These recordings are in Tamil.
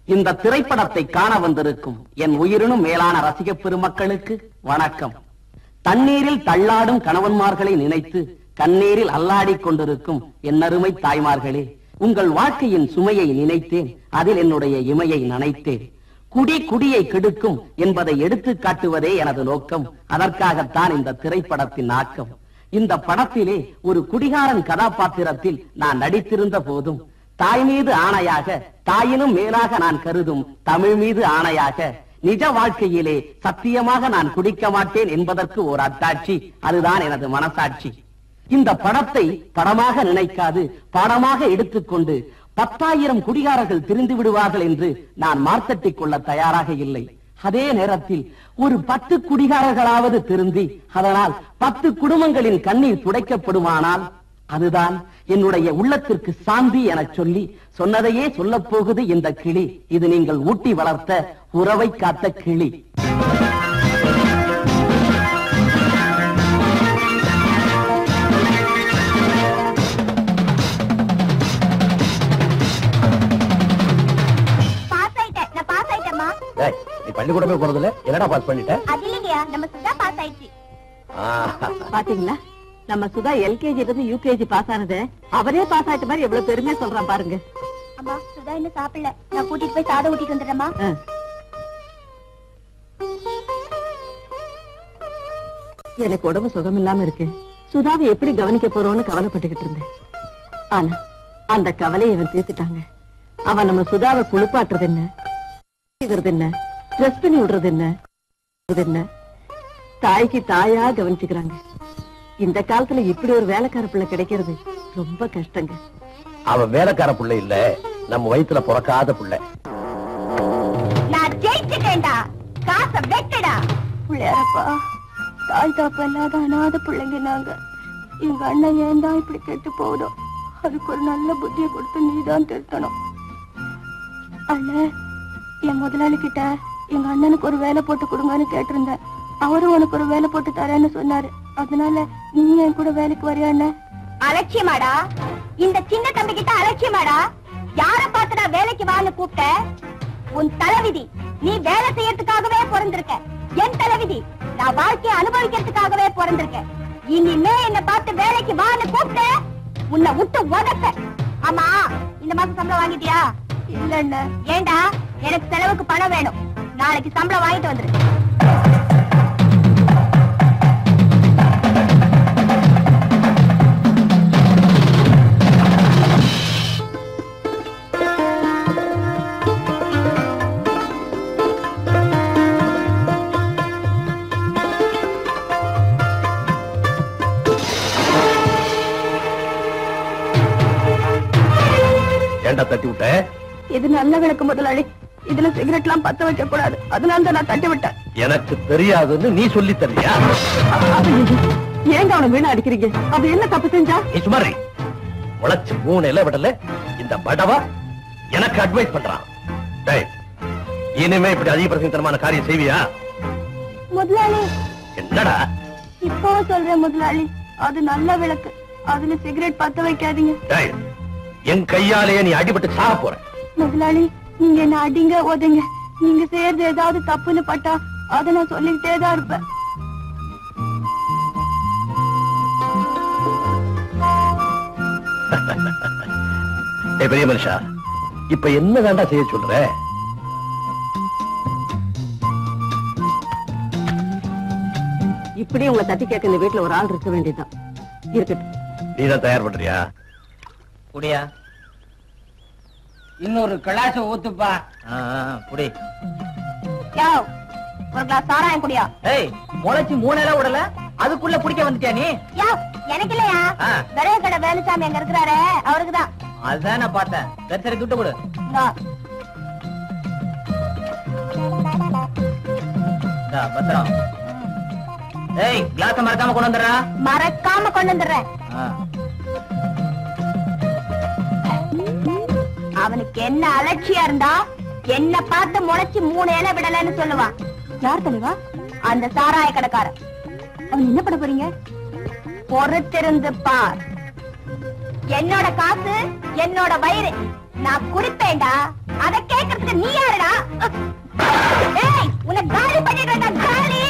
இந்த திரைப்படத்தை காண வந்திருக்கும் என் உயிரினும் மேலான ரசிக பெருமக்களுக்கு வணக்கம் தண்ணீரில் தள்ளாடும் கணவன்மார்களை நினைத்து கண்ணீரில் அல்லாடிக் கொண்டிருக்கும் என் அருமை தாய்மார்களே உங்கள் வாழ்க்கையின் சுமையை நினைத்தேன் அதில் என்னுடைய இமையை நனைத்தேன் குடி குடியை கெடுக்கும் என்பதை எடுத்து காட்டுவதே எனது நோக்கம் அதற்காகத்தான் இந்த திரைப்படத்தின் ஆக்கம் இந்த படத்திலே ஒரு குடிகாரன் கதாபாத்திரத்தில் நான் நடித்திருந்த போதும் தாய் மீது ஆணையாக தாயினும் மேலாக நான் கருதும் தமிழ் மீது ஆணையாக நிஜ வாழ்க்கையிலே சத்தியமாக நான் குடிக்க மாட்டேன் என்பதற்கு ஒரு அத்தாட்சி அதுதான் எனது மனசாட்சி இந்த படத்தை படமாக நினைக்காது பாடமாக எடுத்துக்கொண்டு பத்தாயிரம் குடிகாரர்கள் திரிந்து விடுவார்கள் என்று நான் மார்த்தட்டிக் கொள்ள தயாராக இல்லை அதே நேரத்தில் ஒரு பத்து குடிகாரர்களாவது திருந்தி அதனால் பத்து குடும்பங்களின் கண்ணீர் துடைக்கப்படுமானால் அதுதான் என்னுடைய உள்ளத்திற்கு சாந்தி எனச் சொல்லி சொன்னதையே சொல்லப் போகுது இந்த கிளி இது நீங்கள் ஊட்டி வளர்த்த உறவை காத்த கிளி பாஸ் ஆயிட்டேன் நான் பாஸ் ஆயிட்டேம்மா டேய், நீ பள்ளிக்கூடமே போறதில்ல என்னடா பாஸ் பண்ணிட்ட அது இல்லைங்கய்யா நம்ம சுதா பாஸ் ஆயிடுச்சு ஆஹா. பாத்தீங்களா நம்ம சுதா எல்கேஜி இருந்து யூகேஜி பாஸ் ஆனது அவரே பாஸ் ஆயிட்ட மாதிரி எவ்வளவு பெருமையா சொல்றான் பாருங்க அம்மா சுதா இன்னும் சாப்பிடல நான் கூட்டிட்டு போய் சாதம் ஊட்டிட்டு வந்துடுறேம்மா ஆ. எனக்கு உடம்பு சுகம் இல்லாம இருக்கு சுதாவை எப்படி கவனிக்க போறோம்னு கவலைப்பட்டுக்கிட்டு இருந்தேன் ஆனா அந்த கவலையை இவன் தீர்த்துட்டாங்க அவன் நம்ம சுதாவை குளிப்பாட்டுறது என்ன செய்வது என்ன ட்ரெஸ் பண்ணி விடுறது என்ன இது என்ன தாய்க்கு தாயா கவனிச்சுக்கிறாங்க இந்த காலத்துல இப்படி ஒரு வேலைக்கார பிள்ளை கிடைக்கிறது ரொம்ப கஷ்டங்க அவன் வேலைக்கார புள்ள இல்ல நம்ம வயித்துல பிறக்காத புள்ள நான் ஜெயிச்சுட்டேன்டா காசை வெட்டுடா பிள்ளையாரப்பா தாய் தாப்ப இல்லாத அனாத பிள்ளைங்க நாங்க எங்க அண்ணன் ஏன் தான் இப்படி கெட்டு போகுதோ அதுக்கு ஒரு நல்ல புத்தியை கொடுத்து நீதான் திருத்தணும் அண்ணன் என் முதலாளி கிட்ட எங்க அண்ணனுக்கு ஒரு வேலை போட்டு கொடுங்கன்னு கேட்டிருந்தேன் அவரும் உனக்கு ஒரு வேலை போட்டு தரேன்னு சொன்னாரு அதனால நீ என் கூட வேலைக்கு வரியா அண்ணன் அலட்சியமாடா இந்த சின்ன தம்பி கிட்ட அலட்சியமாடா யார பார்த்துடா வேலைக்கு வான்னு கூப்பிட்ட உன் தலைவிதி நீ வேலை செய்யறதுக்காகவே பிறந்திருக்க என் தலைவிதி நான் வாழ்க்கையை அனுபவிக்கிறதுக்காகவே பிறந்திருக்கேன் இனிமே என்ன பார்த்து வேலைக்கு வான்னு கூப்பிட்ட உன்னை விட்டு உதப்ப ஆமா இந்த மாசம் சம்பளம் வாங்கிட்டியா இல்ல ஏண்டா எனக்கு செலவுக்கு பணம் வேணும் நாளைக்கு சம்பளம் வாங்கிட்டு வந்துரு ஏன்டா தட்டி விட்ட இது நல்ல விளக்கு முதலாளி இதுல சிகரெட் எல்லாம் பத்த வைக்க கூடாது அதனால தான் நான் தட்டி விட்டேன் எனக்கு தெரியாதுன்னு நீ சொல்லி தரியா ஏங்க அவனை வீணா அடிக்கிறீங்க அவ என்ன தப்பு செஞ்சா நீ சுமாரி உழைச்சு மூணு இலை விடல இந்த படவா எனக்கு அட்வைஸ் பண்றான் டேய், இனிமே இப்படி அதிக பிரசங்கத்தனமான காரியம் செய்வியா முதலாளி என்னடா இப்போ சொல்றேன் முதலாளி அது நல்ல விளக்கு அதுல சிகரெட் பத்த வைக்காதீங்க டேய், என் கையாலேயே நீ அடிபட்டு சாக போற முதலாளி நீங்க என்ன அடிங்க உதைங்க நீங்க செய்யறது ஏதாவது தப்புன்னு பட்டா அதை நான் சொல்லிக்கிட்டே தான் இருப்பேன் டேய் பெரிய மனுஷா இப்ப என்ன வேண்டா செய்ய சொல்ற இப்படி உங்களை தட்டி கேட்க இந்த வீட்டுல ஒரு ஆள் இருக்க வேண்டியதுதான் இருக்கட்டும் நீதான் தயார் பண்றியா குடியா இன்னொரு கிளாஸ் ஊத்துப்பா குடி யோ ஒரு கிளாஸ் சாராயம் குடியா ஏய் முளைச்சு மூணேல விடல அதுக்குள்ள பிடிக்க வந்துட்டியா நீ யோ எனக்கு இல்லையா ஆ. விரைய கடை வேலுசாமி அங்க இருக்கிறாரு அவருக்கு தான் அதுதான் நான் பார்த்தேன் சரி சரி துட்டு கொடு இந்தா, பத்திரம் ஏய் கிளாஸ் மறக்காம கொண்டு வந்துடுறா மறக்காம கொண்டு வந்துடுறேன் ஆ. அவனுக்கு என்ன அலட்சியா இருந்தா என்ன பார்த்து முளைச்சு மூணு இலை விடலன்னு சொல்லுவான் யார் தலைவா அந்த சாராய கடைக்காரன் அவன் என்ன பண்ண போறீங்க பொறுத்திருந்து பார் என்னோட காசு என்னோட வயிறு நான் குடிப்பேன்டா அத கேக்குறதுக்கு நீ யாருடா ஏய் உன்னை காலி பண்ணிடுறேன்டா காலி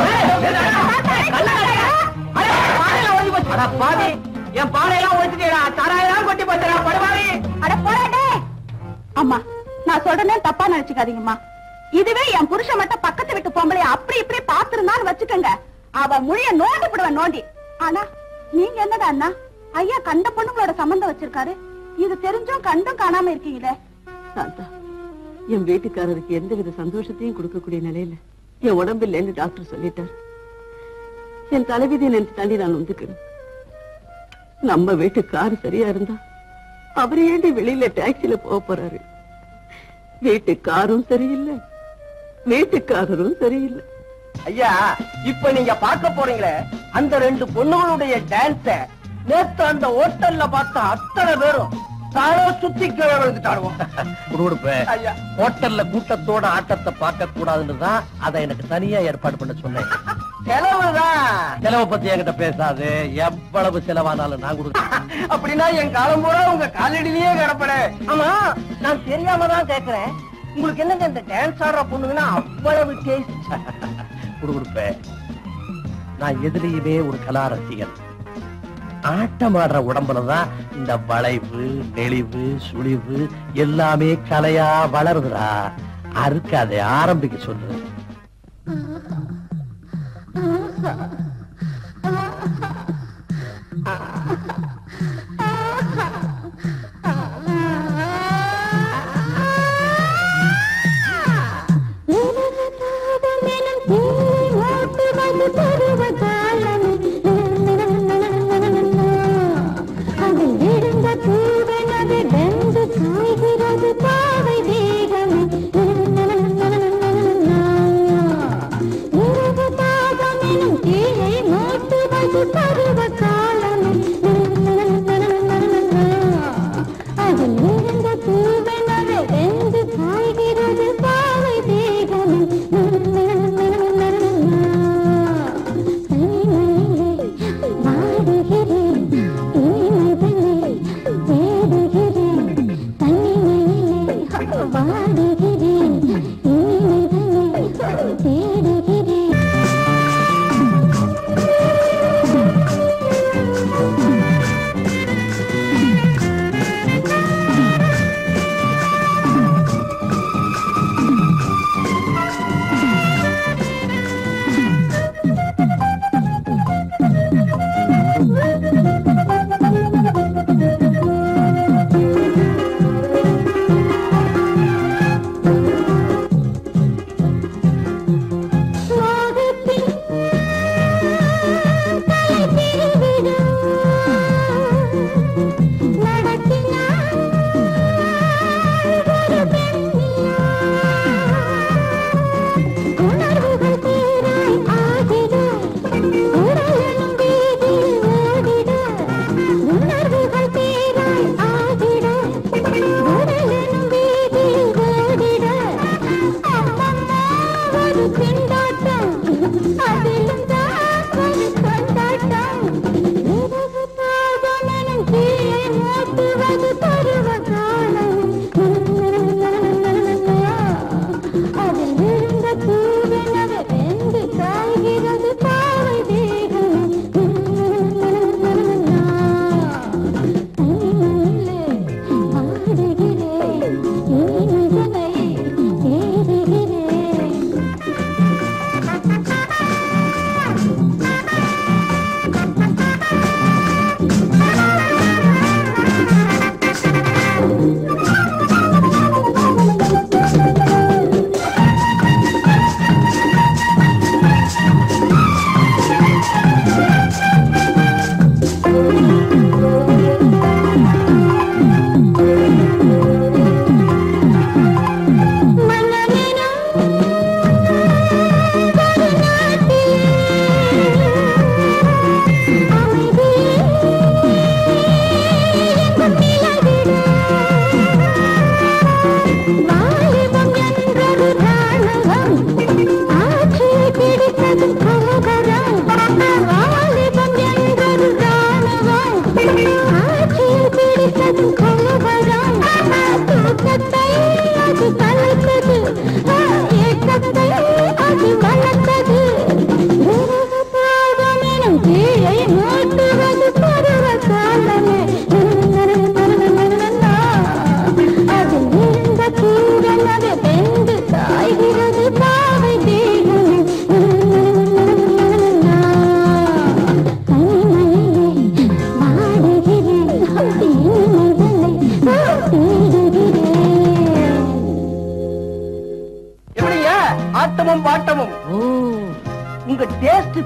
அட பாவி என் பானையெல்லாம் ஒழிச்சுட்டேடா தராயெல்லாம் கொட்டி போச்சுடா படுவாரி அட போடாடே அம்மா நான் சொல்றேன்னு தப்பா நினைச்சுக்காதீங்கம்மா இதுவே என் புருஷன் மட்டும் பக்கத்து வீட்டு பொம்பளை அப்படி இப்படி பாத்துருந்தான்னு வச்சுக்கோங்க அவ மொழிய நோண்டி போடுவேன் நோண்டி ஆனா நீங்க என்னடா அண்ணா ஐயா கண்ட பொண்ணுங்களோட சம்பந்தம் வச்சிருக்காரு இது தெரிஞ்சும் கண்டும் காணாம இருக்கீங்களே சாந்தா என் வீட்டுக்காரருக்கு எந்தவித சந்தோஷத்தையும் கொடுக்கக்கூடிய நிலையில என் உடம்பு இல்லைன்னு டாக்டர் சொல்லிட்டார் என் தலைவிதியை நினைச்சு தாண்டி நான் வந்துக்கணும் நம்ம வீட்டு கார் சரியா இருந்தா அவர் ஏண்டி வெளியில டாக்ஸில போக போறாரு வீட்டு காரும் சரியில்லை வீட்டுக்காரரும் சரியில்லை ஐயா இப்ப நீங்க பார்க்க போறீங்களே அந்த ரெண்டு பொண்ணுகளுடைய டான்ஸ நேத்து அந்த ஹோட்டல்ல பார்த்த அத்தனை பேரும் தானே சுத்தி கீழே விழுந்துட்டாடுவோம் குடுகுடுப்ப ஐயா. ஹோட்டல்ல கூட்டத்தோட ஆட்டத்தை பார்க்க கூடாதுன்னு தான் அதை எனக்கு தனியா ஏற்பாடு பண்ண சொன்னேன் செலவுதான் செலவை பத்தி என்கிட்ட பேசாது எவ்வளவு செலவானாலும் நான் கொடுக்க அப்படின்னா என் காலம் பூரா உங்க காலடியிலேயே கிடப்பட ஆமா நான் தெரியாம தான் கேக்குறேன் உங்களுக்கு என்னங்க இந்த டான்ஸ் ஆடுற பொண்ணுங்கன்னா அவ்வளவு டேஸ்ட் குடுகுடுப்ப நான் எதிரியுமே ஒரு கலா ரசிகன் ஆட்டம் ஆடுற உடம்புலதான் இந்த வளைவு நெளிவு சுழிவு எல்லாமே கலையா வளருதுடா அறுக்காதே ஆரம்பிக்க சொல்லு பருவ காலமே அதில் இருந்த பூவெனவே வெந்து காய்கிறது பாவை தேகமே வாடுகிறேன் இனிமைதனை தேடுகிறேன் தனிமையிலே வாடுகிறேன் இனிமைதனை தேடுகிறேன்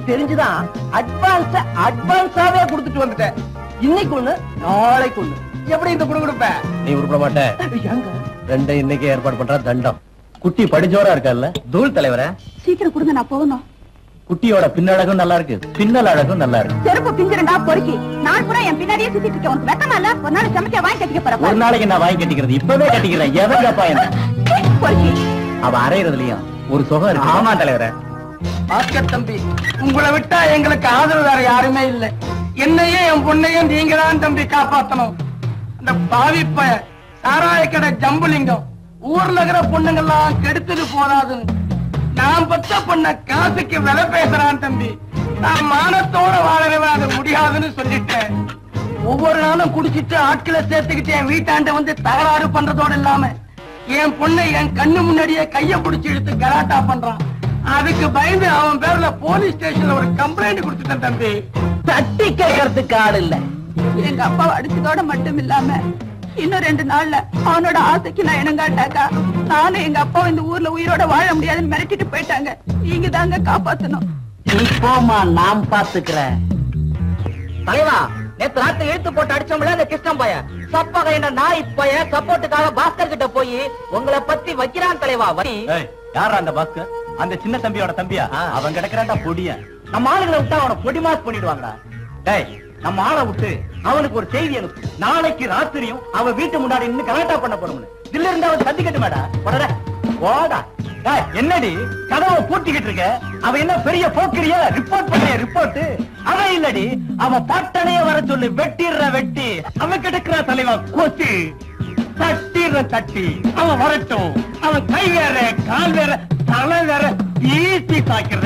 தெரிஞ்சுதான் அட்வான்ஸ் அட்வான்ஸாவே கொடுத்துட்டு வந்துட்டேன் இன்னைக்கு ஒண்ணு நாளைக்கு ஒண்ணு எப்படி இந்த குடுகுடுப்ப நீ உருப்பட மாட்ட எங்க ரெண்டை இன்னைக்கு ஏற்பாடு பண்ற தண்டம் குட்டி படிச்சோரா இருக்கல்ல தூள் தலைவர சீக்கிரம் கொடுங்க நான் போகணும் குட்டியோட பின்னழகும் நல்லா இருக்கு பின்னல் அழகும் நல்லா இருக்கு செருப்பு பிஞ்சிருண்டா பொறுக்கி நான் கூட என் பின்னாடியே சுத்திட்டு இருக்கேன் உனக்கு வெக்கமா இல்ல ஒரு நாள் சமைக்க வாங்கி கட்டிக்க ஒரு போறேன் நாளைக்கு நான் வாங்கி கட்டிக்கிறது இப்பவே கட்டிக்கிறேன் எவன் கேப்பா என்ன பொறுக்கி அவ அரைகிறதுலயும் ஒரு சுகம் இருக்கு ஆமா தலைவர பாஸ்கர் தம்பி உங்களை விட்டா எங்களுக்கு ஆதரவு வேற யாருமே இல்ல என்னையும் என் பொண்ணையும் நீங்க தான் தம்பி காப்பாத்தணும் அந்த பாவி பய சாராய கடை ஜம்புலிங்கம் ஊர்ல இருக்கிற பொண்ணுங்கெல்லாம் கெடுத்துட்டு போதாதுன்னு நான் பத்த பொண்ண காசுக்கு விலை பேசுறான் தம்பி நான் மானத்தோட வாழறவன் அது முடியாதுன்னு சொல்லிட்டேன் ஒவ்வொரு நாளும் குடிச்சிட்டு ஆட்களை சேர்த்துக்கிட்டு என் வீட்டாண்ட வந்து தகராறு பண்றதோட இல்லாம என் பொண்ணை என் கண்ணு முன்னாடியே கைய பிடிச்சி இழுத்து கலாட்டா பண்றான் அதுக்கு பயந்து அவன் பேர்ல போலீஸ் ஸ்டேஷன்ல ஒரு கம்ப்ளைண்ட் கொடுத்துட்டேன் தம்பி தட்டி கேட்கறதுக்கு ஆள் இல்ல எங்க அப்பா அடிச்சதோட மட்டும் இல்லாம இன்னும் ரெண்டு நாள்ல அவனோட ஆசைக்கு நான் இணங்காட்டாக்கா நானும் எங்க அப்பா இந்த ஊர்ல உயிரோட வாழ முடியாதுன்னு மிரட்டிட்டு போயிட்டாங்க நீங்க தாங்க காப்பாத்தணும் நீ போமா நான் பாத்துக்கிறேன் தலைவா நேத்து ராத்திரி இழுத்து போட்டு அடிச்சோம்ல அந்த கிருஷ்ணன் பைய சப்பக என்ற நாய் பைய சப்போர்ட்டுக்காக பாஸ்கர் கிட்ட போய் உங்களை பத்தி வைக்கிறான் தலைவா வை. யாரா அந்த பாஸ்கர் அந்த சின்ன தம்பியோட தம்பியா அவன் கிடக்குறான்டா பொடிய நம்ம ஆளுங்களை விட்டா அவனை பொடி மாஸ் பண்ணிடுவாங்கடா டேய் நம்ம ஆளை விட்டு அவனுக்கு ஒரு செய்தி அனுப்பு நாளைக்கு ராத்திரியும் அவன் வீட்டு முன்னாடி நின்னு கலாட்டா பண்ண போறோம்னு இதுல இருந்து அவன் சந்திக்கட்டு மேடா போடா போடா டேய், என்னடி கதவை பூட்டிக்கிட்டு இருக்க அவன் என்ன பெரிய போக்கிரிய ரிப்போர்ட் பண்ண ரிப்போர்ட் அவன் இல்லடி அவன் பட்டனைய வர சொல்லு வெட்டிடுற வெட்டி அவன் கிடக்குற தலைவா கொத்தி தட்டிடுற தட்டி அவன் வரட்டும் அவன் கை வேற கால் வேற தலை வேற ஈசி சாக்கிறத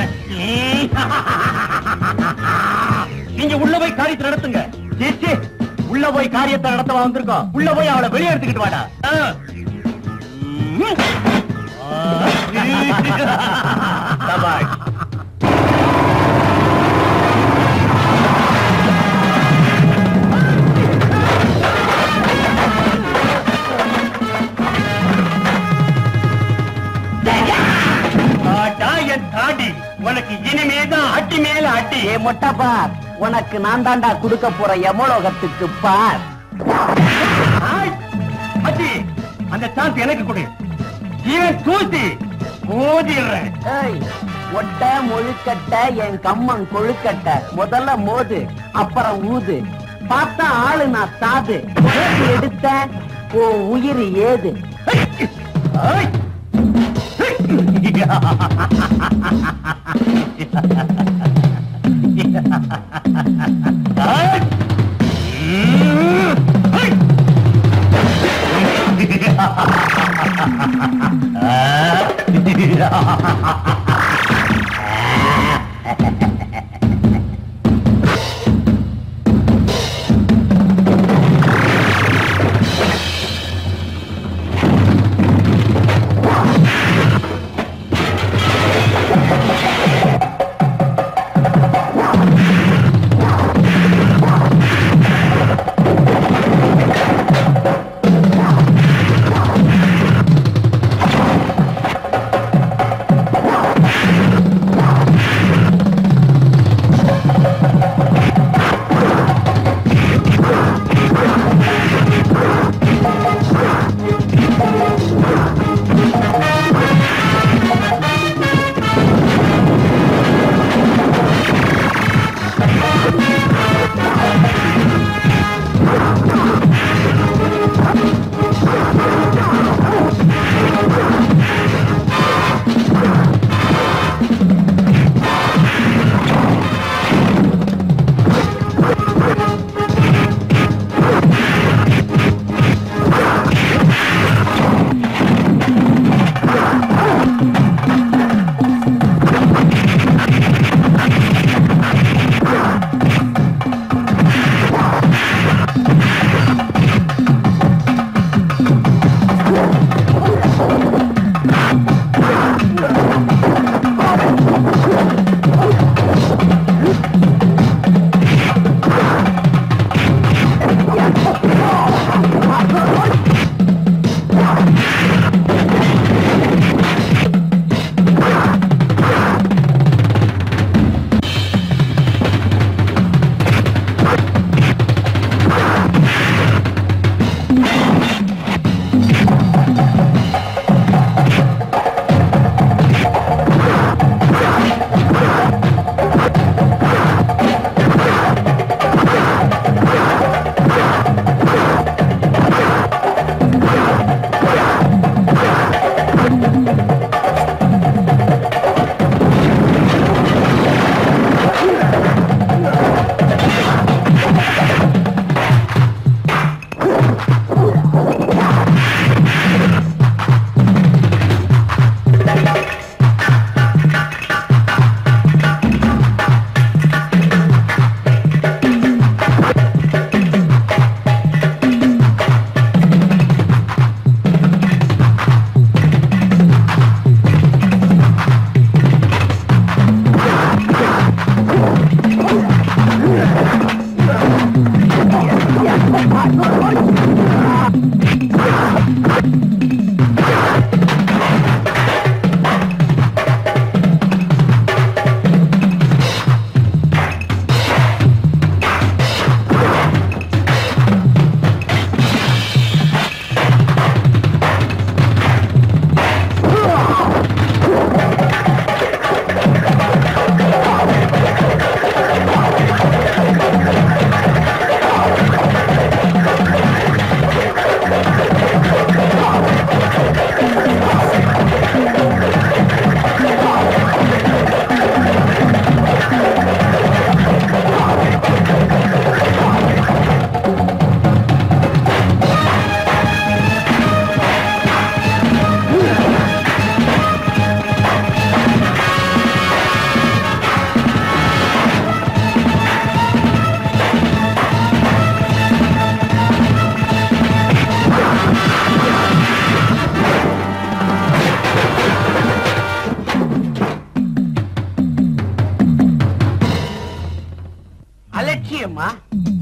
நீங்க உள்ள போய் காரியத்தை நடத்துங்க சீ, சீ. உள்ள போய் காரியத்தை நடத்த வந்திருக்கோம் உள்ள போய் அவளை வெளியே எடுத்துக்கிட்டு வாடா ஆ. ம். ஆ. சபாஷ். ஆட்டா என் தாடி உனக்கு இனிமேதான் அட்டி மேல அட்டி ஏ மொட்டை பார் உனக்கு நான் தாண்டா கொடுக்க போற எமலோகத்துக்கு பார் ஆய்! அச்சி, அந்த சான்ஸ் எனக்கு கொடு இவன் தூசி மோதிடுறேன் ஏய் ஒட்ட முழுக்கட்ட என் கம்மன் கொழுக்கட்ட முதல்ல மோது அப்புறம் ஊது பார்த்தா ஆளு நான் சாது உனக்கு எடுத்த உன் உயிர் ஏது ஆய்! ஆய்! ம்! ஆய்!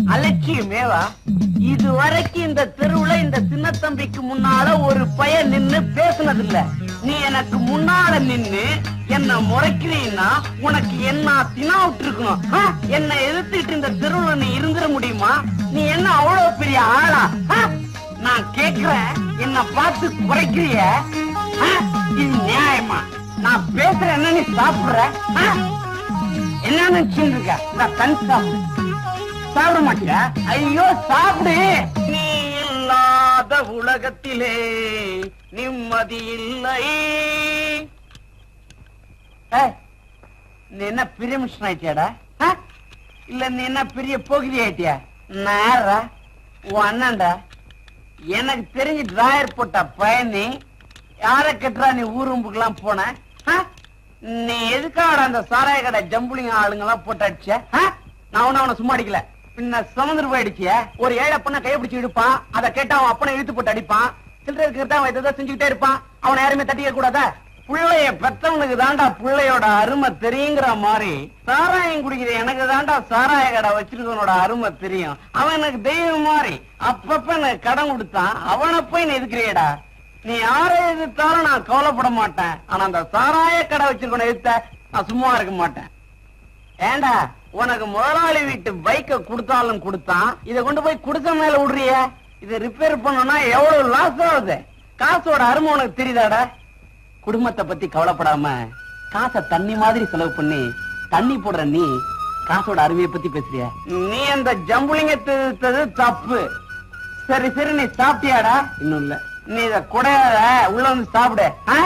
அலட்சியமேவா இது வரைக்கும் இந்த தெருவுல இந்த சின்ன தம்பிக்கு முன்னால ஒரு பையன் நின்னு பேசுனதில்ல நீ எனக்கு முன்னால நின்னு என்ன முறைக்கிறீன்னா உனக்கு என்ன தினா விட்டுருக்கணும் ஆ? என்னை எதிர்த்துட்டு இந்த தெருவுல நீ இருந்துட முடியுமா நீ என்ன அவ்வளவு பெரிய ஆளா ஆ? நான் கேக்குறேன் என்ன பார்த்து குறைக்கிறிய ஆ? இது நியாயமா நான் பேசுறேன் என்ன நீ சாப்பிடுற ஆ? என்ன நினைச்சுட்டு இருக்க நான் கண் சாப்பிடு சாப்பிட மாட்டியா ஐயோ சாப்பிடு நீ இல்லாத உலகத்திலே நிம்மதி இல்லை ஏய், நீ என்ன பெரிய மிஷன் ஆயிட்டியாடா ஆ? இல்ல நீ என்ன பெரிய போகிரி ஆயிட்டியா நேரா உன் அண்ணன்டா எனக்கு தெரிஞ்சு டிராயர் போட்ட பயணி யார கட்டுறா நீ ஊரும்புக்கெல்லாம் போன ஆ? நீ எதுக்காக அந்த சாராய கடை ஜம்புலிங்க ஆளுங்க எல்லாம் போட்டு அடிச்ச ஆ? நான் ஒண்ணு அவனை சும்மா அடிக்கல பின்ன சுமந்துரு போய் அடிச்சிய ஒரு ஏழை பொண்ணை கையை பிடிச்சு இழுப்பான் அதை கேட்டா அவன் அப்பனை இழுத்து போட்டு அடிப்பான் சில்லறை இருக்கிறதா அவன் எதாவது செஞ்சுக்கிட்டே இருப்பான் அவனை யாருமே தட்டிக்க கூடாதா புள்ளைய பெத்தவனுக்கு தாண்டா புள்ளையோட அருமை தெரியுங்கிற மாதிரி சாராயம் குடிக்கிற எனக்கு தாண்டா சாராய கடை வச்சிருக்கவனோட அருமை தெரியும் அவன் எனக்கு தெய்வம் மாதிரி அப்பப்ப எனக்கு கடன் கொடுத்தான் அவனை போய் நீ எதுக்குறியடா நீ யாரை எதிர்த்தாலும் நான் கவலைப்பட மாட்டேன் ஆனா அந்த சாராய கடை வச்சிருக்கவனை எதிர்த்த நான் சும்மா இருக்க மாட்டேன் ஏண்டா உனக்கு முதலாளி வீட்டு பைக்க கொடுத்தாலும் கொடுத்தான் இத கொண்டு போய் குடிசை மேல விடுறிய இத ரிப்பேர் பண்ணணும்னா எவ்வளவு லாஸ் ஆகுது காசோட அருமை உனக்கு தெரியுதாடா குடும்பத்தை பத்தி கவலைப்படாம காசை தண்ணி மாதிரி செலவு பண்ணி தண்ணி போடுற நீ காசோட அருமையை பத்தி பேசுறிய நீ அந்த ஜம்புலிங்க திருத்தது தப்பு சரி சரி நீ சாப்பிட்டியாடா இன்னும் இல்ல நீ இத குடையாத உள்ள வந்து சாப்பிடு ஆ?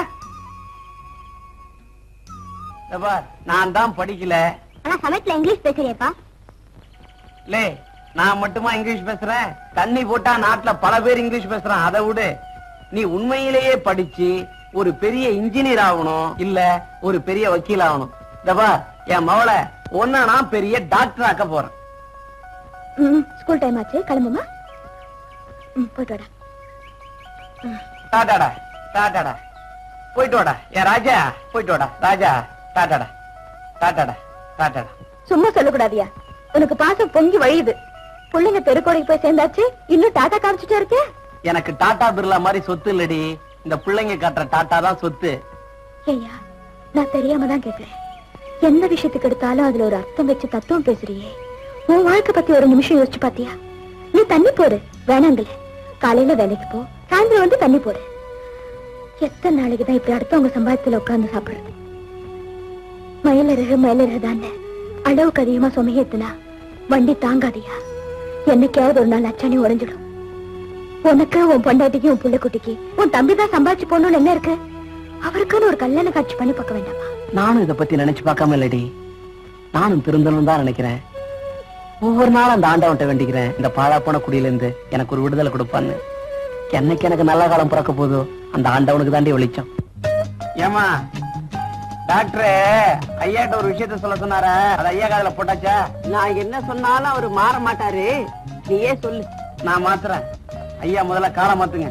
இதோ பார், நான் தான் படிக்கல ஆனா சமயத்துல இங்கிலீஷ் பேசுறியப்பா லே நான் மட்டுமா இங்கிலீஷ் பேசுறேன் தண்ணி போட்டா நாட்டுல பல பேர் இங்கிலீஷ் பேசுறான் அதை விடு நீ உண்மையிலேயே படிச்சு ஒரு பெரிய இன்ஜினியர் ஆகணும் இல்ல ஒரு பெரிய வக்கீல் ஆகணும் இதப்பா என் மவளை ஒன்னா நான் பெரிய டாக்டர் ஆக்க போறேன் ம் ஸ்கூல் டைம் ஆச்சு கிளம்புமா ம் போயிட்டு வாடா டாட்டாடா டாட்டாடா போயிட்டு வாடா என் ராஜா போயிட்டு வாடா ராஜா டாட்டாடா டாட்டாடா டாட்டாடா சும்மா சொல்லக்கூடாதியா உனக்கு பாசம் பொங்கி வழியுது பிள்ளைங்க தெருக்கோடைக்கு போய் சேர்ந்தாச்சு இன்னும் டாட்டா காமிச்சிட்டே இருக்கே எனக்கு டாடா பிர்லா மாதிரி சொத்து இல்லடி இந்த பிள்ளைங்க காட்டுற டாட்டா தான் சொத்து ஐயா நான் தெரியாம தான் கேக்குறேன் எந்த விஷயத்துக்கு எடுத்தாலும் அதுல ஒரு அர்த்தம் வச்சு தத்துவம் பேசுறியே உன் வாழ்க்கை பத்தி ஒரு நிமிஷம் யோசிச்சு பாத்தியா நீ தண்ணி போடு வேணாங்களே காலையில வேலைக்கு போ சாயந்தரம் வந்து தண்ணி போடு எத்தனை நாளைக்கு தான் இப்படி அடுத்தவங்க சம்பாதத்துல உட்கார்ந்து சாப்பிடுறது மயிலருகு மயிலருகு தானே அளவுக்கு அதிகமா சுமையேத்துனா வண்டி தாங்காதியா என்னைக்காவது ஒரு நாள் அச்சாணி உடைஞ்சிடும் உனக்கு உன் பொண்டாட்டிக்கு உன் புள்ளைக்குட்டிக்கு உன் தம்பி தான் சம்பாதிச்சு போகணும்னு என்ன இருக்கு அவருக்குன்னு ஒரு கல்யாண காட்சி பண்ணி பார்க்க வேண்டாமா நானும் இத பத்தி நினைச்சு பார்க்காம இல்லடி நானும் திருந்தணும் தான் நினைக்கிறேன் ஒவ்வொரு நாளும் அந்த ஆண்டவன்ட்ட வேண்டிக்கிறேன் இந்த பாழா போன குடியில இருந்து எனக்கு ஒரு விடுதலை கொடுப்பான்னு என்னைக்கு எனக்கு நல்ல காலம் பிறக்க போதோ அந்த ஆண்டவனுக்கு தாண்டி வெளிச்சம் ஏமா டாக்டர் ஐயாட்ட ஒரு விஷயத்த சொல்ல சொன்னார அது ஐயா காதுல போட்டாச்சா நான் என்ன சொன்னாலும் அவரு மாற மாட்டாரு நீயே சொல்லு நான் மாத்துறேன் ஐயா முதல்ல காலை மாத்துங்க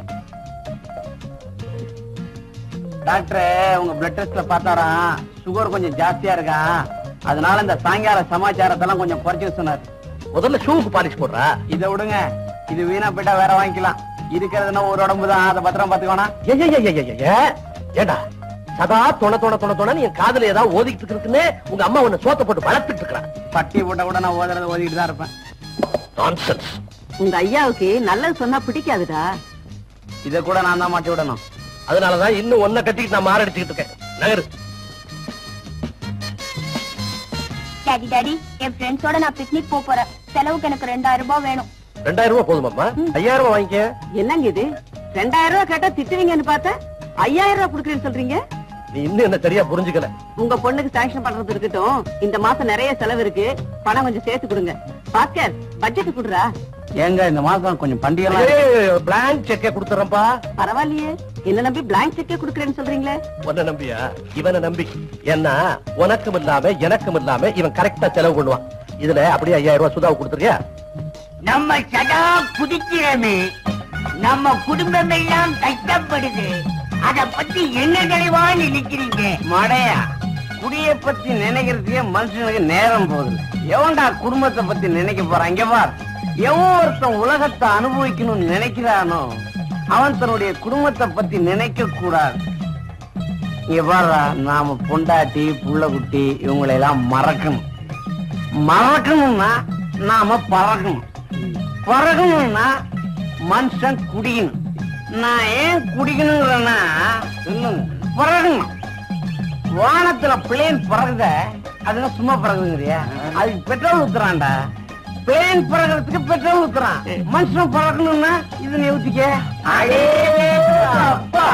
டாக்டர் உங்க பிளட் டெஸ்ட்ல பார்த்தாராம் சுகர் கொஞ்சம் ஜாஸ்தியா இருக்கான் அதனால இந்த சாயங்கால சமாச்சாரத்தெல்லாம் கொஞ்சம் குறைச்சு சொன்னார் முதல்ல ஷூக்கு பாலிஷ் போடுறா இதை விடுங்க இது வீணா போயிட்டா வேற வாங்கிக்கலாம் இருக்கிறதுனா ஒரு உடம்பு தான் அதை பத்திரம் பாத்துக்கோனா ஏ, ஏ, ஏ, ஏ, ஏ, ஏ. ஏண்டா சதா தொண தொண தொண தொண நீ என் காதுல ஏதாவது ஓதிக்கிட்டு இருக்குன்னு உங்க அம்மா உன்னை சோத்த போட்டு வளர்த்துட்டு இருக்கிறான் பட்டி போட்ட கூட நான் ஓதுறத ஓதிக்கிட்டு தான் இருப்பேன் நான்சென்ஸ் உங்க ஐயாவுக்கு நல்லது சொன்னா பிடிக்காதுடா இதை கூட நான் தான் மாட்டி விடணும் அதனாலதான் இன்னும் ஒன்ன கட்டிக்கிட்டு நான் மாரடிச்சுக்கிட்டு இருக்கேன் நகரு டாடி டாடி என் ஃப்ரெண்ட்ஸோட நான் பிக்னிக் போக போறேன் செலவுக்கு எனக்கு ரெண்டாயிரம் ரூபாய் வேணும் ரெண்டாயிரம் ரூபாய் போதுமாம்மா ஐயாயிரம் ரூபாய் வாங்கிக்க என்னங்க இது ரெண்டாயிரம் ரூபாய் கேட்டா திட்டுவீங்கன்னு பார்த்தா ஐயாயிரம் ரூபாய் கொடுக்குறேன்னு சொல்றீங்க நீ இன்னும் என்ன சரியா புரிஞ்சுக்கல உங்க பொண்ணுக்கு சாங்ஷன் பண்றது இருக்கட்டும் இந்த மாசம் நிறைய செலவு இருக்கு பணம் கொஞ்சம் சேர்த்து கொடுங்க பாஸ்கர் பட்ஜெட் குடுறா ஏங்க இந்த மாசம் கொஞ்சம் பண்டிகை பிளாங்க் செக்கே கொடுத்துறேன்ப்பா பரவாயில்லையே என்ன நம்பி பிளாங்க் செக்கே குடுக்குறேன்னு சொல்றீங்களே உன்னை நம்பியா இவனை நம்பி ஏன்னா உனக்கும் இல்லாம எனக்கும் இல்லாம இவன் கரெக்டா செலவு பண்ணுவான் இதுல அப்படியே ஐயாயிரம் ரூபாய் சுதாவை கொடுத்துருக்கியா நம்ம சதா குதிக்கிறோமே நம்ம குடும்பம் எல்லாம் கஷ்டப்படுது அத பத்தி என்ன தெளிவா நினைக்கிறீங்க மடையா குடிய பத்தி நினைக்கிறதுக்கே மனுஷனுக்கு நேரம் போகுது எவன்டா குடும்பத்தை பத்தி நினைக்க போறான் இங்க பார் எவன் ஒருத்தன் உலகத்தை அனுபவிக்கணும்னு நினைக்கிறானோ அவன் தன்னுடைய குடும்பத்தை பத்தி நினைக்க கூடாது இங்க பாருடா நாம பொண்டாட்டி புள்ள குட்டி இவங்களை எல்லாம் மறக்கணும் மறக்கணும்னா நாம பறக்கணும் பறக்கணும்னா மனுஷன் குடிக்கணும் நான் ஏன் குடிக்கணுங்கிறேன்னா சொல்லுங்க பறக்கணும் வானத்துல பிளேன் பறகுத அதுதான் சும்மா பறகுதுங்கறியா அதுக்கு பெட்ரோல் ஊத்துறான்டா பிளேன் பறகுறதுக்கு பெட்ரோல் ஊத்துறான் மனுஷன் பறக்கணும்னா இது நீ ஊத்திக்க அடே அப்பா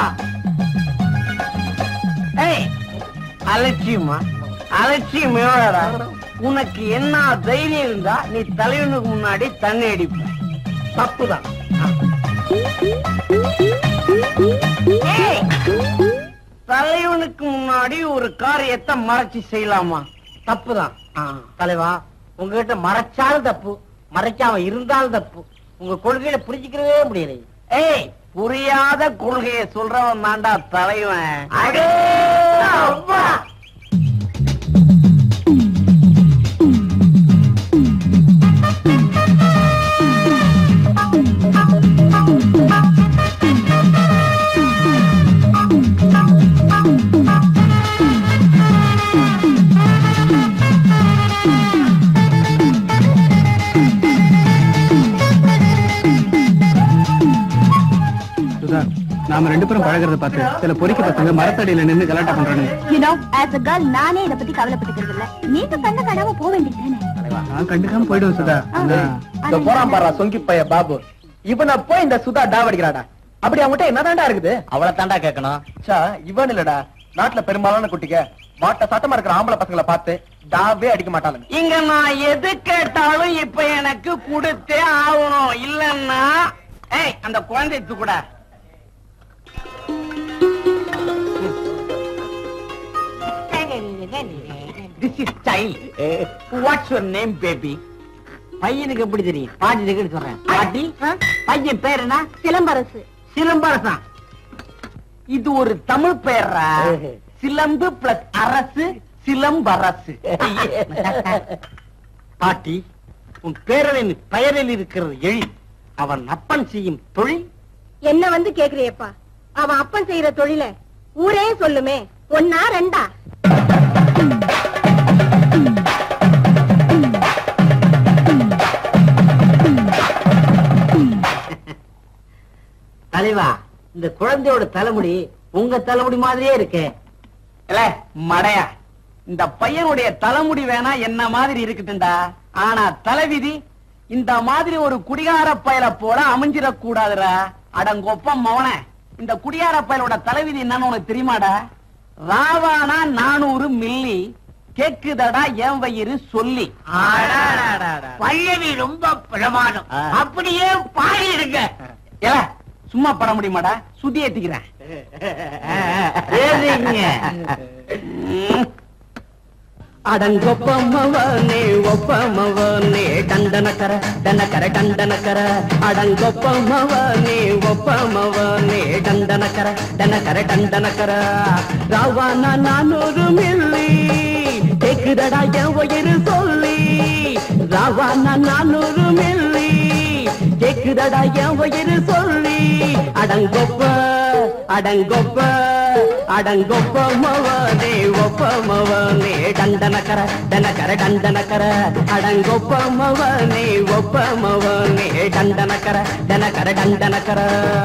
ஏய் அலட்சியமா அலட்சியம் எவ்வளோடா உனக்கு என்ன தைரியம் இருந்தா நீ தலைவனுக்கு முன்னாடி தண்ணி அடிப்ப தப்புதான் ஏய், தலைவனுக்கு முன்னாடி ஒரு காரியத்தை மறைச்சு செய்யலாமா தப்புதான் ஆ, தலைவா உங்ககிட்ட மறைச்சாலும் தப்பு மறைக்காம இருந்தாலும் தப்பு உங்க கொள்கையில புரிஞ்சுக்கிறவே முடியல ஏய் புரியாத கொள்கையை சொல்றவன் தாண்டா தலைவன் அடே அப்பா சுதா நாம ரெண்டு பேரும் பழகிறத பார்த்து சில பொறிக்க பசங்க மரத்தடியில நின்னு கலாட்டா பண்றானுங்க You know, as a girl, நானே இத பத்தி கவலைப்பட்டுக்கிறது இல்ல நீங்க கண்ண காணாம போக வேண்டியதுதானே நான் கண்டுக்காம போயிடுவேன் சுதா இந்த போறான் பாரா சொங்கி பைய பாபு இவனை போய் இந்த சுதா டாவடிக்கிறாடா அப்படி அவன்கிட்ட என்னதான்டா இருக்குது அவளை தாண்டா கேட்கணும் சா இவன் இல்லடா நாட்டுல பெரும்பாலான குட்டிங்க மாட்ட சட்டமா இருக்கிற ஆம்பளை பசங்களை பார்த்து டாவே அடிக்க மாட்டாளுங்க இங்க நான் எது கேட்டாலும் இப்ப எனக்கு கொடுத்தே ஆகணும் இல்லன்னா ஏய் அந்த குழந்தை கூட this is child what's your name baby பையனுக்கு எப்படி தெரியும் பாட்டி சொல்றேன் பாட்டி பையன் பேர் என்ன சிலம்பரசு சிலம்பரசன் இது ஒரு தமிழ் பெயரா சிலம்பு பிளஸ் அரசு சிலம்பரசு பாட்டி உன் பேரனின் பெயரில் இருக்கிறது எழி அவன் அப்பன் செய்யும் தொழில் என்ன வந்து கேக்குறியப்பா அவன் அப்பன் செய்யற தொழில ஊரே சொல்லுமே ஒன்னா ரெண்டா தலைவா இந்த குழந்தையோட தலைமுடி உங்க தலைமுடி மாதிரியே இருக்கு இல்ல மடையா இந்த பையனுடைய தலைமுடி வேணா என்ன மாதிரி இருக்கட்டும்டா ஆனா தலைவிதி இந்த மாதிரி ஒரு குடிகார பயல போல அமைஞ்சிடக் கூடாதுடா அடங்கொப்பம் மவன இந்த குடிகார பயலோட தலைவிதி என்னன்னு உனக்கு தெரியுமாடா ராவானா நானூறு மில்லி கேக்குதடா என் வயிறு சொல்லி பல்லவி ரொம்ப பிரமாதம் ஆ. அப்படியே பாடி இருங்க ஏல சும்மா பட முடியுமாடா சுத்தி ஏத்திக்கிறேன் அடங்கொப்பமவனே ஒப்பமவனே டண்டனக்கர டனக்கர டண்டனக்கர அடங்கொப்பமவனே ஒப்பமவனே டண்டனக்கர டனக்கர டண்டனக்கர ராவானா நானூறு மில்லி கேக்குதடா என் உயிர் சொல்லி ராவானா நானூறு மில்லி கேக்குதடா என் உயிர் சொல்லி அடங்கொப்ப அடங்கொப்ப அடங்கொப்ப மவனே ஒப்ப மவனே டண்டனக்கர டனக்கர டண்டனக்கர அடங்கொப்ப மவனே ஒப்ப மவனே டண்டனக்கர டனக்கர டண்டனக்கர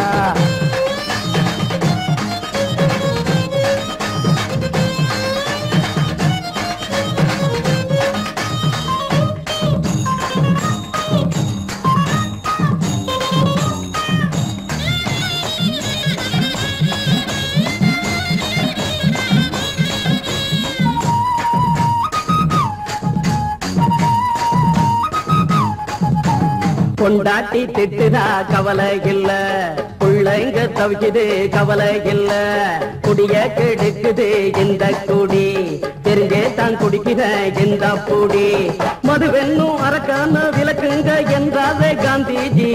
பொண்டாட்டி திட்டுதா கவலை இல்ல பிள்ளைங்க தவிக்குது கவலை இல்ல குடிய கெடுக்குது இந்த குடி தெரிஞ்சே தான் குடிக்கிற இந்த புடி மதுவென்னும் அரக்கான விளக்குங்க என்றாரே காந்திஜி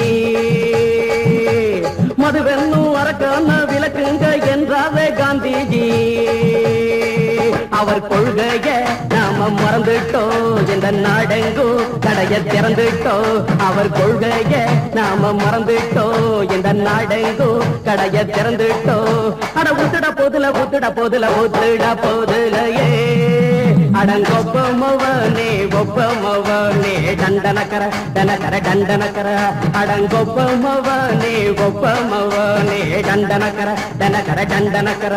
மதுவென்னும் அரக்கான விளக்குங்க என்றாரே காந்திஜி அவர் கொள்கைய நாம நாம மறந்துட்டோம் இந்த நாடெங்கும் கடைய திறந்துட்டோம் அவர் கொள்கைய நாம மறந்துட்டோம் இந்த நாடெங்கும் கடைய திறந்துட்டோம் அட ஊத்துட போதுல ஊத்துட போதுல ஊத்துட போதுலையே அடங்கொப்பமவனே ஒப்பமவனே டண்டனக்கர டனக்கர டண்டனக்கர அடங்கொப்பமவனே ஒப்பமவனே டண்டனக்கர டனக்கர டண்டனக்கர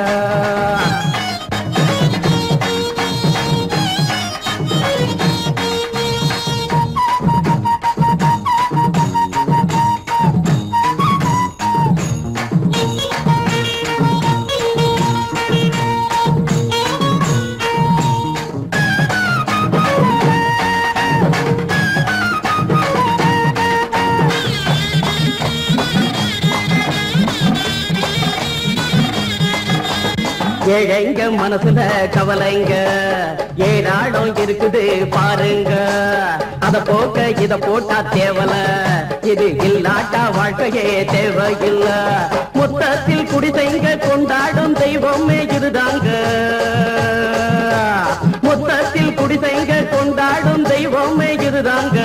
ஏழைங்க மனசுல கவலைங்க ஏனாடும் இருக்குது பாருங்க அத போக்க இத போட்டா தேவல இது இல்லாட்டா வாழ்க்கையே தேவையில்ல மொத்தத்தில் குடிசைங்க கொண்டாடும் தெய்வமே இதுதாங்க மொத்தத்தில் குடிசைங்க கொண்டாடும் தெய்வமே இதுதாங்க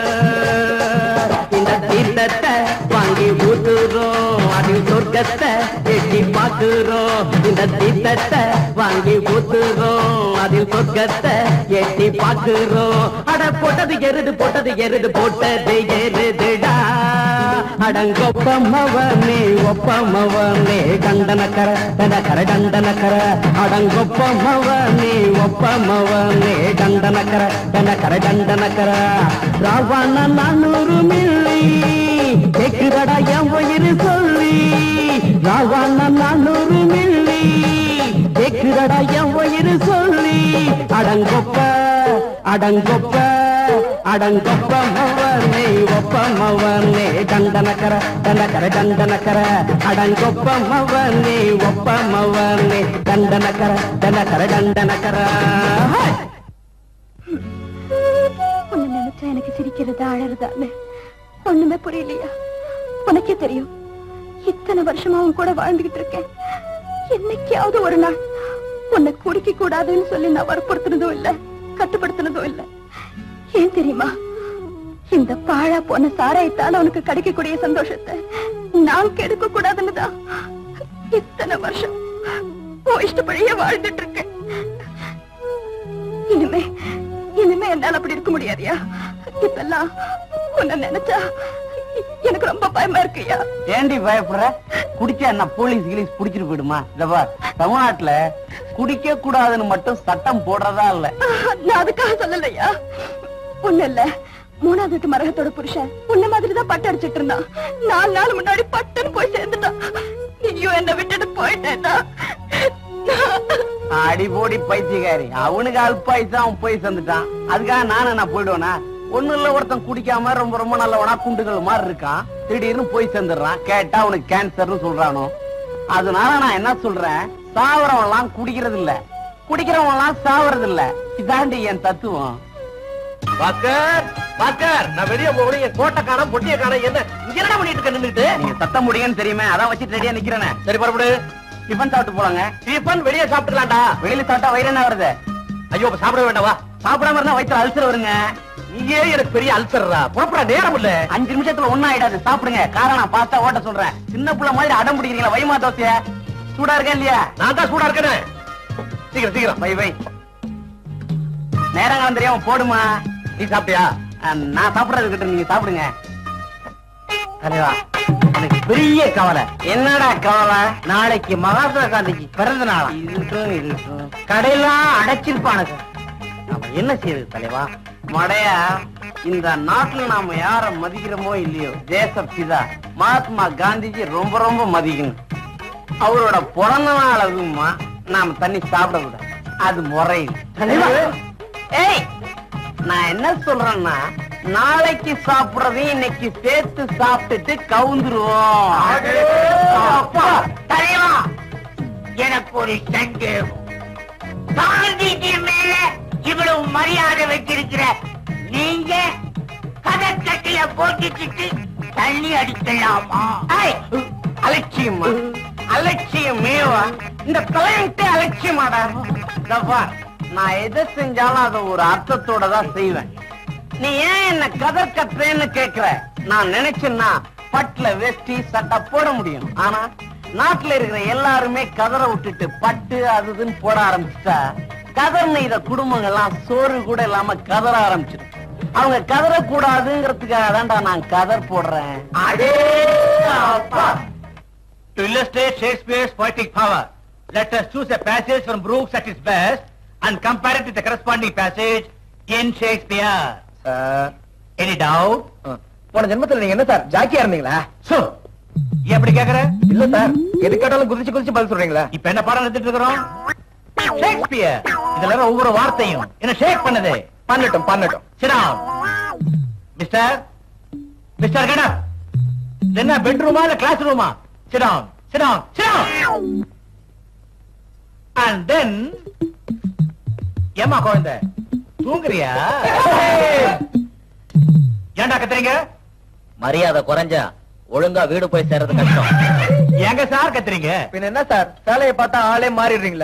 இந்த தீர்த்தத்தை வாங்கி ஊத்துறோம் அதில் சொர்க்கத்தை எட்டி பார்க்கிறோம் இந்த தீர்த்தத்தை வாங்கி ஊத்துறோம் அதில் சொர்க்கத்தை எட்டி பார்க்கிறோம் அட போட்டது எருது போட்டது எருது போட்டது எருதுடா அடங்கொப்பமவனே ஒப்பமவனே கண்டனக்கர தனக்கர டண்டனக்கர அடங்கொப்பமவனே ஒப்பமவனே கண்டனக்கர தனக்கர டண்டனக்கர ராவண நானூறு மில்லி கேக்குதடா என் உயிர் சொல்லி ராவண நானூறு மில்லி கேக்குதடா என் உயிர் சொல்லி அடங்கொப்ப அடங்கொப்ப அடங்கொப்ப மவனே ஒப்ப மவனே டண்டனக்கர டண்டக்கர டண்டனக்கர அடங்கொப்ப மவனே ஒப்ப மவனே டண்டனக்கர டண்டக்கர டண்டனக்கர ஹாய் உன்னை நினைச்சா எனக்கு சிரிக்கிறதா அழறதான்னு ஒண்ணுமே புரியலையா உனக்கே தெரியும் இத்தனை வருஷமா உன் கூட வாழ்ந்துகிட்டு இருக்கேன் என்னைக்காவது ஒரு நாள் உன்னை குடிக்க கூடாதுன்னு சொல்லி நான் வற்புறுத்தினதும் இல்ல கட்டுப்படுத்தினதும் இல்ல ஏன் தெரியுமா இந்த பாழா போன சாராயத்தால உனக்கு கிடைக்கக்கூடிய சந்தோஷத்தை நான் கெடுக்க கூடாதுன்னு தான் இத்தனை வருஷம் உன் இஷ்டப்படியே வாழ்ந்துட்டு இருக்கேன் இனிமே இனிமே என்னால அப்படி இருக்க முடியாதியா இப்பெல்லாம் உன்னை நினைச்சா எனக்கு ரொம்ப பயமா இருக்குயா ஏண்டி பயப்படுற குடிச்சா என்ன போலீஸ் கிலீஸ் புடிச்சிட்டு போயிடுமா இந்த பார் தமிழ்நாட்டுல குடிக்க கூடாதுன்னு மட்டும் சட்டம் போடுறதா இல்ல நான் அதுக்காக சொல்லலையா ஒண்ணு இல்ல மூணாவது வீட்டு மரகத்தோட புருஷன் உன்ன மாதிரிதான் பட்டு அடிச்சிட்டு இருந்தான் நாலு நாள் முன்னாடி பட்டுன்னு போய் சேர்ந்துட்டான் நீயும் என்ன விட்டுட்டு போயிட்டேன்னா அடிபோடி பைத்தியக்காரி அவனுக்கு அல்பாயுசு அவன் போய் சேர்ந்துட்டான் அதுக்காக நானும் நான் போயிடுவேனா ஒண்ணு இல்ல ஒருத்தன் குடிக்காம ரொம்ப ரொம்ப நல்லவனா குண்டுகள் மாதிரி இருக்கான் திடீர்னு போய் சேர்ந்துடுறான் கேட்டா அவனுக்கு கேன்சர்னு சொல்றானோ அதனால நான் என்ன சொல்றேன் சாவரவன் எல்லாம் குடிக்கிறது இல்ல குடிக்கிறவன் எல்லாம் சாவறது இல்ல இதாண்டி என் தத்துவம் பாஸ்கர் பாஸ்கர் நான் வெளியே போகணும் என் கோட்டை காணோம் பொட்டிய காணோம் என்ன இங்க என்ன பண்ணிட்டு இருக்க நின்னுட்டு நீங்க சத்தம் முடியும்னு தெரியுமே அதான் வச்சுட்டு ரெடியா நிக்கிறேனே சரி புறப்படு டிஃபன் சாப்பிட்டு போலாங்க டிஃபன் வெளியே சாப்பிட்டுலாம்டா வெளியில சாப்பிட்டா வயிறு என்ன வருது ஐயோ இப்ப சாப்பிட வேண்டாவா சாப்பிடாம இருந்தா வயிற்றுல அல்சர் வருங்க நீயே எனக்கு பெரிய அல்சர்ரா புறப்பட நேரம் இல்ல அஞ்சு நிமிஷத்துல ஒண்ணும் ஆயிடாது சாப்பிடுங்க காரணம் நான் பார்த்தா ஓட்ட சொல்றேன் சின்ன புள்ள மாதிரி அடம் பிடிக்கிறீங்களா வைமா தோசைய சூடா இருக்கேன் இல்லையா நான் தான் சூடா இருக்கேனே சீக்கிரம் சீக்கிரம் வை வை நேரம் தெரியாம போடுமா நீ சாப்பிட்டியா அஹ், நான் சாப்பிடுறது கிட்ட நீங்க சாப்பிடுங்க தலைவா எனக்கு பெரிய கவலை என்னடா கவலை நாளைக்கு மகாத்மா காந்திக்கு பிறந்த நாளா இருக்கட்டும் இருக்கட்டும் கடையெல்லாம் அடைச்சிருப்பானுங்க நாம என்ன செய்யுது தலைவா மடையா இந்த நாட்டுல நாம யார மதிக்கிறோமோ இல்லையோ தேச பிதா மகாத்மா காந்திஜி ரொம்ப ரொம்ப மதிக்கணும் அவரோட பிறந்த நாள் அதுமா நாம தண்ணி சாப்பிடக்கூடாது அது முறை ஏய் நான் என்ன சொல்றேன்னா நாளைக்கு சாப்பிடுறதையும் இன்னைக்கு சேர்த்து சாப்பிட்டுட்டு கவுந்துருவோம் அப்பா தலைவா எனக்கு ஒரு சந்தேகம் காந்திஜி மேல இவ்வளவு மரியாதை வச்சிருக்கிற நீங்க கதக்கட்டில போட்டுக்கிட்டு தள்ளி அடிக்கலாமா ஏய், அலட்சியமா அலட்சியமேவா இந்த கிளையண்டே அலட்சியமாடா இதோ பார், நான் எதை செஞ்சாலும் அதை ஒரு அர்த்தத்தோட தான் செய்வேன் நீ ஏன் என்ன கதர் கட்டுறேன்னு கேக்குற நான் நினைச்சேன்னா பட்டுல வேஷ்டி சட்டை போட முடியும் ஆனா நாட்டுல இருக்கிற எல்லாருமே கதரை விட்டுட்டு பட்டு அது இதுன்னு போட ஆரம்பிச்சுட்டா கதர் நெய்த குடும்பங்கள்லாம் சோறு கூட இல்லாம கதற ஆரம்பிச்சிடும் அவங்க கதற கூடாதுங்கிறதுக்காக தான்டா நான் கதர் போடுறேன் அடே அப்பா To illustrate Shakespeare's poetic power, let us choose a passage from Brooks at its best and compare it with the corresponding passage in Shakespeare. Any doubt? போன ஜென்மத்துல நீங்க என்ன சார் ஜாக்கியா இருந்தீங்களா So, ஏன் அப்படி கேக்குற இல்ல சார் எது கேட்டாலும் குதிச்சு குதிச்சு பதில் சொல்றீங்களா இப்ப என்ன பாடம் எடுத்துட்டு இருக்கிறோம் ஷேக்ஸ்பியர் இதுல வர ஒவ்வொரு வார்த்தையும் என்ன ஷேக் பண்ணுது பண்ணட்டும் பண்ணட்டும் Sit down. Mister mister get up என்ன பெட்ரூமா இல்ல கிளாஸ் ரூமா Sit down. Sit down. Sit down. And then ஏமா குழந்தை தூங்குறியா ஏன்டா கத்துறீங்க மரியாதை குறைஞ்சா ஒழுங்கா வீடு போய் சேர்றது கஷ்டம் ஏங்க சார் கத்துறீங்க பின்ன என்ன சார் சேலையை பார்த்தா ஆளே மாறிடுறீங்களா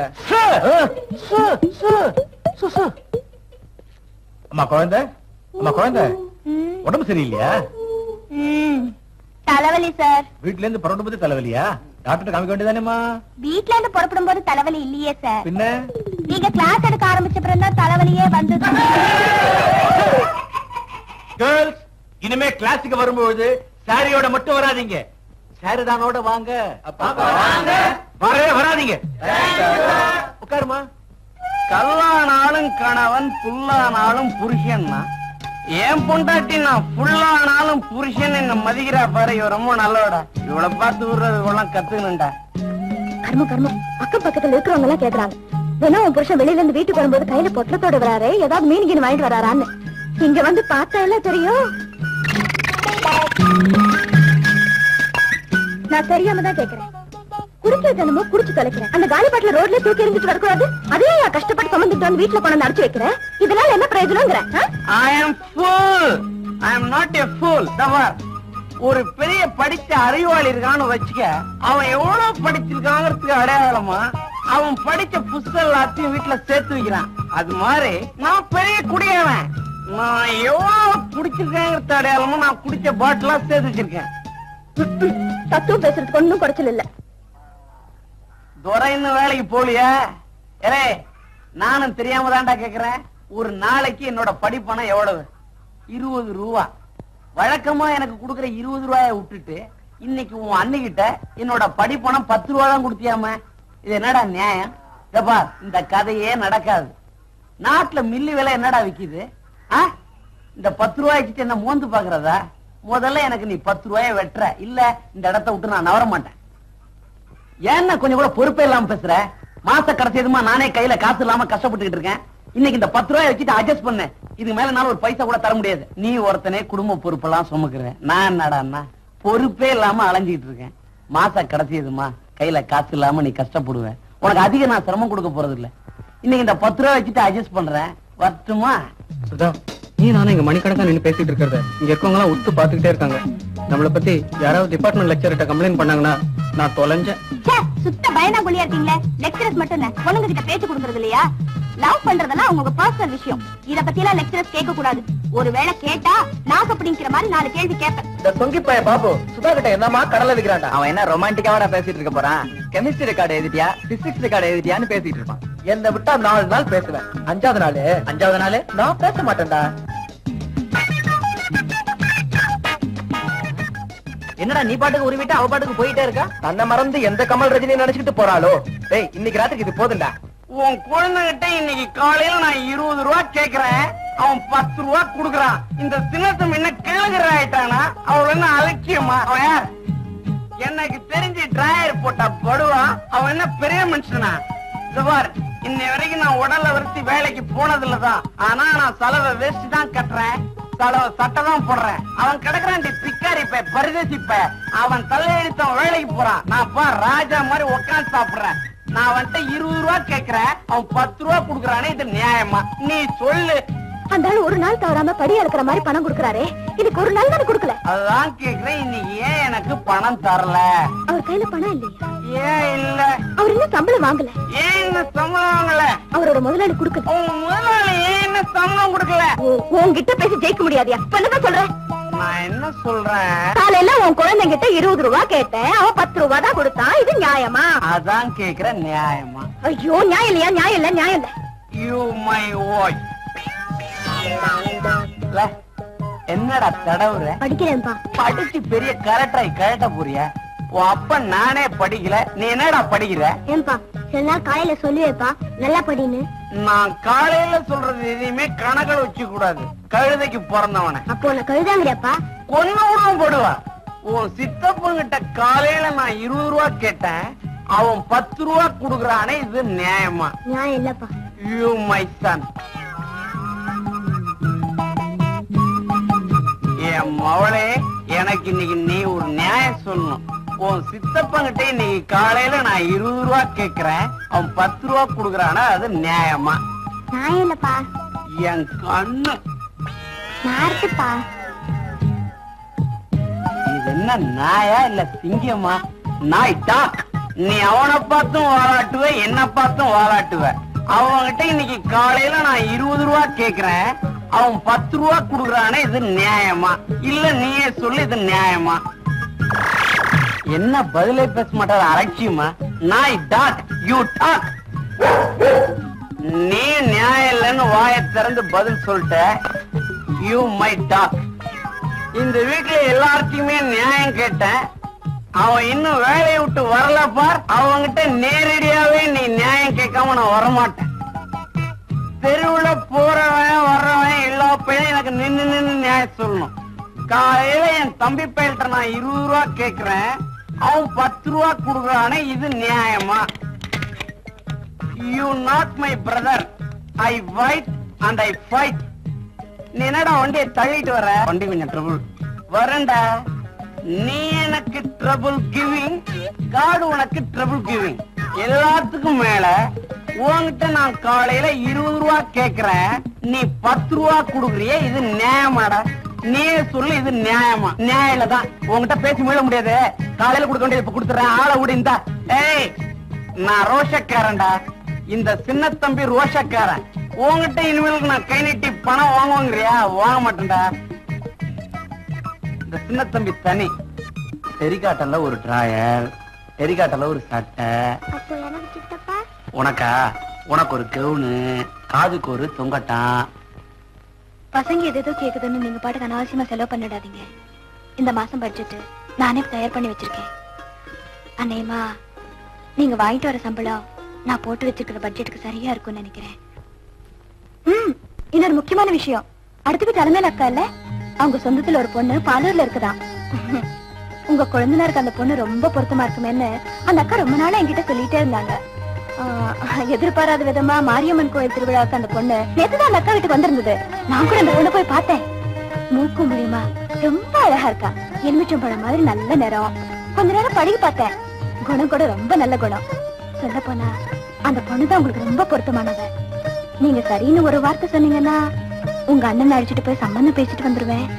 அம்மா குழந்தை அம்மா குழந்தை உடம்பு சரியில்லையா தலைவலி சார் வீட்ல இருந்து புறப்படும் போது தலைவலியா டாக்டர் காமிக்க வேண்டியதானேம்மா வீட்ல இருந்து புறப்படும் போது தலைவலி இல்லையே சார் பின்ன நீங்க கிளாஸ் எடுக்க ஆரம்பிச்ச பிறகு தான் தலைவலியே வந்தது கேர்ள்ஸ் இனிமே கிளாஸுக்கு வரும்போது சாரியோட மட்டும் வராதீங்க சாரிதானோட வாங்க வரவே வராதீங்க உட்காருமா கல்லானாலும் கணவன் புல்லானாலும் புருஷன்னா ஏன் பொண்டாட்டி நான் புல்லானாலும் புருஷன் என்ன மதிக்கிறா பாரு இவ ரொம்ப நல்லவடா இவளை பார்த்து விடுறது இவெல்லாம் கத்துக்கணும்டா கர்மம் கர்மம் அக்கம் பக்கத்துல இருக்கிறவங்க எல்லாம் கேக்குறாங்க வேணா உன் புருஷன் வெளியில இருந்து வீட்டுக்கு வரும்போது கையில பொட்டலத்தோட வராரு ஏதாவது மீன் கீன் வாங்கிட்டு வராரான்னு இங்க வந்து பார்த்தா எல்லாம் தெரியும் நான் தெரியாம தான் கேக்குறேன் குடிக்கிற தினமோ குடிச்சு தொலைக்கிறேன் அந்த காலி பாட்டில ரோட்ல தூக்கி எறிஞ்சிட்டு வரக்கூடாது அதே ஏன் கஷ்டப்பட்டு சுமந்துட்டு வந்து வீட்டுல கொண்டு வந்து அடிச்சு வைக்கிறேன் இதனால என்ன பிரயோஜனங்கிறேன் ஆ? I am fool I am not a fool தவர் ஒரு பெரிய படிச்ச அறிவாளி இருக்கான்னு வச்சுக்க அவன் எவ்வளவு படிச்சிருக்காங்கிறதுக்கு அடையாளமா அவன் படிச்ச புஸ்தகம் எல்லாத்தையும் வீட்டுல சேர்த்து வைக்கிறான் அது மாதிரி நான் பெரிய குடியவன் நான் எவ்வளவு குடிச்சிருக்கேங்கிறது அடையாளமா நான் குடிச்ச பாட்டிலா சேர்த்து வச்சிருக்கேன் தத்துவம் பேசுறதுக்கு ஒண்ணும் குறைச்சல் இல்ல துரைன்னு வேலைக்கு போலியா ஏலே நானும் தெரியாம தான்டா கேக்குறேன் ஒரு நாளைக்கு என்னோட படிப்பணம் எவ்வளவு இருபது ரூபா வழக்கமா எனக்கு கொடுக்குற இருபது ரூபாய விட்டுட்டு இன்னைக்கு உன் அண்ணிக்கிட்ட என்னோட படிப்பணம் பத்து ரூபா தான் கொடுத்தியாம இது என்னடா நியாயம் இதப்பா இந்த கதையே நடக்காது நாட்டுல மில்லி விலை என்னடா விக்குது ஆ? இந்த பத்து ரூபாய் வச்சுட்டு என்ன மோந்து பாக்குறதா முதல்ல எனக்கு நீ பத்து ரூபாய வெட்டுற இல்ல இந்த இடத்த விட்டு நான் நவர மாட்டேன் ஏன்னா கொஞ்சம் கூட பொறுப்பே இல்லாம பேசுற மாச கடைசியதுமா நானே கையில காசு இல்லாம கஷ்டப்பட்டுக்கிட்டு இருக்கேன் இன்னைக்கு இந்த பத்து ரூபாய் வச்சுட்டு அட்ஜஸ்ட் பண்ணேன் இதுக்கு மேல நான் ஒரு பைசா கூட தர முடியாது நீ ஒருத்தனே குடும்ப பொறுப்பெல்லாம் சுமக்குற நான் என்னடான்னா பொறுப்பே இல்லாம அலைஞ்சிட்டு இருக்கேன் மாச கடைசியதுமா கையில காசு இல்லாம நீ கஷ்டப்படுவ உனக்கு அதிக நான் சிரமம் கொடுக்க போறது இல்ல இன்னைக்கு இந்த பத்து ரூபாய் வச்சுட்டு அட்ஜஸ்ட் பண்றேன் வரட்டுமா சுதா நீ நானும் இங்க மணிக்கணக்கா நின்னு பேசிட்டு இருக்கிறத இங்க இருக்கவங்க எல்லாம் உத்து பாத்துக்கிட்டே இருக்காங்க நம்மள பத்தி யாராவது டிபார்ட்மெண்ட் லெக்சர்கிட்ட கம்ப்ளைண்ட் பண்ணாங்கன்னா நான் தொலைஞ்சேன் ச்சே, சுத்த பயனாகுழியா இருக்கீங்களே லெக்சரர்ஸ் மட்டும் இல்ல பொண்ணுங்க கிட்ட பேச்சு கொடுக்கறது இல்லையா லவ் பண்றதெல்லாம் உங்க பர்சனல் விஷயம் இத பத்தி எல்லாம் லெக்சரர்ஸ் கேட்க கூடாது ஒருவேளை கேட்டா நாக்கு அப்படிங்கிற மாதிரி நாலு கேள்வி கேட்பேன் இந்த சொங்கி பைய பாபு சுதா கிட்ட என்னமா கடலை விக்கிறான்டா அவன் என்ன ரொமான்டிக்காவா பேசிட்டு இருக்க போறான் கெமிஸ்ட்ரி ரெக்கார்டு எழுதிட்டியா பிசிக்ஸ் ரெக்கார்டு எழுதிட்டியான்னு பேசிட்டு இருப்பான் என்ன விட்டா நாலு நாள் பேசுவேன் அஞ்சாவது நாள் அஞ்சாவது நாள் நான் பேச மாட்டேன்டா என்னடா நீ பாட்டுக்கு உருவிட்டு அவ பாட்டுக்கு போயிட்டே இருக்கா தன்னை மறந்து எந்த கமல் ரஜினி நினைச்சுக்கிட்டு போறாளோ டேய் இன்னைக்கு ராத்திரிக்கு இது போதும்டா உன் குழந்தைகிட்ட இன்னைக்கு காலையில நான் இருபது ரூபா கேக்குறேன் அவன் பத்து ரூபா குடுக்கறான் இந்த சின்னத்தம் என்ன கிழங்குற ஆயிட்டானா அவள் என்ன அலட்சியமா அவன் யார் எனக்கு தெரிஞ்சு டிராயர் போட்டா படுவா அவன் என்ன பெரிய மனுஷனா இது பார் இன்னை வரைக்கும் நான் உடல்ல வருத்தி வேலைக்கு போனது தான் ஆனா நான் செலவை வேஸ்ட் தான் கட்டுறேன் செலவை சட்டை தான் போடுறேன் அவன் கிடக்குறான் டி பிக்காரி பை பரிதேசி பை அவன் தலையெழுத்தவன் வேலைக்கு போறான் நான் பா ராஜா மாதிரி உட்காந்து சாப்பிடுறேன் நான் வந்துட்டு இருபது ரூபா கேக்குறேன் அவன் பத்து ரூபா குடுக்கறானே இது நியாயமா நீ சொல்லு அந்த ஆள் ஒரு நாள் தவறாம படி அளக்குற மாதிரி பணம் கொடுக்கறாரே இதுக்கு ஒரு நாள் தானே கொடுக்கல அதான் கேக்குறேன் இன்னைக்கு ஏன் எனக்கு பணம் தரல அவர் கையில பணம் இல்லையா ஏன் இல்ல அவர் இன்னும் சம்பளம் வாங்கல ஏன் இன்னும் சம்பளம் வாங்கல அவரோட முதலாளி கொடுக்கல உன் முதலாளி ஏன் இன்னும் சம்பளம் கொடுக்கல உன்கிட்ட பேசி ஜெயிக்க முடியாதியா என்னதான் சொல்றேன் நான் என்ன சொல்றேன் காலையில உன் குழந்தைகிட்ட இருபது ரூபா கேட்டேன் அவன் பத்து ரூபா தான் கொடுத்தான் இது நியாயமா அதான் கேக்குற நியாயமா ஐயோ நியாயம் இல்லையா நியாயம் இல்ல நியாயம் இல்ல யூ மை வாய்ஸ் என்னடா தடவுற படிக்கிறேன்ப்பா படிச்சு பெரிய கரெக்டாய் கரெக்டா போறிய உன் அப்ப நானே படிக்கல நீ என்னடா படிக்கிற ஏன்பா சில நாள் காலையில சொல்லுவேப்பா நல்லா படின்னு நான் காலையில சொல்றது எதையுமே கணக்கில் வச்சு கூடாது கழுதைக்கு பிறந்தவன அப்போ நான் கழுதாங்கிறியாப்பா கொன்னு விடுவோம் போடுவா உன் சித்தப்பங்கிட்ட காலையில நான் இருபது ரூபா கேட்டேன் அவன் பத்து ரூபா குடுக்கறானே இது நியாயமா நியாயம் இல்லப்பா யூ மை சன் என் மவளே எனக்கு இன்னைக்கு நீ ஒரு நியாயம் சொல்லணும் உன் சித்தப்பங்கிட்ட இன்னைக்கு காலையில நான் இருபது ரூபா கேக்குறேன் அவன் பத்து ரூபா குடுக்கறானா அது நியாயமா நியாயம் இல்லப்பா என் கண்ணு நார்த்துப்பா இது என்ன நாயா இல்ல சிங்கமா நாய் டாக் நீ அவனை பார்த்தும் வாலாட்டுவ என்ன பார்த்தும் வாலாட்டுவ அவன்கிட்ட இன்னைக்கு காலையில நான் இருபது ரூபா கேக்குறேன் அவன் பத்து ரூபா குடுக்கறானே இது நியாயமா இல்ல நீயே சொல்லு இது நியாயமா என்ன பதிலே பேச மாட்டாரு அலட்சியமா நாய் டாக் யூ டாக் நீ நியாயம் இல்லைன்னு வாயை திறந்து பதில் சொல்லிட்ட யூ மை டாக் இந்த வீட்டுல எல்லார்த்தையுமே நியாயம் கேட்டேன் அவன் இன்னும் வேலையை விட்டு வரல பார் அவன்கிட்ட நேரடியாவே நீ நியாயம் கேட்காம நான் வரமாட்டேன் தெருவுல போறவன் வர்றவன் எல்லா பையனும் எனக்கு நின்னு நின்னு நியாயம் சொல்லணும் காலையில என் தம்பி பையன்கிட்ட நான் இருபது ரூபா கேக்குறேன் அவன் பத்து ரூபா கொடுக்கறானே இது நியாயமா you not my brother I fight and I fight நீ என்னடா வண்டியை தள்ளிட்டு வர வண்டி கொஞ்சம் ட்ரபுள் வரேன்டா நீ எனக்கு ட்ரபுள் கிவிங் காடு உனக்கு ட்ரபுள் கிவிங் எல்லாத்துக்கும் மேல உன்கிட்ட நான் காலையில இருபது ரூபா கேக்குறேன் நீ பத்து ரூபா குடுக்குறிய இது நியாயமாடா நீயே சொல்லு இது நியாயமா நியாயம் தான் உன்கிட்ட பேசி மீள முடியாது காலையில கொடுக்க வேண்டியது இப்ப கொடுத்துறேன் ஆளை விடு இந்தா ஏய் நான் ரோஷக்காரன்டா இந்த சின்ன தம்பி ரோஷக்காரன் உன்கிட்ட இனிமேலுக்கு நான் கை நீட்டி பணம் வாங்குவாங்கறியா வாங்க மாட்டேன்டா இந்த சின்ன தம்பி தனி டெரிகாட்டல்ல ஒரு டிராயர் டெரிகாட்டல்ல ஒரு சட்டை அப்போ எனக்கு சித்தப்பா உனக்கா உனக்கு ஒரு கவுனு காதுக்கு ஒரு தொங்கட்டான் பசங்க எதேதோ கேக்குதுன்னு நீங்க பாட்டுக்கு அனாவசியமா செலவு பண்ணிடாதீங்க இந்த மாசம் பட்ஜெட் நானே தயார் பண்ணி வச்சிருக்கேன் அநேகமா நீங்க வாங்கிட்டு வர சம்பளம் நான் போட்டு வச்சிருக்கிற பட்ஜெட்டுக்கு சரியா இருக்கும்னு நினைக்கிறேன் ம் இன்னொரு முக்கியமான விஷயம் அடுத்த வீட்டு தலைமையில அக்கா இல்ல அவங்க சொந்தத்துல ஒரு பொண்ணு பாலூர்ல இருக்குதாம் உங்க குழந்தைனாருக்கு அந்த பொண்ணு ரொம்ப பொருத்தமா இருக்குமேன்னு அந்த அக்கா ரொம்ப நாளா என்கிட்ட சொல்லிட்டே இருந்தாங்க ஆஹ், எதிர்பாராத விதமா மாரியம்மன் கோயில் திருவிழாவுக்கு அந்த பொண்ணு நேத்துதான் அந்த அக்கா வீட்டுக்கு வந்திருந்தது நான் கூட அந்த பொண்ணை போய் பார்த்தேன் மூக்கு மூலியமா ரொம்ப அழகா இருக்கா எலுமிச்சம் பழம் மாதிரி நல்ல நிறம் கொஞ்ச நேரம் பழகி பார்த்தேன் குணம் கூட ரொம்ப நல்ல குணம் சொல்ல போனா அந்த பொண்ணுதான் உங்களுக்கு ரொம்ப பொருத்தமானவ நீங்க சரின்னு ஒரு வார்த்தை சொன்னீங்கன்னா உங்க அண்ணன் அழைச்சிட்டு போய் சம்மந்தம் பேசிட்டு வந்துருவேன்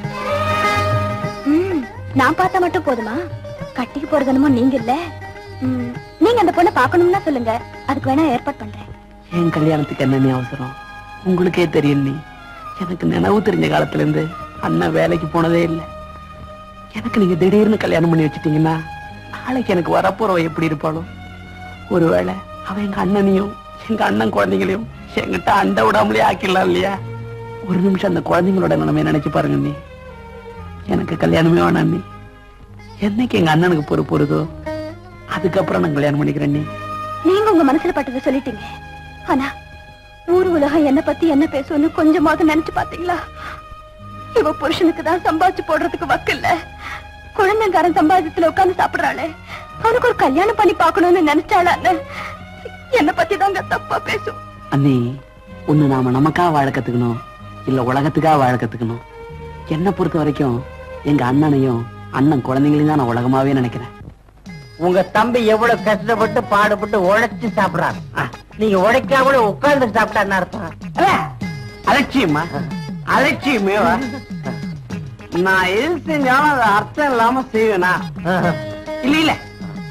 ம், நான் பார்த்தா மட்டும் போதுமா கட்டிக்கு போறதுனமோ நீங்க இல்ல ம், நீங்க அந்த பொண்ணை பார்க்கணும்னா சொல்லுங்க அதுக்கு வேணா ஏற்பாடு பண்றேன் என் கல்யாணத்துக்கு என்ன நீ அவசரம் உங்களுக்கே தெரியும் நீ எனக்கு நினைவு தெரிஞ்ச காலத்துல இருந்து அண்ணன் வேலைக்கு போனதே இல்லை எனக்கு நீங்க திடீர்னு கல்யாணம் பண்ணி வச்சிட்டீங்கன்னா நாளைக்கு எனக்கு வரப்போறவ எப்படி இருப்பாளோ ஒருவேளை அவ எங்க அண்ணனையும் எங்க அண்ணன் குழந்தைங்களையும் என்கிட்ட அண்டை விடாமலே ஆக்கிடலாம் இல்லையா ஒரு நிமிஷம் அந்த குழந்தைங்களோட நிலைமைய நினைச்சு பாருங்க நீ எனக்கு கல்யாணமே வேணாம் நீ என்னைக்கு எங்க அண்ணனுக்கு பொறுப்பு வருதோ அதுக்கப்புறம் நான் கல்யாணம் பண்ணிக்கிறேன் நீ நீங்க உங்க மனசுல பட்டதை சொல்லிட்டீங்க ஆனா ஊர் உலகம் என்ன பத்தி என்ன பேசும்னு கொஞ்சமாவது நினைச்சு பாத்தீங்களா இவ புருஷனுக்கு தான் சம்பாதிச்சு போடுறதுக்கு வக்கில்ல குழந்தைங்காரன் சம்பாதித்துல உட்கார்ந்து சாப்பிடுறாளே அவனுக்கு ஒரு கல்யாணம் பண்ணி பார்க்கணும்னு நினைச்சாளான்னு என்ன பத்தி தாங்க தப்பா பேசும் அண்ணி ஒண்ணு நாம நமக்காக வாழ கத்துக்கணும் இல்ல உலகத்துக்காக வாழ கத்துக்கணும் என்ன பொறுத்த வரைக்கும் எங்க அண்ணனையும் அண்ணன் குழந்தைங்களையும் தான் நான் உலகமாவே நினைக்கிறேன் உங்க தம்பி எவ்வளவு கஷ்டப்பட்டு பாடுபட்டு உழைச்சு சாப்பிடுறான் நீங்க உழைக்காம உட்கார்ந்து சாப்பிட்டா என்ன அர்த்தம் அல்ல, அலட்சியமா அலட்சியமே வா. நான் எது செஞ்சாலும் அது அர்த்தம் இல்லாம செய்வேனா இல்ல இல்ல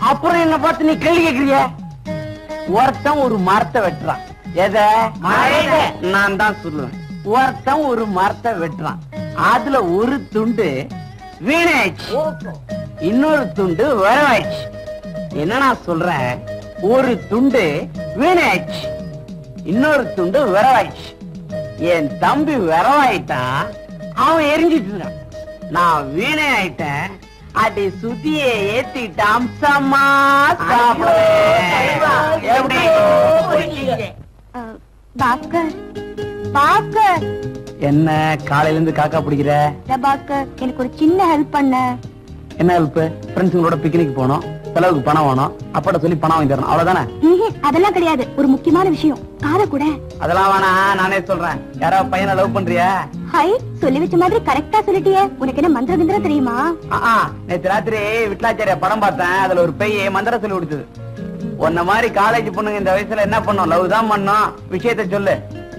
அப்புறம் என்ன பார்த்து நீ கேள்வி கேக்குறிய ஒருத்தன் ஒரு மரத்தை வெட்டுறான் எத மரத்தை. நான் தான் சொல்லுவேன் ஒருத்தன் ஒரு மரத்தை வெட்டுறான் அதுல ஒரு துண்டு வீணாயிடுச்சு இன்னொரு துண்டு வரவாயிடுச்சு என்ன நான் சொல்றேன் ஒரு துண்டு வீணாயிடுச்சு இன்னொரு துண்டு விரவாயிடுச்சு என் தம்பி விரவாயிட்டான் அவன் எரிஞ்சிட்டு இருக்கான் நான் வீணை ஆயிட்டேன் அடி சுத்திய ஏத்திட்டு அம்சமா சாப்பிடுவேன் எப்படி அஹ், பாஸ்கர் பாஸ்கர் என்ன காலையில இருந்து காக்கா பிடிக்கிற இந்த பாஸ்கர் எனக்கு ஒரு சின்ன ஹெல்ப் பண்ண என்ன ஹெல்ப் ஃப்ரெண்ட்ஸுங்களோட பிக்னிக் போனோம் செலவுக்கு பணம் வேணும் அப்பாட்ட சொல்லி பணம் வாங்கி தரணும் அவ்வளவுதானே ம்ஹும், அதெல்லாம் கிடையாது ஒரு முக்கியமான விஷயம் கார கூட அதெல்லாம் வேணா நானே சொல்றேன் யாரோ பையனை லவ் பண்றியா ஹை சொல்லி வச்ச மாதிரி கரெக்டா சொல்லிட்டியே உனக்கு என்ன மந்திர கிந்திரம் தெரியுமா ஆ, நேத்து ராத்திரி விட்லாச்சாரிய படம் பார்த்தேன் அதுல ஒரு பைய மந்திர சொல்லி கொடுத்தது உன்ன மாதிரி காலேஜ் பொண்ணுங்க இந்த வயசுல என்ன பண்ணும் லவ் தான் பண்ணும் விஷயத்த சொல்லு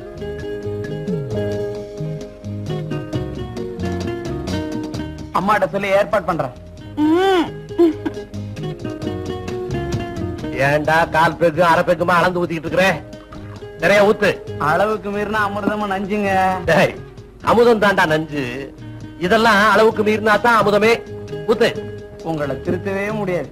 அம்மாட்ட சொல்லி ஏற்பாடு பண்றேன் ம், ஏன்டா கால் பெக்கு அரை பெக்குமா அளந்து ஊத்திக்கிட்டு இருக்கிற நிறைய ஊத்து அளவுக்கு மீறினா அமிர்தமா நஞ்சுங்க டேய், அமுதம் தாண்டா நஞ்சு இதெல்லாம் அளவுக்கு மீறினா தான் அமுதமே ஊத்து உங்களை திருத்தவே முடியாது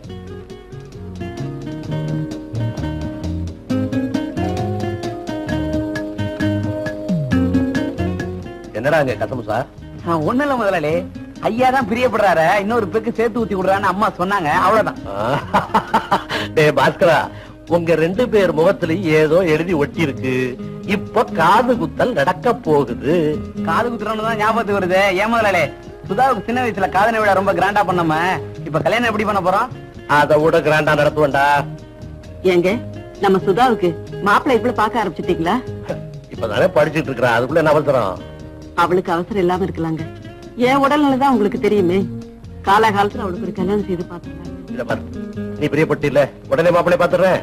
என்னடா இங்க கசமுசா ஒண்ணு இல்ல முதலாளி ஐயா தான் பிரியப்படுறாரு இன்னொரு பெக்கு சேர்த்து ஊத்தி விடுறான்னு அம்மா சொன்னாங்க அவ்வளவுதான் டேய் பாஸ்கரா உங்க ரெண்டு பேர் முகத்திலையும் ஏதோ எழுதி ஒட்டி இருக்கு இப்ப காது குத்தல் நடக்க போகுது காது குத்துறோம்னு தான் ஞாபகத்துக்கு வருது ஏன் முதலாளி சுதாவுக்கு சின்ன வயசுல காதணி விழா ரொம்ப கிராண்டா பண்ணாம இப்ப கல்யாணம் எப்படி பண்ண போறோம் அத விட கிராண்டா நடத்துவேன்டா ஏங்க நம்ம சுதாவுக்கு மாப்பிள்ளை இப்படி பார்க்க ஆரம்பிச்சிட்டீங்களா இப்பதானே படிச்சிட்டு இருக்கிறா அதுக்குள்ள என்ன அவசரம் அவளுக்கு அவசரம் இல்லாம இருக்கலாங்க என் உடல்நிலை தான் உங்களுக்கு தெரியுமே காலகாலத்துல அவளுக்கு ஒரு கல்யாணம் செய்து பார்த்துக்கலாம் இத பாரு நீ பிரியப்பட்டு இல்ல உடனே மாப்பிள்ளை பாத்துறேன்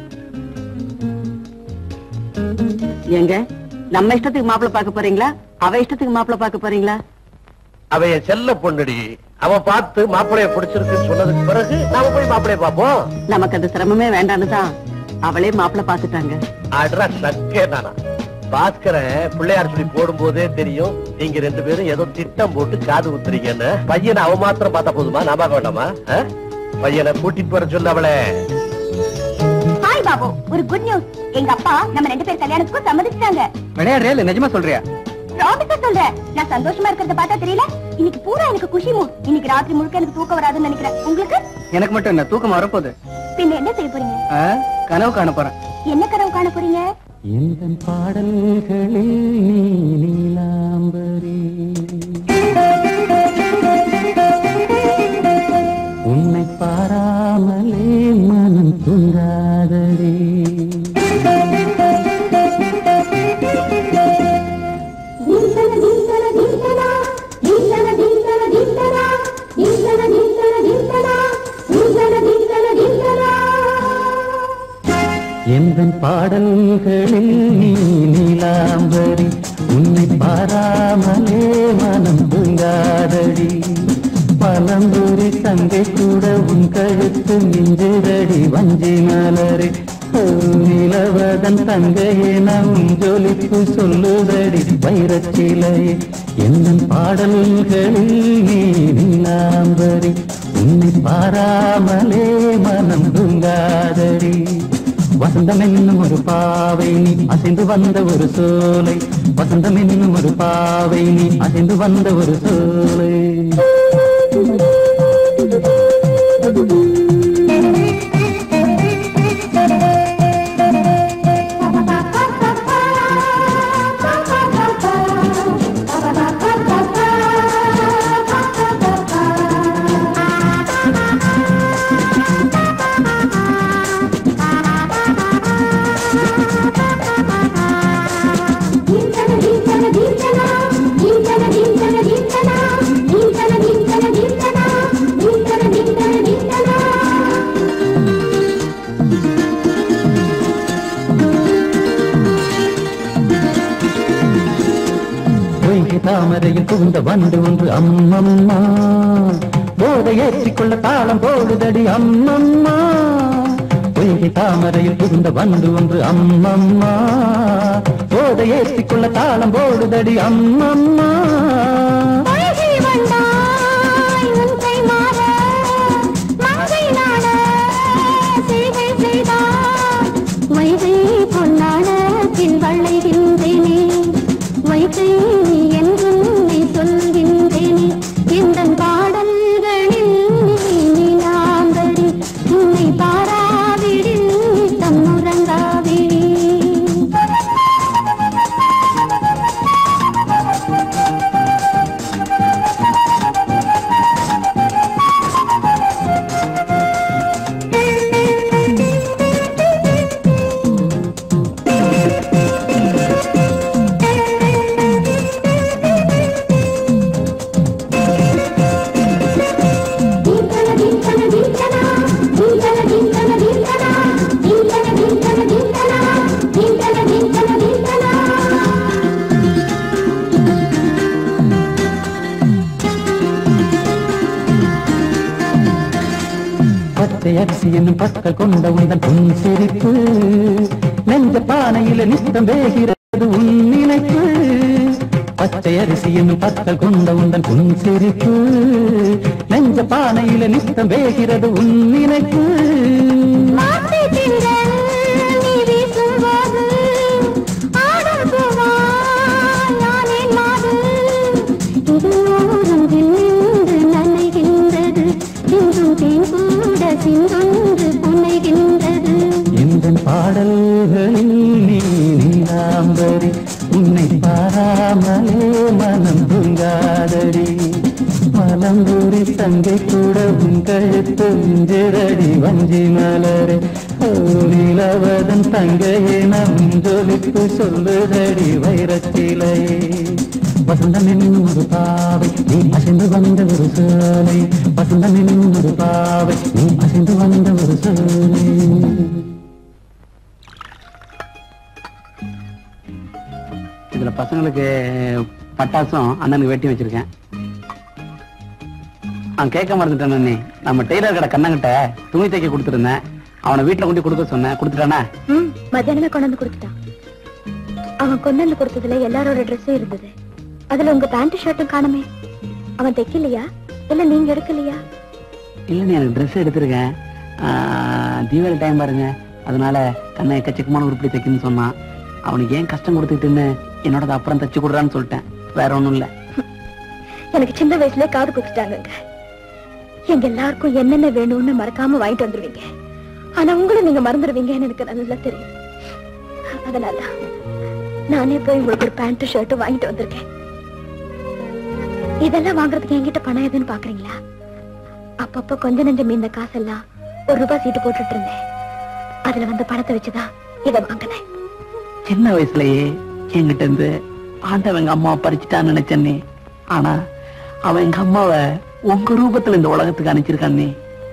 ஏங்க நம்ம இஷ்டத்துக்கு மாப்பிள்ளை பார்க்க போறீங்களா அவ இஷ்டத்துக்கு மாப்பிள்ளை பார்க்க போறீங்களா அவ என் செல்ல பொண்ணுடி அவ பார்த்து மாப்பிளைய பிடிச்சிருக்குன்னு சொன்னதுக்கு பிறகு நாம போய் மாப்பிளைய பாப்போம் நமக்கு அந்த சிரமமே வேண்டான்னு தான் அவளே மாப்பிள்ளை பார்த்துட்டாங்க அட்ரா சக்கே நானா பாஸ்கரன் பிள்ளையார் சொல்லி போடும் போதே தெரியும் நீங்க ரெண்டு பேரும் ஏதோ திட்டம் போட்டு காது குத்துறீங்கன்னு பையனை அவ மாத்திரம் பார்த்தா போதுமா நான் பார்க்க வேண்டாமா ஆ? பையனை கூட்டிட்டு வர சொல்ல அவளை ஹாய் பாபு ஒரு குட் நியூஸ் எங்க அப்பா நம்ம ரெண்டு பேர் கல்யாணத்துக்கும் சம்மதிச்சிட்டாங்க விளையாடுறியா இல்ல நிஜமா சொல்றியா ப்ராமிஸா சொல்றேன் நான் சந்தோஷமா இருக்கிறத பார்த்தா தெரியல இன்னைக்கு பூரா எனக்கு குஷி மூட் இன்னைக்கு ராத்திரி முழுக்க எனக்கு தூக்கம் வராதுன்னு நினைக்கிறேன் உங்களுக்கு எனக்கு மட்டும் என்ன தூக்கம் வரப்போகுது பின்ன என்ன செய்ய போறீங்க ஆ, கனவு காண போறேன் என்ன கனவு காண போறீங்க எந்த பாடல்களில் நீ நீலாம்பரி உன்னை பாராமலே மனம் தூங்காதடி எந்த பாடல்களில் நீ நீலாம்பரி உன்னை பாராமலே மனம் தூங்காதடி பழம்புரி தங்கை கூட உன் கழுத்து மிஞ்சிரடி வஞ்சி மலரே ஓ, நிலவதன் தங்கையே நம் ஜொலிப்பு சொல்லுதடி வைரச்சிலையே எந்த பாடல்களில் நீ நீலாம்பரி உன்னை பாராமலே மனம் தூங்காதடி வசந்தம் என்னும் ஒரு பாவை நீ அசைந்து வந்த ஒரு சோலை வசந்தம் என்னும் ஒரு பாவை நீ அசைந்து வந்த ஒரு சோலை பொய்கை தாமரையில் புகுந்த வண்டு ஒன்று அம்மம்மா போதை ஏற்றிக்கொள்ள தாளம் போடுதடி அம்மம்மா பொய்கை தாமரையில் புகுந்த வந்து ஒன்று அம்மம்மா போதை ஏற்றிக்கொள்ள தாளம் போடுதடி அம்மம்மா அழகி வந்தாய் உன் கை மாற மங்கை நாட சேவை செய்தாய் வைகை பொன்னாட பின் வளைகின்றேனே வைகை என்றும் நீ சொல்கின்றேனே இந்த பாடல்களில் நீ நீலாம்பரி உன்னை பாராவிடில் தம் உறங்காவிடி దీంతన దీంతన దీంతన దీంతన దీంతన దీంతన దీంతన దీంతన దీంతన దీంతన దీంతన దీంతన பச்சை அரிசி என்னும் பற்கள் கொண்ட உந்தன் பொன் சிரிப்பு நெஞ்ச பானையில நித்தம் வேகிறது உன் நினைப்பு பச்சை அரிசி என்னும் பற்கள் கொண்ட உந்தன் பொன் சிரிப்பு நெஞ்ச பானையில நித்தம் வேகிறது உன் நினைப்பு மாத்தை திங்கள் நீ வீசும்போது ஆடும் பூவாய் நானேன் மாது இது ஓரம் நின்று நனைகின்றது சிந்தும் தேன் கூட சிந்தொன்று புனைகின்றது இந்த பாடல்களில் நீ நீலாம்பரி உன்னை பாராமலே மனம் தூங்காதடி மலம்பூரி தங்கை கூட உன் கழுத்து மிஞ்சிரடி வஞ்சி மலரே ஓ நிலவதன் தங்கையே நம் ஜொலிப்பு சொல்லுதடி வைரச்சிலையே வசந்தம் என்னும் ஒரு பாவை நீ அசைந்து வந்த ஒரு சோலை வசந்தம் என்னும் ஒரு பாவை நீ அசைந்து வந்த ஒரு சோலை இதுல பசங்களுக்கு பட்டாசும் அண்ணனுக்கு வெட்டி வச்சிருக்கேன் நான் கேட்க மறந்துட்டேன் அண்ணே நம்ம டெய்லர் கடை கண்ணங்கிட்ட துணி தைக்க கொடுத்துருந்தேன் அவனை வீட்டுல கொண்டு கொடுக்க சொன்னேன் கொடுத்துட்டானா ம் மத்தியானமே கொண்டு வந்து கொடுத்துட்டான் அவன் கொண்டு வந்து கொடுத்ததுல எல்லாரோட ட்ரெஸ்ஸும் இருந்தது அதுல உங்க பேண்ட் ஷர்ட்டும் காணுமே அவன் தைக்கலையா இல்ல நீங்க எடுக்கலையா இல்லைண்ணே எனக்கு ட்ரெஸ் எடுத்திருக்கேன் ஆ, தீபாவளி டைம் பாருங்க அதனால கண்ணை எக்கச்சக்கமான உருப்படி தைக்கணும்னு சொன்னான் அவனுக்கு ஏன் கஷ்டம் கொடுத்துட்டுன்னு என்னோட அப்புறம் தச்சு கொடுறான்னு சொல்லிட்டேன் வேற ஒண்ணும் இல்ல எனக்கு சின்ன வயசுல காது குத்துட்டாங்க எங்க எல்லாருக்கும் என்னென்ன வேணும்னு மறக்காம வாங்கிட்டு வந்துருவீங்க ஆனா உங்களை நீங்க மறந்துடுவீங்கன்னு எனக்கு நல்லா தெரியும் அதனால நானே போய் உங்களுக்கு ஒரு பேண்ட் ஷர்ட் வாங்கிட்டு வந்திருக்கேன் இதெல்லாம் வாங்குறதுக்கு என்கிட்ட பணம் எதுன்னு பாக்குறீங்களா அப்பப்ப கொஞ்ச நெஞ்சம் இந்த காசெல்லாம் ஒரு ரூபாய் சீட்டு போட்டுட்டு இருந்தேன் அதுல வந்து பணத்தை வச்சுதான் இதை வாங்கினேன் சின்ன வயசுலயே என்கிட்ட இருந்து ஆண்டவன் எங்க அம்மாவை பறிச்சுட்டான்னு நினைச்சேன்னே ஆனா அவன் எங்க அம்மாவை உங்க ரூபத்துல இந்த உலகத்துக்கு அனுப்பிச்சிருக்கானே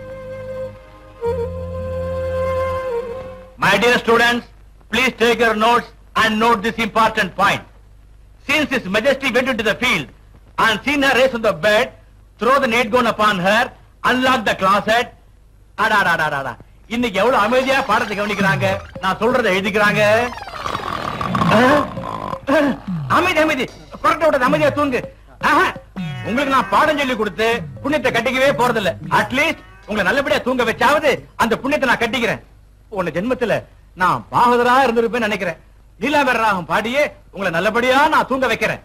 My dear students, please take your notes and note this important point. Since His Majesty went into the field and seen her raised on the bed, throw the net gun upon her, unlock the closet. அடாடாடாடாடா இன்னைக்கு எவ்வளவு அமைதியா பாடத்தை கவனிக்கிறாங்க நான் சொல்றதை எழுதிக்கிறாங்க அஹ், அஹ், அமைதி அமைதி புரட்ட விட்டது அமைதியா தூங்கு ஆஹா, உங்களுக்கு நான் பாடம் சொல்லி கொடுத்து புண்ணியத்தை கட்டிக்கவே போறதில்ல அட்லீஸ்ட் உங்களை நல்லபடியா தூங்க வச்சாவது அந்த புண்ணியத்தை நான் கட்டிக்கிறேன் உன்ன ஜென்மத்துல நான் பாகதரா இருந்திருப்பேன்னு நினைக்கிறேன் நீலாம்பர ராகம் பாடியே உங்களை நல்லபடியா நான் தூங்க வைக்கிறேன்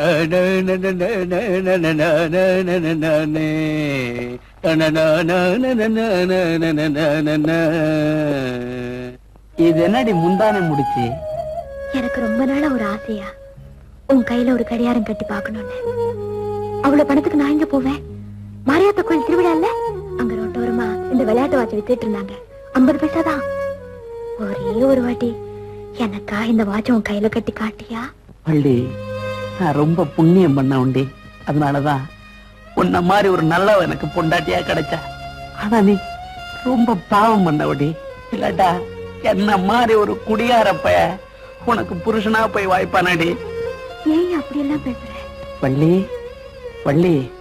இது என்னடி முந்தானை முடிச்சு எனக்கு ரொம்ப நாளா ஒரு ஆசையா உன் கையில ஒரு கடியாரம் கட்டி பார்க்கணும்னு அவ்வளவு பணத்துக்கு நான் எங்க போவேன் மாரியாத்தா கோயில் திருவிழா இல்ல அங்க ரோட்டோரமா இந்த விளையாட்டு வாட்ச் வித்துட்டு இருந்தாங்க ஐம்பது பைசா தான் ஒரே ஒரு வாட்டி எனக்கா இந்த வாட்ச் உன் கையில கட்டி காட்டியா பள்ளி நான் ரொம்ப புண்ணியம் பண்ண உண்டி அதனாலதான் உன்ன மாதிரி ஒரு நல்லவ எனக்கு பொண்டாட்டியா கிடைச்சா ஆனா நீ ரொம்ப பாவம் பண்ண உடி இல்லாட்டா என்ன மாதிரி ஒரு குடியாரப்ப உனக்கு புருஷனா போய் வாய்ப்பானடி ஏன் அப்படி எல்லாம் பேசுற வள்ளி வள்ளி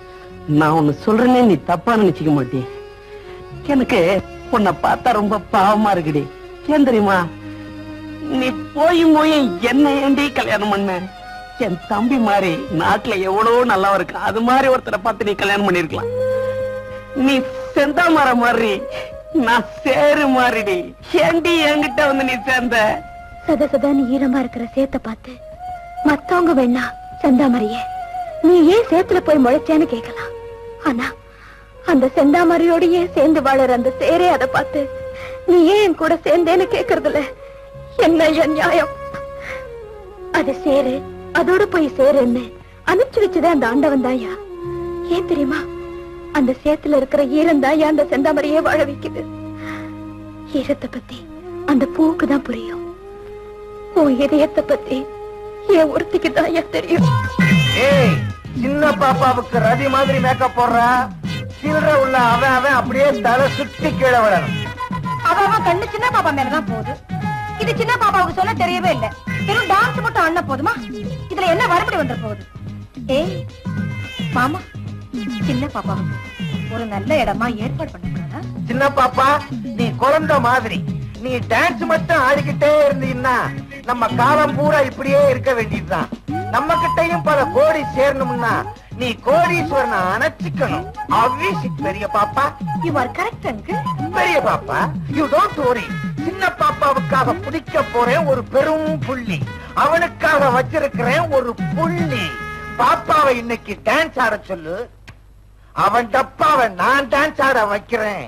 நான் ஒண்ணு சொல்றேனே நீ தப்பா நினைச்சுக்க மாட்டியே எனக்கு உன்னை பார்த்தா ரொம்ப பாவமா இருக்குடி ஏன் தெரியுமா நீ போய் போய் என்ன ஏண்டி கல்யாணம் பண்ண என் தம்பி மாதிரி நாட்டுல எவ்வளவு நல்லா இருக்கு அது மாதிரி ஒருத்தரை பார்த்து நீ கல்யாணம் பண்ணிருக்கலாம் நீ செந்தாமர மாதிரி நான் சேரு மாதிரிடி ஏண்டி என்கிட்ட வந்து நீ சேர்ந்த சத சதான்னு ஈரமா இருக்கிற சேத்த பார்த்து மத்தவங்க வேணா செந்தாமரைய நீ ஏன் சேத்துல போய் முளைச்சேன்னு கேட்கலாம் ஆனா அந்த செந்தாமரையோடயே சேர்ந்து வாழற அந்த சேரே அதை பார்த்து நீ ஏன் என் கூட சேர்ந்தேன்னு கேக்குறதுல என்ன என் நியாயம் அது சேரு அதோட போய் சேருன்னு அனுப்பிச்சு வச்சதே அந்த ஆண்டவன் தாயா ஏன் தெரியுமா அந்த சேத்துல இருக்கிற ஈரம் தாயா அந்த செந்தாமரையே வாழ வைக்குது ஈரத்தை பத்தி அந்த பூவுக்கு தான் புரியும் உன் இதயத்தை பத்தி என் ஒருத்திக்கு தாயா தெரியும் ஏய் சின்ன பாப்பாவுக்கு ரதி மாதிரி மேக்கப் போடுறா சில்லற உள்ள அவன் அவன் அப்படியே தலை சுத்தி கீழே விடணும் அவன் கண்ணு சின்ன பாப்பா மேலதான் போகுது இது சின்ன பாப்பாவுக்கு சொல்ல தெரியவே இல்ல வெறும் டான்ஸ் மட்டும் ஆடினா போதுமா இதுல என்ன வரப்படி வந்துட போகுது ஏய் மாமா சின்ன பாப்பாவுக்கு ஒரு நல்ல இடமா ஏற்பாடு பண்ணிருக்காங்க சின்ன பாப்பா நீ குழந்தை மாதிரி நீ டான்ஸ் மட்டும் ஆடிக்கிட்டே இருந்தீங்கன்னா நம்ம காலம் பூரா இப்படியே இருக்க வேண்டியதுதான் நம்ம கிட்டயும் பல கோடி சேரணும்னா நீ கோடீஸ்வரனை அணைச்சிக்கணும் அவ்விசி பெரிய பாப்பா யூ ஆர் கரெக்ட் அங்கு பெரிய பாப்பா யூ டோன்ட் worry சின்ன பாப்பாவுக்காக பிடிக்க போறேன் ஒரு பெரும் புள்ளி அவனுக்காக வச்சிருக்கிறேன் ஒரு புள்ளி பாப்பாவை இன்னைக்கு டான்ஸ் ஆட சொல்லு அவன் டப்பாவை நான் டான்ஸ் ஆட வைக்கிறேன்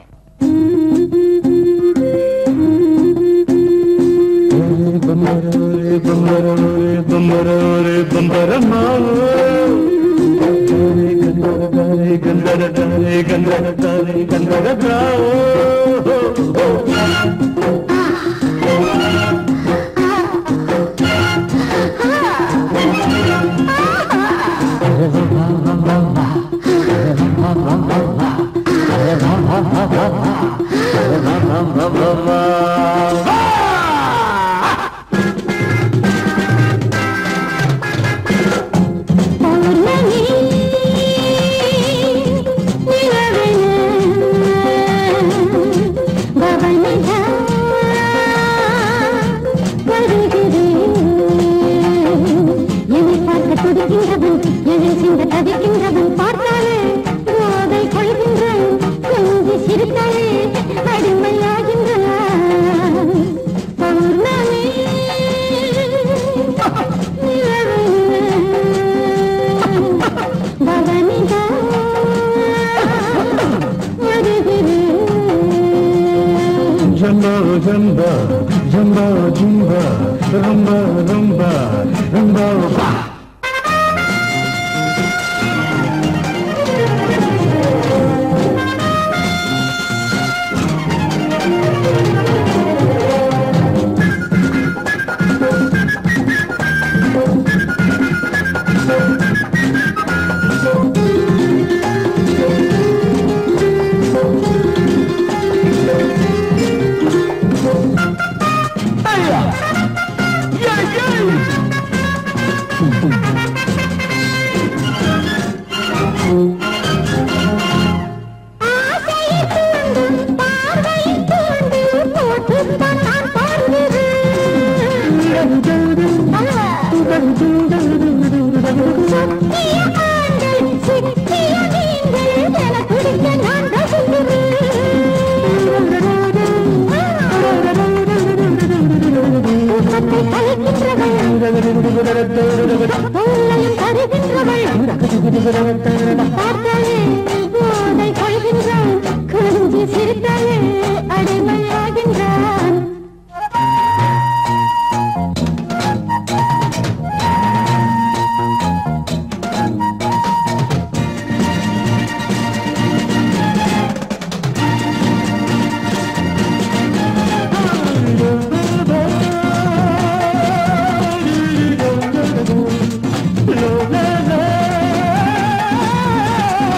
தவிக்கின்றவன் பார்த்தாலே போதை கொள்கின்றான் கொஞ்சி சிரித்தாலே அடிமையாகின்றான் பௌர்ணமி பவனிதா வருகிறேன் ஜம்பா ஜம்பா ஜம்பா ஜும்பா ரம்பா ரம்பா ரம்பா பா. சிரித்தாலே அடிமையாகின்றான் la la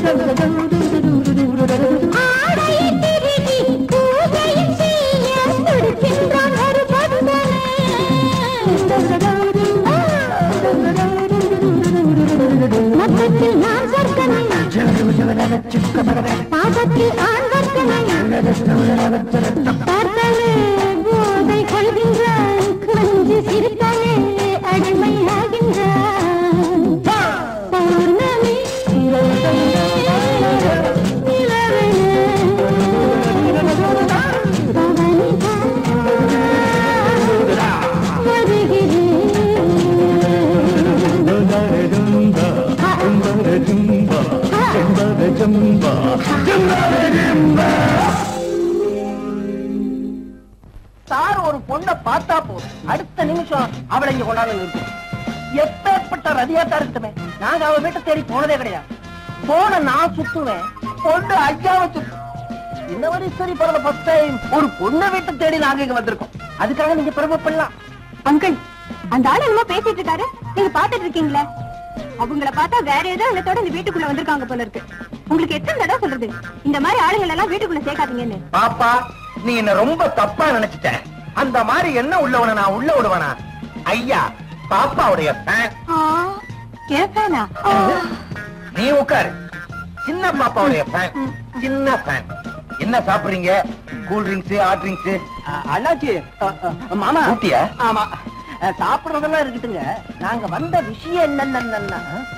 ஆடையை திருடி பூஜையும் செய்ய துடிக்கின்றான் ஒரு பக்தனே. மொத்தத்தில் நான் சொர்க்கனை பாதத்தில் ஆண் வர்க்கனை பார்த்தாலே போதை கொள்கின்றான் கொஞ்சி சிரித்தாலே அடிமையாகின்றான் பௌர்ணமி சார் ஒரு பொண்ணை பார்த்தா போதும் அடுத்த நிமிஷம் அவளை இங்க கொண்டாந்து நிறுத்தும் எப்பேற்பட்ட ரதியாத்தா இருக்கட்டுமே நாங்க அவ வீட்டை தேடி போனதே கிடையாது போன நான் சுத்துவேன் பொண்ணு ஐயாவை சுத்து இந்த மாதிரி சரி பரவ ஃபர்ஸ்ட் டைம் ஒரு பொண்ணை வீட்டை தேடி நாங்க இங்க வந்திருக்கோம் அதுக்காக நீங்க பெருமைப்படலாம் அங்கிள் அந்த ஆள் என்னமோ பேசிட்டு இருக்காரு நீங்க பாத்துட்டு இருக்கீங்களே அவங்கள பார்த்தா வேற ஏதோ இடத்தோட இந்த வீட்டுக்குள்ள வந்திருக்காங்க போல இருக்கு உங்களுக்கு எத்தனை தடவை சொல்றது இந்த மாதிரி ஆளுங்களை எல்லாம் வீட்டுக்குள்ள சேர்க்காதீங்கன்னு பாப்பா நீ என்ன ரொம்ப தப்பா நினைச்சிட்ட அந்த மாதிரி என்ன உள்ளவன நான் உள்ள விடுவனா ஐயா பாப்பாவுடைய ஃபேன் கேட்பானா நீ உட்காரு சின்ன பாப்பாவுடைய ஃபேன் சின்ன ஃபேன் என்ன சாப்பிடுறீங்க கூல் ட்ரிங்க்ஸ் ஹாட் ட்ரிங்க்ஸ் அண்ணாச்சி மாமா ஊட்டியா ஆமா அஹ், சாப்பிடுறதெல்லாம் இருக்கட்டுங்க நாங்க வந்த விஷயம் என்னன்னா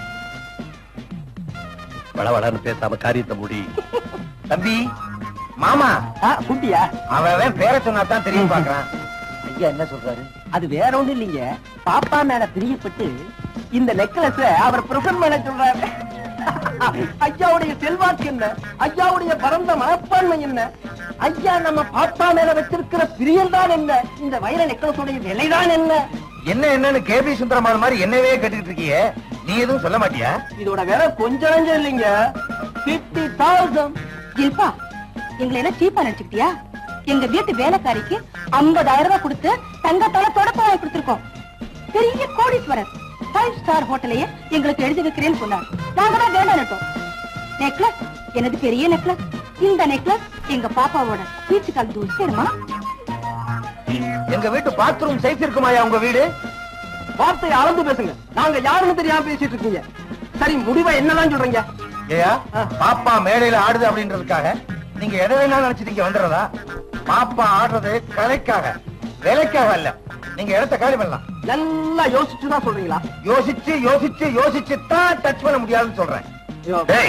வளவளன்னு பேசாம காரியத்தை முடி தம்பி மாமா குட்டியா அவன் பேர சொன்னா தான் தெரியும் பாக்குறான் ஐயா என்ன சொல்றாரு அது வேற ஒண்ணும் இல்லைங்க பாப்பா மேல பிரியப்பட்டு இந்த நெக்லஸ் அவர் பிரசன் மேல சொல்றாரு ஐயாவுடைய செல்வாக்கு என்ன ஐயாவுடைய பரந்த மனப்பான்மை என்ன ஐயா நம்ம பாப்பா மேல வச்சிருக்கிற பிரியம் தான் என்ன இந்த வைர நெக்லஸ் உடைய விலைதான் என்ன என்ன என்னன்னு கேபி சுந்தரமான் மாதிரி என்னவே கேட்டுக்கிட்டு இருக்கியே நீ எதுவும் சொல்ல மாட்டியா இதோட விலை கொஞ்சம் நஞ்சம் இல்லைங்க பிப்டி தௌசண்ட் ஜில்பா எங்களை எல்லாம் சீப்பா நினைச்சுக்கிட்டியா எங்க வீட்டு வேலைக்காரிக்கு ஐம்பதாயிரம் ரூபாய் கொடுத்து தங்கத்தோட தொடப்ப வாங்கி கொடுத்திருக்கோம் பெரிய கோடீஸ்வரர் ஃபைவ் ஸ்டார் ஹோட்டலையே எங்களுக்கு எழுதி வைக்கிறேன்னு சொன்னார் நாங்க தான் வேண்டாம் நெக்லஸ் எனது பெரிய நெக்லஸ் இந்த நெக்லஸ் எங்க பாப்பாவோட பீச்சு கால் தூசி சேருமா எங்க வீட்டு பாத்ரூம் சைஸ் இருக்குமாயா உங்க வீடு வார்த்தையை அளந்து பேசுங்க நாங்க யாருன்னு தெரியாம பேசிட்டு இருக்கீங்க சரி முடிவா என்னதான் சொல்றீங்க ஏயா பாப்பா மேடையில ஆடுது அப்படின்றதுக்காக நீங்க எதை வேணாலும் நினைச்சிட்டு இங்க வந்துடுறதா பாப்பா ஆடுறது கலைக்காக வேலைக்காக அல்ல நீங்க இடத்த காலி பண்ணலாம் நல்லா யோசிச்சு தான் சொல்றீங்களா யோசிச்சு யோசிச்சு யோசிச்சு தான் டச் பண்ண முடியாதுன்னு சொல்றேன் டேய்,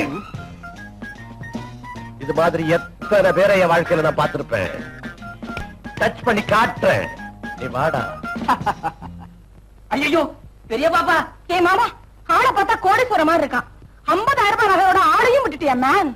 இது மாதிரி எத்தனை பேரை என் வாழ்க்கையில நான் பார்த்திருப்பேன் டச் பண்ணி காட்டுறேன் நீ வாடா ஐயோ பெரிய பாப்பா ஏ மாமா ஆளை பார்த்தா கோடீஸ்வர மாதிரி இருக்கான் ஐம்பதாயிரம் ரூபாய் நகையோட ஆளையும் விட்டுட்டியா மேன்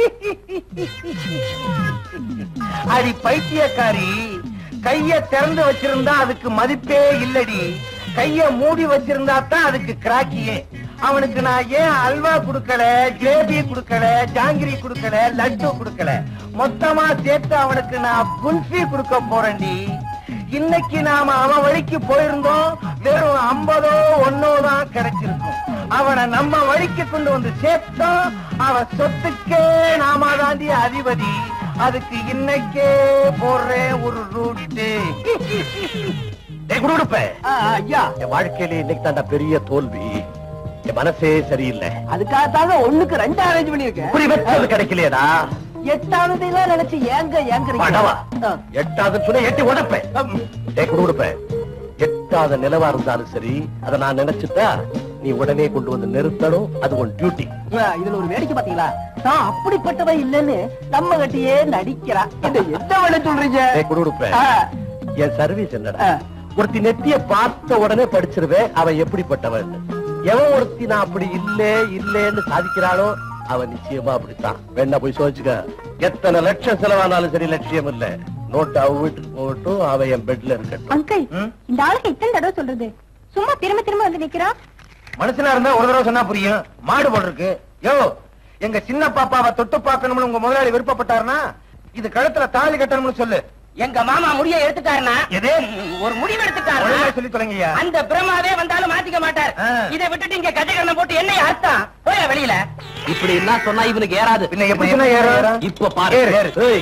அடி பைத்தியக்காரி கைய திறந்து வச்சிருந்தா அதுக்கு மதிப்பே இல்லடி கைய மூடி வச்சிருந்தா தான் அதுக்கு கிராக்கியே அவனுக்கு நான் ஏன் அல்வா குடுக்கல ஜிலேபி குடுக்கல ஜாங்கிரி குடுக்கல லட்டு குடுக்கல மொத்தமா சேர்த்து அவனுக்கு நான் குல்ஃபி கொடுக்க போறேன்டி இன்னைக்கு நாம அவன் வழிக்கு போயிருந்தோம் வெறும் ஐம்பதோ ஒன்னோ தான் கிடைச்சிருக்கும் அவனை நம்ம வழிக்கு கொண்டு வந்து சேர்த்தோம் அவன் சொத்துக்கே நாம தாண்டி அதிபதி அதுக்கு இன்னைக்கே போடுறேன் ஒரு ரூட்டு குடுப்ப ஐயா என் வாழ்க்கையில இன்னைக்கு தாண்டா பெரிய தோல்வி என் மனசே சரியில்லை அதுக்காகத்தாங்க ஒண்ணுக்கு ரெண்டு அரேஞ்ச் பண்ணிருக்கேன் இப்படி வச்சது கிடைக்கலையேடா எட்டாவது எல்லாம் நினைச்சு ஏங்க படவா ஏங்குறீங்க எட்டாவது சொன்ன எட்டி உடப்பேன் கொடுப்பேன் எட்டாத நிலவா இருந்தாலும் சரி அதை நான் நினைச்சுட்டா நீ உடனே கொண்டு வந்து நிறுத்தணும் அது உன் டியூட்டி ஆ, இதுல ஒரு வேடிக்கை பாத்தீங்களா நான் அப்படிப்பட்டவன் இல்லைன்னு நம்ம கட்டியே நடிக்கிறா இது எந்த வேலை சொல்றீங்க கொடுப்பேன் ஆ, என் சர்வீஸ் என்னடா ஆ. ஒருத்தி நெத்திய பார்த்த உடனே படிச்சிருவேன் அவன் எப்படிப்பட்டவன் எவன் ஒருத்தி நான் அப்படி இல்லே இல்லேன்னு சாதிக்கிறானோ அவன் நிச்சயமா அப்படித்தான் வேணா போய் சோதிச்சுக்க எத்தனை லட்சம் செலவானாலும் சரி லட்சியம் இல்ல நோட்டு அவ வீட்டுக்கு போகட்டும் அவன் என் பெட்ல இருக்கட்டும் அங்கிள் ம்? இந்த ஆளுக்கு இத்தனை தடவை சொல்றது சும்மா திரும்ப திரும்ப வந்து நிக்கிறா மனுஷனா இருந்தா ஒரு தடவை சொன்னா புரியும் மாடு போல் இருக்கு யோ எங்க சின்ன பாப்பாவை தொட்டு பார்க்கணும்னு உங்க முதலாளி விருப்பப்பட்டாருன்னா இது கழுத்துல தாலி கட்டணும்னு சொல்லு எங்க மாமா முடிய எடுத்துட்டாருன்னா எது ஒரு முடிவு எடுத்துட்டாரு ஒழுங்கா சொல்லி தொலைங்கய்யா அந்த பிரம்மாவே வந்தாலும் மாத்திக்க மாட்டார் ஆ. இதை விட்டுட்டு இங்க கஜகரணம் போட்டு என்ன அர்த்தம் போய வெளியில இப்படி எல்லாம் சொன்னா இவனுக்கு ஏறாது பின்ன எப்படி சொன்னா ஏறும்? இப்ப பாரு ஏறு, ஏறு.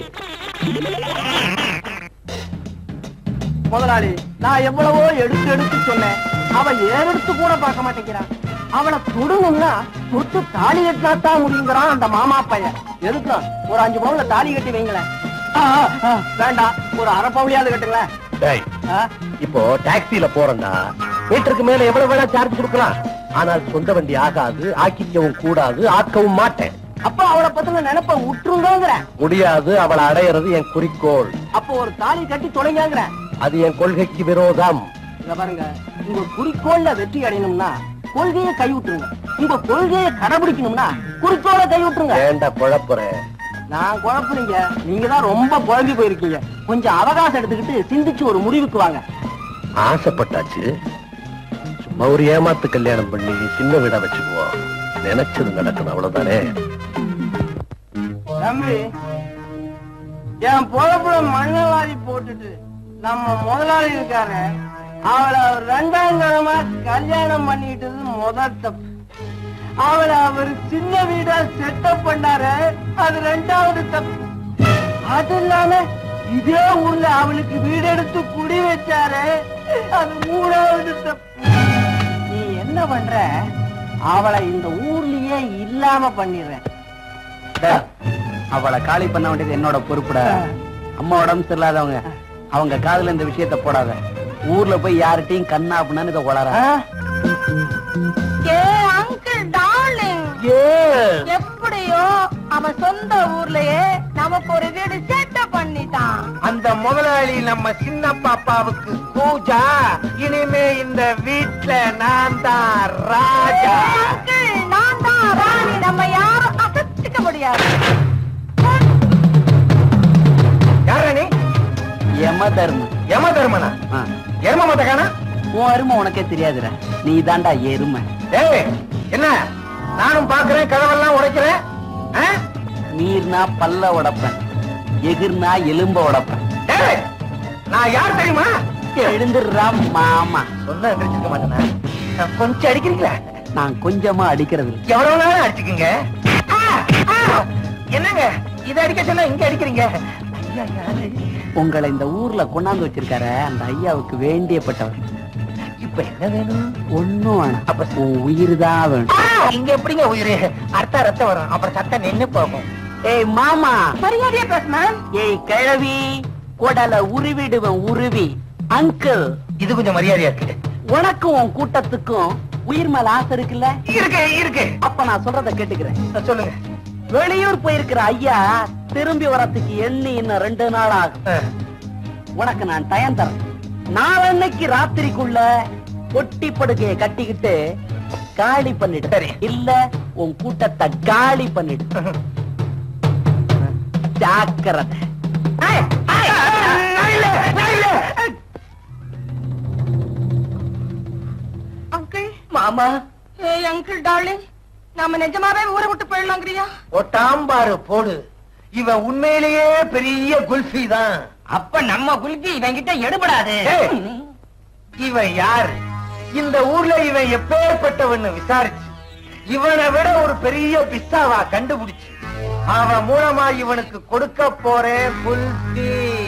முதலாளி நான் எவ்வளவோ எடுத்து எடுத்து சொன்னேன் அவ ஏறெடுத்து கூட பார்க்க மாட்டேங்கிறான் அவளை தொடணும்னா தொட்டு தாலி கட்டினா தான் முடியுங்கிறான் அந்த மாமா பையன் எதுக்கு ஒரு அஞ்சு பவுன்ல தாலி கட்டி வைங்களேன் ஆ, ஆ, ஆ, வேண்டாம் ஒரு அரை பவுலியாவது கட்டுங்களேன் டேய், ஆ? இப்போ டாக்ஸில போறேன்னா மீட்டருக்கு மேல எவ்வளவு வேணா சார்ஜ் கொடுக்கலாம் ஆனால் சொந்த வண்டி ஆகாது ஆக்கிக்கவும் கூடாது ஆக்கவும் மாட்டேன் அப்ப அவளை பத்தின நினைப்ப விட்டுருங்கிற முடியாது அவளை அடையிறது என் குறிக்கோள் அப்ப ஒரு தாலி கட்டி தொலைங்கிற அது என் கொள்கைக்கு விரோதம் இங்க பாருங்க உங்க குறிக்கோள்ல வெற்றி அடையணும்னா கொள்கையை கைவிட்டுருங்க உங்க கொள்கையை கடைபிடிக்கணும்னா குறிக்கோளை கைவிட்டுருங்க ஏண்டா குழப்புற நான் குழப்பறீங்க நீங்க தான் ரொம்ப குழம்பி போயிருக்கீங்க கொஞ்சம் அவகாசம் எடுத்துக்கிட்டு சிந்திச்சு ஒரு முடிவுக்கு வாங்க ஆசைப்பட்டாச்சு சும்மா ஒரு ஏமாத்து கல்யாணம் பண்ணி சின்ன வீடா வச்சுக்குவோம் நினைச்சது நடக்கணும் அவ்வளவுதானே தம்பி என் பொழப்புல மண்ணவாரி போட்டுட்டு நம்ம முதலாளி இருக்காரு அவளை அவர் ரெண்டாம் தரமா கல்யாணம் பண்ணிட்டது முதல் தப்பு அவளை அவர் சின்ன வீடா செட்டப் பண்ணாரு அது ரெண்டாவது தப்பு அது இல்லாம இதே ஊர்ல அவளுக்கு வீடு எடுத்து குடி வச்சாரு அது மூணாவது தப்பு நீ என்ன பண்ற அவளை இந்த ஊர்லயே இல்லாம பண்ணிடுறேன் டேய், அவளை காலி பண்ண வேண்டியது என்னோட பொறுப்புடா அம்மா உடம்பு சரியில்லாதவங்க அவங்க காதுல இந்த விஷயத்த போடாத ஊர்ல போய் யார்கிட்டயும் கண்ணா அப்படின்னு இதை உளற ஏ அங்கிள் டார்லிங் எப்படியோ அவன் சொந்த ஊர்லயே நமக்கு ஒரு வீடு செட்டப் பண்ணிட்டான் அந்த முதலாளி நம்ம சின்ன பாப்பாவுக்கு பூஜா இனிமே இந்த வீட்ல நான் தான் ராஜா அங்கிள் நான் தான் ராணி நம்ம யாரும் அசத்திக்க முடியாது யார நீ யம தர்மம் யம தர்மனா ஆ. எரும மத்தகானா உன் அருமை உனக்கே தெரியாதுடா நீ தாண்டா எருமை ஏய் என்ன நானும் பாக்குறேன் கதவெல்லாம் உடைக்கிறேன் ஆ? மீறினா பல்ல உடைப்பேன் எகிர்னா எலும்ப உடைப்பேன் ஏய், நான் யார் தெரியுமா எழுந்துடுறா மாமா சொன்னா எந்திரிச்சிருக்க மாட்டேனா நான் கொஞ்சம் அடிக்கிறீங்களா நான் கொஞ்சமா அடிக்கிறது இல்ல. எவ்வளவு நேரம் அடிச்சுக்குங்க ஆ, ஆ, என்னங்க இத அடிக்க சொன்னா இங்க அடிக்கிறீங்க ஐயா, யாரு? உங்களை இந்த ஊர்ல கொண்டாந்து வச்சிருக்காரு அந்த ஐயாவுக்கு வேண்டியப்பட்டவர் இப்ப என்ன வேணும் ஒண்ணும் வேணாம் அப்ப உன் உயிர் தான் வேணும் ஆ, இங்க எப்படிங்க உயிரு அர்த்த ரத்தம் வரும் அப்புறம் சத்தம் நின்னு போகும் ஏய் மாமா மரியாதையா பேசுனேன் ஏய் கிழவி கொடல உருவிடுவேன் உருவி அங்கிள் இது கொஞ்சம் மரியாதையா இருக்கு உனக்கும் உன் கூட்டத்துக்கும் உயிர் மேல ஆசை இருக்குல்ல இருக்கு இருக்கு அப்ப நான் சொல்றத கேட்டுக்கிறேன் சொல்லுங்க வெளியூர் போயிருக்கிற ஐயா திரும்பி வரத்துக்கு எண்ணி இன்னும் ரெண்டு நாள் ஆகும் ஆ, உனக்கு நான் டயம் தரேன் நாளன்னைக்கு ராத்திரிக்குள்ள பொட்டி படுக்கைய கட்டிக்கிட்டு காலி பண்ணிடு சரி. இல்ல உன் கூட்டத்தை காலி பண்ணிடு ஜாக்கிரதை ஏய், ஏய், நான் இல்ல, நான் இல்ல. அங்கிள் மாமா ஏய் அங்கிள் டார்லிங் நாம நிஜமாவே ஊரை விட்டு போயிடலாங்கிறியா ஒட்டாம்பாரு போடு இவன் உண்மையிலேயே பெரிய குல்ஃபி தான் அப்ப நம்ம குலுக்கி இவங்கிட்ட எடுபடாது ஏய், இவன் யாரு இந்த ஊர்ல இவன் எப்பேற்பட்டவன்னு விசாரிச்சு இவனை விட ஒரு பெரிய பிஸ்தாவா கண்டுபிடிச்சு அவன் மூலமா இவனுக்கு கொடுக்க போறேன் குல்ஃபி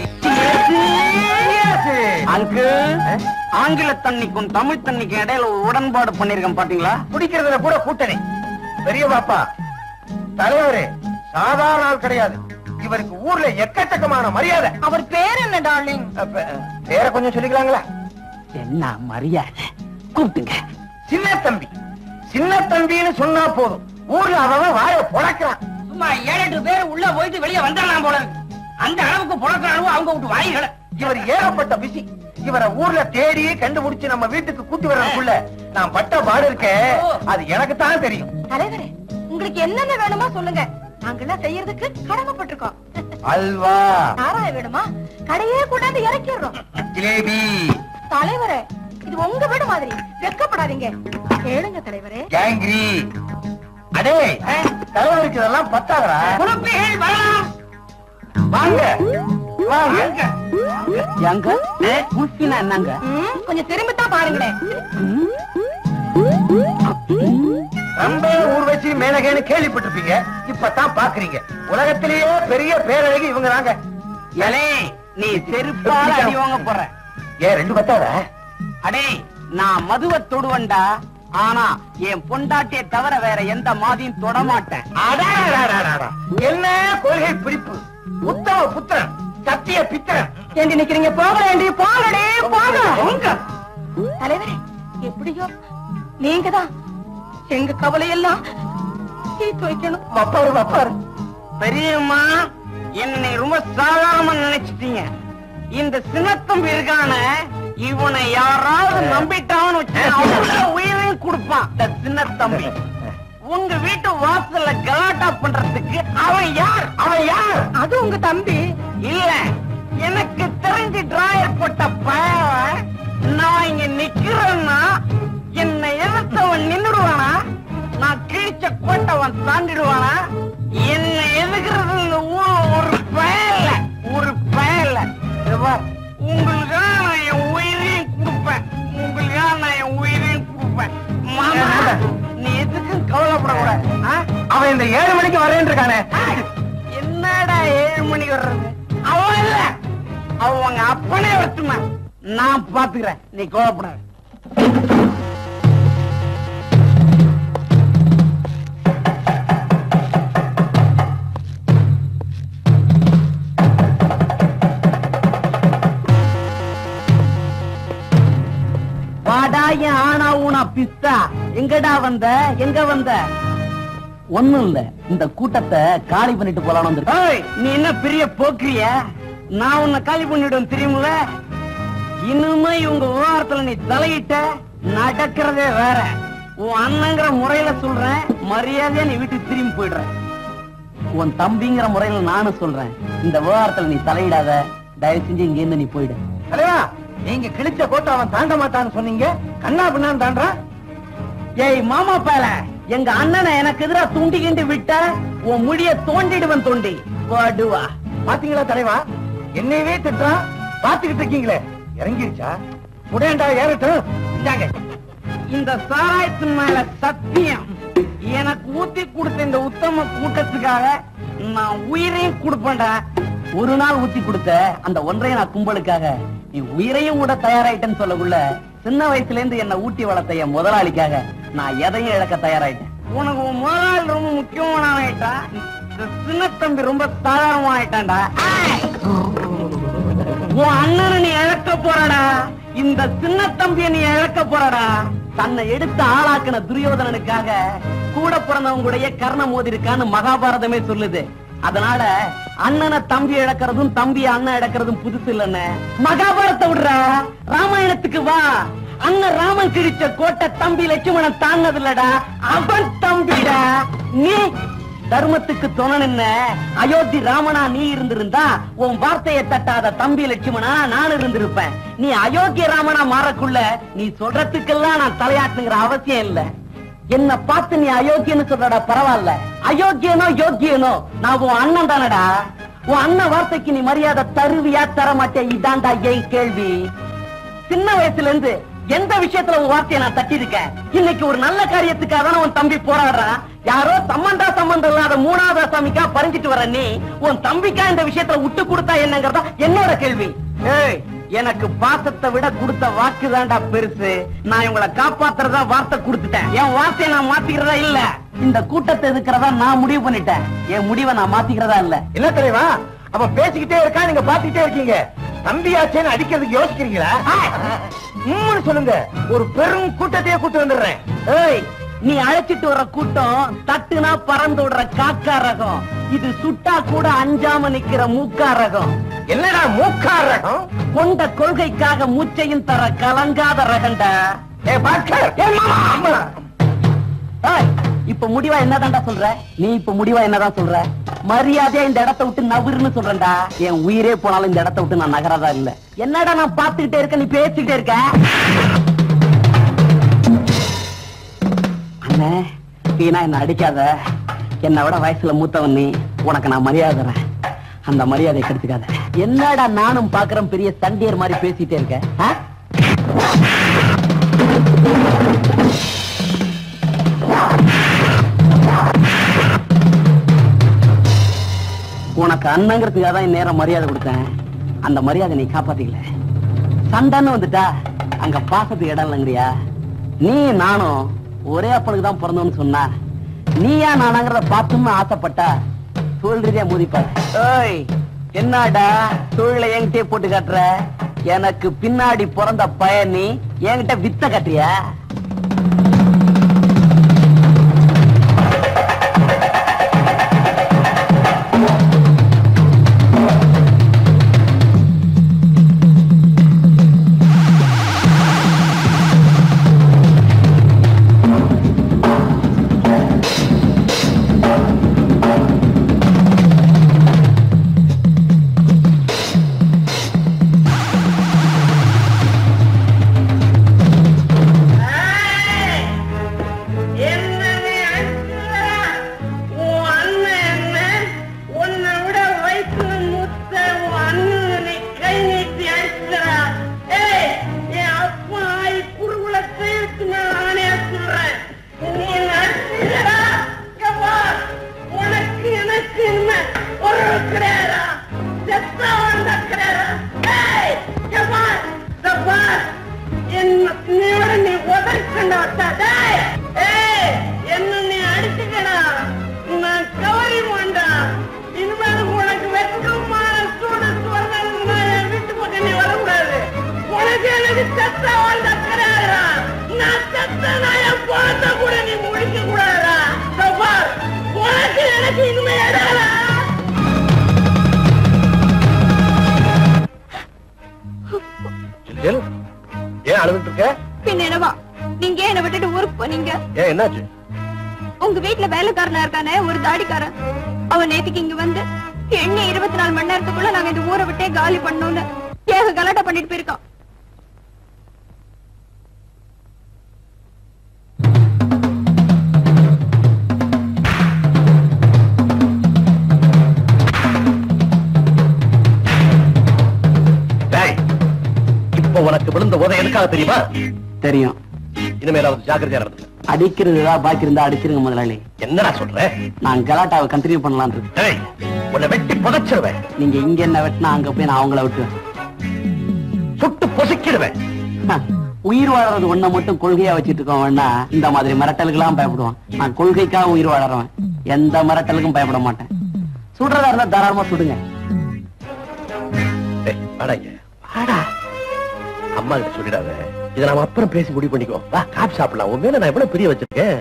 அங்கிள் ஆங்கில தண்ணிக்கும் தமிழ் தண்ணிக்கும் இடையில ஒரு உடன்பாடு பண்ணிருக்கேன் பாத்தீங்களா குடிக்கிறதுல கூட கூட்டணி பெரிய பாப்பா தலைவரே சாதாரண ஆள் கிடையாது இவருக்கு ஊர்ல எக்கச்சக்கமான மரியாதை அவர் பேர் என்ன டார்லிங் அப்ப, வேற கொஞ்சம் சொல்லிக்கலாங்களா என்ன மரியாதை கூப்பிட்டுங்க சின்ன தம்பி சின்ன தம்பின்னு சொன்னா போதும் ஊர்ல அவன் வாய பொழக்கிறான் சும்மா ஏழு எட்டு பேர் உள்ள போயிட்டு வெளியே வந்துடலாம் போல இருக்கு. அந்த அளவுக்கு புழக்கிற அளவு அவங்க விட்டு வாய்களை இவர் ஏகப்பட்ட பிசி இவரை ஊர்ல தேடி கண்டுபிடிச்சு நம்ம வீட்டுக்கு கூட்டி வர்றதுக்குள்ள நான் பட்ட பாடு இருக்கேன் அது எனக்கு தான் தெரியும் தலைவரே உங்களுக்கு என்னென்ன வேணுமோ சொல்லுங்க நாங்கெல்லாம் செய்யறதுக்கு கடமைப்பட்டிருக்கோம் அல்வா சாராயம் வேணுமா கடையே கொண்டாந்து இறக்கிடுறோம் ஜிலேபி தலைவரே இது உங்க வீடு மாதிரி வெக்கப்படாதீங்க கேளுங்க தலைவரே ஜாங்கிரி அடே தலைவருக்கு இதெல்லாம் பத்தாதரா குழப்பைகள் வரலாம் வாங்க வாங்க எங்க குல்ஃபினா என்னங்க ம், கொஞ்சம் திரும்பித்தான் பாருங்களேன் ரொம்ப ஊர்வசி மேலகேன்னு கேள்விப்பட்டிருப்பீங்க இப்பதான் பாக்குறீங்க உலகத்திலேயே பெரிய பேரழகி இவங்க தாங்க எலே நீ செருப்பால அடி வாங்க போற ஏன் ரெண்டு பத்தாத அடே நான் மதுவை தொடுவண்டா ஆனா என் பொண்டாட்டியை தவிர வேற எந்த மாதியும் தொட மாட்டேன் அடாடாடாடாடா. என்ன கொள்கை பிடிப்பு உத்தம புத்திரன் சத்திய பித்திரன் ஏண்டி நிக்கிறீங்க போகலேண்டி போங்கடே போங்க உங்க. தலைவரே எப்படியோ நீங்க தான் எங்க கவலையெல்லாம் தீர்த்து வைக்கணும் வப்பாரு வப்பாரு பெரியம்மா என்னை ரொம்ப சாதாரணமா நினைச்சிட்டீங்க இந்த சின்னத்தம்பி இருக்கான இவனை யாராவது நம்பிட்டான்னு வச்சு அவனுக்கு உயிரையும் கொடுப்பான் இந்த சின்னத்தம்பி உங்க வீட்டு வாசல்ல கலாட்டா பண்றதுக்கு அவன் யார் அவன் யார் அது உங்க தம்பி இல்ல எனக்கு தெரிஞ்சு டிராயர் போட்ட பையன் நான் இங்க நிக்கிறேன்னா என்னை எதிர்த்தவன் நின்னுடுவானா நான் கிழிச்ச கோட்டவன் தாண்டிடுவானா என்னை எதுக்குறது இந்த ஊர்ல ஒரு பயல ஒரு பயல உங்களுக்காக நான் என் உயிரையும் கொடுப்பேன் உங்களுக்காக நான் என் உயிரையும் கொடுப்பேன் மாமா நீ எதுக்கும் கவலைப்படக்கூடாது ஆ? அவன் இந்த ஏழு மணிக்கு வரேன் இருக்கானே என்னடா ஏழு மணிக்கு வர்றது அவன் இல்ல அவங்க அப்பனே வரட்டுமா நான் பாத்துக்கிறேன் நீ கோவப்படாத வாடா என் ஆனா ஊனா பிஸ்தா எங்கடா வந்த எங்க வந்த ஒண்ணும் இல்ல இந்த கூட்டத்தை காலி பண்ணிட்டு போலான்னு வந்து நீ என்ன பெரிய போக்கிரிய நான் உன்னை காலி பண்ணிடுவேன் தெரியுமில இனிமே இவங்க விவகாரத்துல நீ தலையிட்ட நடக்கிறதே வேற உன் அண்ணங்கிற முறையில சொல்றேன் மரியாதையா நீ வீட்டுக்கு திரும்பி போயிடுற உன் தம்பிங்கிற முறையில நானும் சொல்றேன் இந்த விவகாரத்துல நீ தலையிடாத தயவு செஞ்சு இங்க இருந்து நீ போயிடு தலைவா நீங்க கிழிச்ச கோட்டை அவன் தாண்ட மாட்டான்னு சொன்னீங்க கண்ணா பின்னான்னு தாண்டான் ஏய் மாமா பேல எங்க அண்ணனை எனக்கு எதிரா தூண்டி கிண்டி விட்ட உன் முடிய தோண்டிடுவன் தோண்டி வாடுவா பாத்தீங்களா தலைவா என்னையவே திட்டான் பாத்துக்கிட்டு இருக்கீங்களே இறங்கிருச்சா முடையண்டா ஏறட்டும் இந்தாங்க இந்த சாராயத்தின் மேல சத்தியம் எனக்கு ஊத்தி கொடுத்த இந்த உத்தம கூட்டத்துக்காக நான் உயிரையும் கொடுப்பேன்டா ஒரு நாள் ஊத்தி கொடுத்த அந்த ஒன்றைய நான் கும்பலுக்காக நீ உயிரையும் கூட தயாராயிட்டேன்னு சொல்லக்குள்ள சின்ன வயசுல இருந்து என்ன ஊட்டி வளர்த்த என் முதலாளிக்காக நான் எதையும் இழக்க தயாராயிட்டேன் உனக்கு உன் முதலாளி ரொம்ப முக்கியமான ஆயிட்டா இந்த சின்ன தம்பி ரொம்ப சாதாரணமா ஆயிட்டான்டா உன் அண்ணனை நீ இழக்க போறடா இந்த சின்ன தம்பியை நீ இழக்க போறடா தன்னை எடுத்து ஆளாக்குன துரியோதனனுக்காக கூட பிறந்தவங்களுடைய கர்ண மோதிருக்கான்னு மகாபாரதமே சொல்லுது அதனால அண்ணனை தம்பி இழக்கிறதும் தம்பி அண்ணன் இழக்கிறதும் புதுசு இல்லன்னு மகாபாரத்தை விடுற ராமாயணத்துக்கு வா அண்ணன் ராமன் கிழிச்ச கோட்டை தம்பி லட்சுமணன் தாண்டது இல்லடா அவன் தம்பிடா நீ தர்மத்துக்கு துணை நின்ன அயோத்தி ராமனா நீ இருந்திருந்தா உன் வார்த்தையை தட்டாத தம்பி லட்சுமணா நான் இருந்திருப்பேன் நீ அயோக்கிய ராமனா மாறக்குள்ள நீ சொல்றதுக்கெல்லாம் நான் தலையாட்டுங்கிற அவசியம் இல்ல என்ன பார்த்து நீ அயோக்கியன்னு சொல்றடா பரவாயில்ல அயோக்கியனோ யோக்கியனோ நான் உன் அண்ணன் தானடா உன் அண்ணன் வார்த்தைக்கு நீ மரியாதை தருவியா தர மாட்டே இதான்டா என் கேள்வி சின்ன வயசுல இருந்து எந்த விஷயத்துல உன் வார்த்தையை நான் தட்டிருக்கேன் இன்னைக்கு ஒரு நல்ல காரியத்துக்காக தானே உன் தம்பி போராடுறான் யாரோ சம்பந்தா சம்பந்தம் இல்லாத மூணாவது சாமிக்கா பறிஞ்சிட்டு வர நீ உன் தம்பிக்கா இந்த விஷயத்துல விட்டு கொடுத்தா என்னங்கறதா என்னோட கேள்வி ஏய் எனக்கு பாசத்தை விட கொடுத்த வாக்கு தான்டா பெருசு நான் இவங்களை காப்பாத்துறதா வார்த்தை கொடுத்துட்டேன் என் வார்த்தையை நான் மாத்திக்கிறதா இல்ல இந்த கூட்டத்தை எதுக்கிறதா நான் முடிவு பண்ணிட்டேன் என் முடிவை நான் மாத்திக்கிறதா இல்ல என்ன தலைவா அவன் பேசிக்கிட்டே இருக்கா நீங்க பாத்துக்கிட்டே இருக்கீங்க தம்பியாச்சேன்னு அடிக்கிறதுக்கு யோசிக்கிறீங்களா உம்முன்னு சொல்லுங்க ஒரு பெரும் கூட்டத்தையே கூட்டு வந்துடுறேன் ஏய் நீ அழைச்சிட்டு வர்ற கூட்டம் தட்டுனா பறந்து விடுற காக்கா ரகம் இது சுட்டா கூட அஞ்சாம நிக்கிற மூக்கா ரகம் என்னடா மூக்கா ரகம் கொண்ட கொள்கைக்காக மூச்சையும் தர கலங்காத ரகண்டா ஏ பாஸ்கர் ஏ மாமா, அம்மா. ஏய், இப்ப முடிவா என்னதான்டா சொல்ற நீ இப்ப முடிவா என்னதான் சொல்ற மரியாதையா இந்த இடத்தை விட்டு நவுருன்னு சொல்றேன்டா என் உயிரே போனாலும் இந்த இடத்தை விட்டு நான் நகரதா இல்ல என்னடா நான் பாத்துக்கிட்டே இருக்க நீ பேசிக்கிட்டே இருக்க அண்ணே வீணா என்ன அடிக்காத என்னை விட வயசுல மூத்தவன் நீ உனக்கு நான் மரியாதை தரேன் அந்த மரியாதையை கெடுத்துக்காத என்னடா நானும் பாக்குறேன் பெரிய தண்டியர் மாதிரி பேசிட்டே இருக்க ஆ? உனக்கு அண்ணங்கிறதுக்காக தான் நேரம் மரியாதை கொடுத்தேன் அந்த மரியாதை நீ காப்பாத்திக்கல சண்டைன்னு வந்துட்டா அங்க பாசத்துக்கு இடம் இல்லைங்கிறியா நீ நானும் ஒரே அப்பனுக்கு தான் பிறந்தோம்னு சொன்னா நீயா நானாங்கிறத பார்த்துன்னு ஆசைப்பட்டா தொழில் ரீதியா மோதிப்பாரு ஏய் என்னடா தொழிலை என்கிட்டயே போட்டு காட்டுற எனக்கு பின்னாடி பிறந்த பையன் நீ என்கிட்ட வித்த கட்டுறியா என்ன நீ அடிக்கிற? உன் அண்ணன் என்ன? உன்னை விட வயசுல மூத்த உன் அண்ணனை நீ கை நீட்டி அடிக்கிற. ஏய், என் அப்பா ஆயி குறுகுல சேர்த்து நான் நானே சொல்றேன். நீ என்னை அடிச்சிடடா. இங்க பார், உனக்கு எனக்கு இனிமே உறவு கிடையாதா? செத்தா வாழ்ந்தா கிடையாதா? ஏய், இங்க பார், இங்க பார். என்ன நீயோட நீ உதறிக்கொண்டு வந்தா டேய் ஏய் என்ன நீ அடிச்சுக்கடா நான் கவரி வேண்டாம் இனிமேல் உனக்கு வெட்கமான சூடு சோர்ந்தா என் வீட்டு பக்கம் நீ வரக்கூடாது உனக்கு எனக்கு செத்த வாழ்ந்த கிடையாதுடா நான் செத்த நான் என் குழந்தை கூட நீ முடிக்க கூடாதுடா இதோ பார், உனக்கு எனக்கு இனிமே இடாதா ஏன் ஏன் அழுதுட்டு இருக்க பின்ன என்னவா நீங்க ஏன் என்னை விட்டுட்டு ஊருக்கு போனீங்க ஏன் என்னாச்சு உங்க வீட்டுல வேலைக்காரனா இருக்கானே ஒரு தாடிக்காரன் அவன் நேத்துக்கு இங்க வந்து எண்ணி இருபத்தி நாலு மணி நேரத்துக்குள்ள நாங்க இந்த ஊரை விட்டே காலி பண்ணோம்னு ஏக கலாட்டா பண்ணிட்டு போயிருக்கான் டேய் இப்ப உனக்கு விழுந்த உதவி எதுக்காக தெரியுமா தெரியும் இனிமேலாவது ஜாக்கிரதையா நடந்து அடிக்கிறது ஏதாவது பாக்கி இருந்தா அடிச்சிருங்க முதலாளி என்னடா சொல்ற நான் கலாட்டாவை கண்டினியூ பண்ணலாம் இருக்கு டேய் உன்னை வெட்டி புதைச்சிருவேன் நீங்க இங்க என்ன வெட்டினா அங்க போய் நான் அவங்கள விட்டுவேன் சுட்டு பொசுக்கிடுவேன் ஹ, உயிர் வாழறது ஒண்ண மட்டும் கொள்கையா வச்சிட்டு இருக்கவன்னா இந்த மாதிரி மிரட்டலுக்கெல்லாம் பயப்படுவான் நான் கொள்கைக்காக உயிர் வாழறவன் எந்த மிரட்டலுக்கும் பயப்பட மாட்டேன் சுடுறதா இருந்தா தாராளமா சுடுங்க டேய், வாடா இங்க. வாடா அம்மா கிட்ட சொல்லிடாத இதை நாம அப்புறம் பேசி முடிவு பண்ணிக்கோ வா காப்பி சாப்பிடலாம் உன் மேல நான் எவ்வளவு பிரிய வச்சிருக்கேன்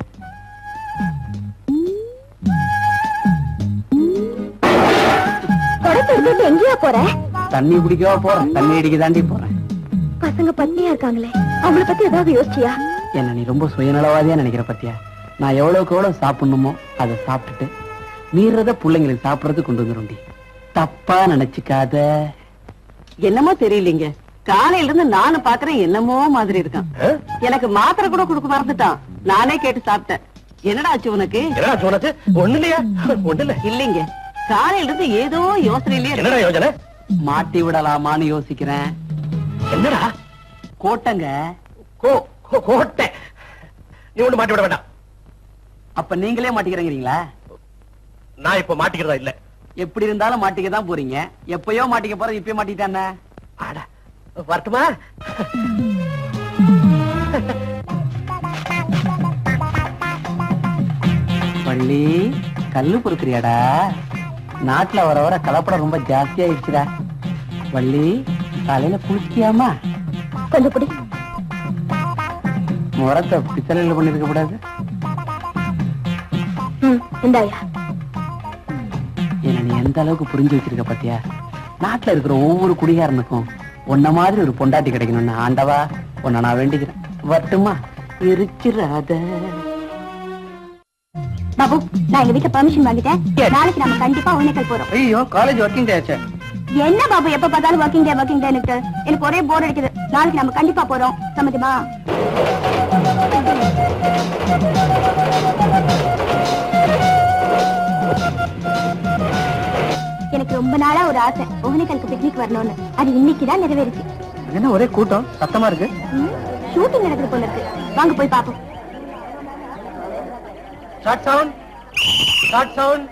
தொடர்ந்து இருந்துட்டு எங்கேயா போற தண்ணி குடிக்கவா போறேன் தண்ணி அடிக்க தாண்டி போறேன் பசங்க பத்தினியா இருக்காங்களே அவங்கள பத்தி ஏதாவது யோசிச்சியா என்ன நீ ரொம்ப சுயநலவாதியா நினைக்கிற பத்தியா நான் எவ்வளவுக்கு எவ்வளவு சாப்பிடணுமோ அதை சாப்பிட்டுட்டு மீறத பிள்ளைங்களுக்கு சாப்பிடறதுக்கு கொண்டு வந்துருண்டி தப்பா நினைச்சுக்காத என்னமோ தெரியலீங்க காலையில இருந்து நானும் பாக்குறேன் என்னமோ மாதிரி இருக்கான் ஆ? எனக்கு மாத்திரை கூட கொடுக்க மறந்துட்டான் நானே கேட்டு சாப்பிட்டேன் என்னடா ஆச்சு உனக்கு என்னடா சொன்னது ஒண்ணு இல்லையா ஒண்ணு இல்ல இல்லைங்க காலையில இருந்து ஏதோ யோசனையிலேயே இருக்கு. என்னடா யோசனை மாட்டி விடலாமான்னு யோசிக்கிறேன் என்னடா கோட்டங்க கோ கோ- கோட்டை நீ ஒண்ணு மாட்டி விட வேண்டாம் அப்ப நீங்களே மாட்டிக்கிறீங்களா நான் இப்ப மாட்டிக்கிறதா இல்ல எப்படி இருந்தாலும் மாட்டிக்க தான் போறீங்க எப்பயோ மாட்டிக்க போறது இப்பயே மாட்டிக்கிட்டானே ஆடா வரட்டுமா பள்ளி கல்லு பொறுக்கிறியாடா நாட்டுல வர வர கலப்படம் ரொம்ப ஜாஸ்தியாயிடுச்சுடா வள்ளி காலையில குளிச்சியாமா கொஞ்சம் பிடி முறத்தை பித்தளையில பண்ணிருக்க கூடாது ம் இந்தாயா என்ன நீ எந்த அளவுக்கு புரிஞ்சு வச்சிருக்க பாத்தியா நாட்டுல இருக்கிற ஒவ்வொரு குடிகாரனுக்கும் உன்ன மாதிரி ஒரு பொண்டாட்டி கிடைக்கணும்னு ஆண்டவா உன்னை நான் வேண்டிக்கிறேன் வரட்டுமா இருக்கிறாத பாபு நான் எங்க வீட்டுல பெர்மிஷன் வாங்கிட்டேன் நாளைக்கு நம்ம கண்டிப்பா ஒன்னேக்கல் போறோம் ஐயோ காலேஜ் ஒர்க்கிங் டே ஆச்சே என்ன பாபு எப்ப பார்த்தாலும் ஒர்க்கிங் டே ஒர்க்கிங் டே எனக்கு எனக்கு ஒரே போர் அடிக்குது நாளைக்கு நம்ம கண்டிப்பா போறோம் சம்மதிமா எனக்கு ரொம்ப ரொம்ப நாளா ஒரு ஆசை ஒகனைக்கலுக்கு பிக்னிக் வரணும்னு அது இன்னைக்கு தான் நிறைவேறிச்சு என்ன ஒரே கூட்டம் சத்தமா இருக்கு ஷூட்டிங் நடக்குது போல இருக்கு வாங்க போய் பாப்போம் ஷார்ட் சவுண்ட் ஷார்ட் சவுண்ட்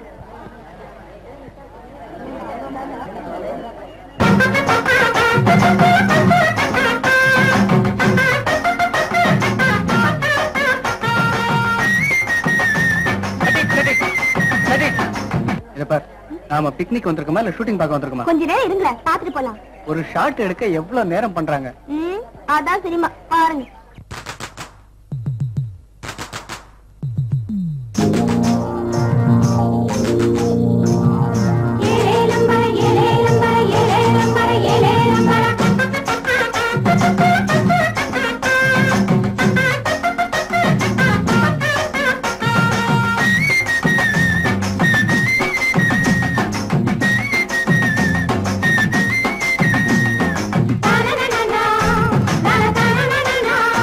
இத பார் நாம பிக்னிக் வந்திருக்கோமா இல்ல ஷூட்டிங் பார்க்க வந்திருக்கோமா கொஞ்ச நேரம் இருங்க பாத்துட்டு போலாம் ஒரு ஷாட் எடுக்க எவ்வளவு நேரம் பண்றாங்க ம், அதான் சரிமா பாருங்க Na na na na na, na na na na na na.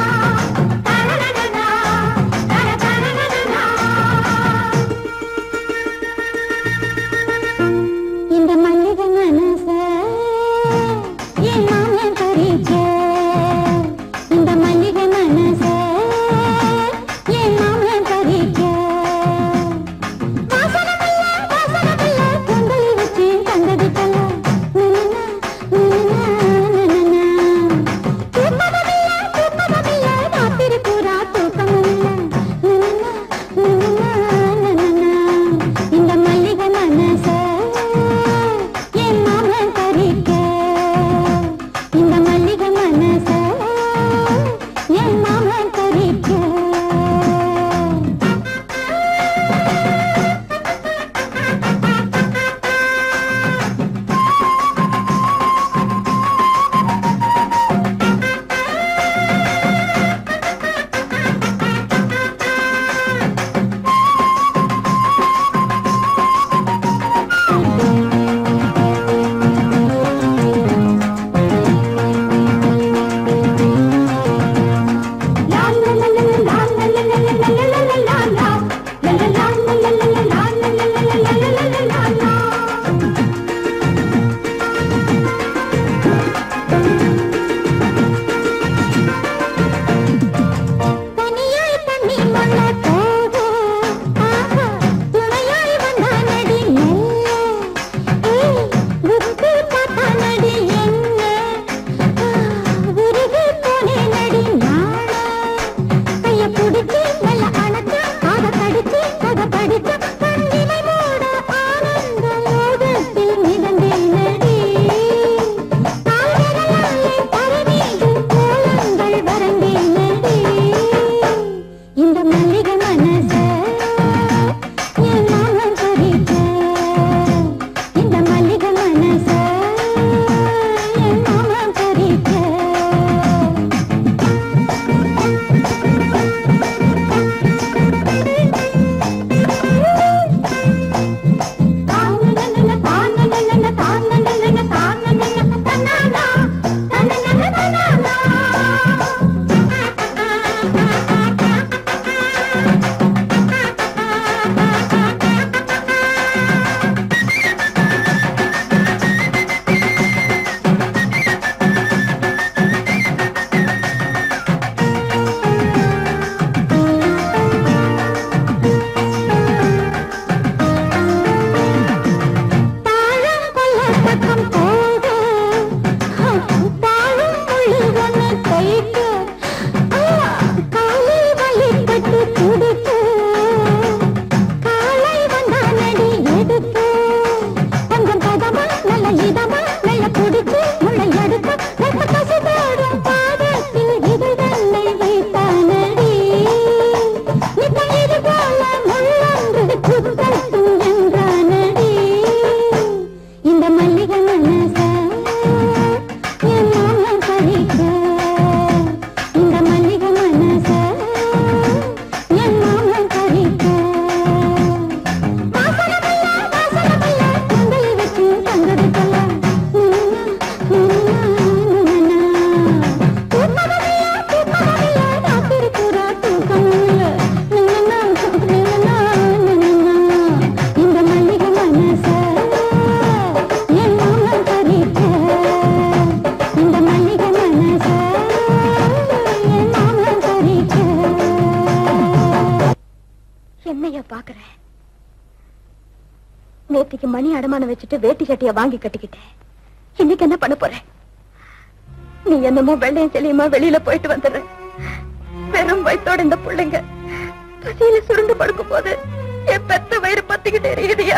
நேத்திக்கு மணி அடமானம் வச்சுட்டு வேட்டி சட்டைய வாங்கி கட்டிக்கிட்டேன் இன்னைக்கு என்ன பண்ண போறேன் நீ என்னமோ வெள்ளையும் செல்லியுமா வெளியில போயிட்டு வந்துடுற வெறும் வயித்தோட இந்த பிள்ளைங்க பசியில சுருண்டு படுக்கும் போது என் பெத்த வயிறு பத்திக்கிட்டே எரியுதியா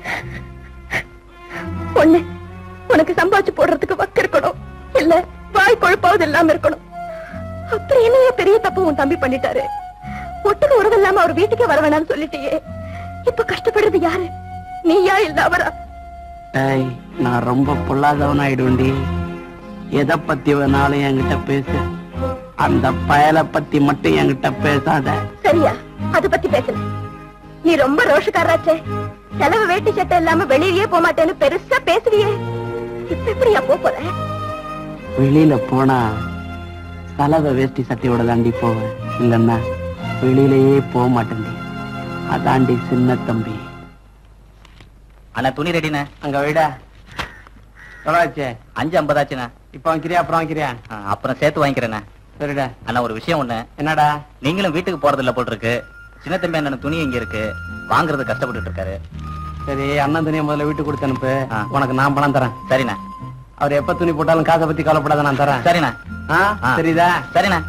ஒண்ணு உனக்கு சம்பாதிச்சு போடுறதுக்கு வக்கு இருக்கணும் இல்ல வாய் கொழுப்பாவது இல்லாம இருக்கணும் அப்புறம் என்னைய பெரிய தப்பு உன் தம்பி பண்ணிட்டாரு ஒட்டுக்கு உறவு இல்லாம அவர் வீட்டுக்கே வர வேணாம்னு சொல்லிட்டியே இப்ப கஷ்டப்படுறது யாரு நீயா இல்ல அவரா டேய் நான் ரொம்ப பொல்லாதவன் ஆயிடுவேன்டி எதை பத்தி வேணாலும் என்கிட்ட பேசு அந்த பயலை பத்தி மட்டும் என்கிட்ட பேசாத சரியா அத பத்தி பேசல நீ ரொம்ப ரோஷக்காராச்சே செலவு வேட்டி சட்டை இல்லாம வெளியே போக மாட்டேன்னு பெருசா பேசுறியே இப்ப எப்படியா போப் போற வெளியில போனா சலவை வேஷ்டி சட்டையோட தாண்டி போவேன் இல்லன்னா வெளியிலயே போக மாட்டேன்டி அதாண்டி சின்ன தம்பி அண்ணா துணி ரெடிண்ணே அங்க விட சொல்லாச்சே அஞ்சு ஐம்பதாச்சுண்ணே இப்ப வாங்கிக்கிறியா அப்புறம் வாங்கிக்கிறியா ஆ, அப்புறம் சேர்த்து வாங்கிக்கிறேண்ணே சரிடா அண்ணா ஒரு விஷயம் ஒண்ணு என்னடா நீங்களும் வீட்டுக்கு போறது இல்ல போல் இருக்கு சின்ன தம்பி அண்ணன் துணி இங்க இருக்கு வாங்குறது கஷ்டப்பட்டுட்டு இருக்காரு சரி அண்ணன் துணியை முதல்ல வீட்டுக்கு கொடுத்து அனுப்பு ஆ. உனக்கு நான் பணம் தரேன் சரிண்ணே அவர் எப்ப துணி போட்டாலும் காசை பத்தி கவலைப்படாத நான் தரேன் சரிண்ணே ஆ? ஆ. சரிதா சரிண்ணே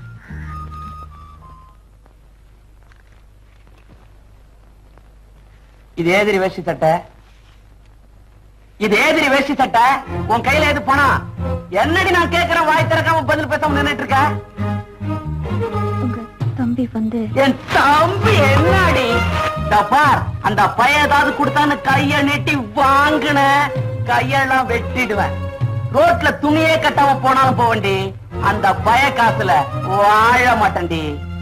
இது ஏதிரி வேஷ்டி சட்டை இது ஏதிரி வேஷ்டி சட்டை உன் கையில எது பணம் என்னடி நான் கேக்குறேன் வாய் திறக்காம பதில் பேசாம நின்னுட்டு இருக்க உங்க தம்பி வந்து என் தம்பி என்னடி இதோ பார் அந்த பைய ஏதாவது கொடுத்தான்னு கைய நீட்டி வாங்குன கையெல்லாம் வெட்டிடுவேன் ரோட்ல துணியே கட்டாம போனாலும் போவண்டி அந்த பய காசுல வாழ மாட்டேன்டி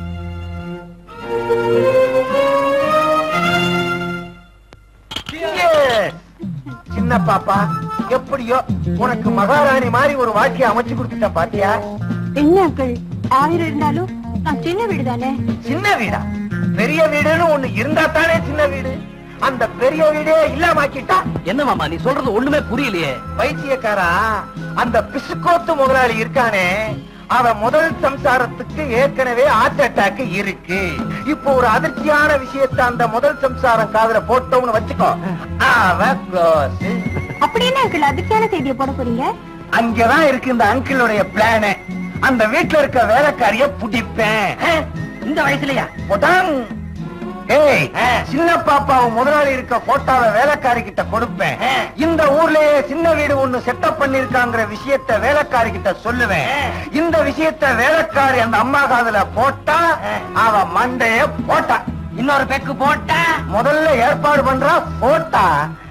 சின்ன பாப்பா எப்படியோ உனக்கு மகாராணி மாதிரி ஒரு வாழ்க்கையை அமைச்சு கொடுத்துட்டேன் பாத்தியா என்ன அக்கள் ஆயிரம் இருந்தாலும் நான் சின்ன வீடு தானே சின்ன வீடா பெரிய வீடுன்னு ஒண்ணு இருந்தா தானே சின்ன வீடு அந்த பெரிய வீடே இல்லாமாக்கிட்டா என்ன மாமா நீ சொல்றது ஒண்ணுமே புரியலையே பைத்தியக்காரா அந்த பிசுக்கோத்து முதலாளி இருக்கானே அவன் முதல் சம்சாரத்துக்கு ஏற்கனவே ஹார்ட் அட்டாக் இருக்கு இப்போ ஒரு அதிர்ச்சியான விஷயத்தை அந்த முதல் சம்சாரம் காதுல போட்டோம்னு வச்சுக்கோ அவன் close. அப்படி என்ன அக்கள் அதிர்ச்சியான செய்தியை போட போறீங்க அங்கதான் இருக்கு இந்த அங்கிளுடைய பிளான் அந்த வீட்டுல இருக்க வேலைக்காரிய புடிப்பேன் இந்த வயசுலயா போட்டான் ஏய் சின்ன பாப்பாவை முதலாளி இருக்க போட்டாவை வேலைக்காரி கிட்ட கொடுப்பேன் இந்த ஊர்லயே சின்ன வீடு ஒண்ணு செட்டப் பண்ணிருக்காங்கிற விஷயத்த வேலைக்காரி கிட்ட சொல்லுவேன் இந்த விஷயத்த வேலைக்காரி அந்த அம்மா காதுல போட்டா அவ மண்டைய போட்டா இன்னொரு பெக்கு போட்ட முதல்ல ஏற்பாடு பண்றா போட்டா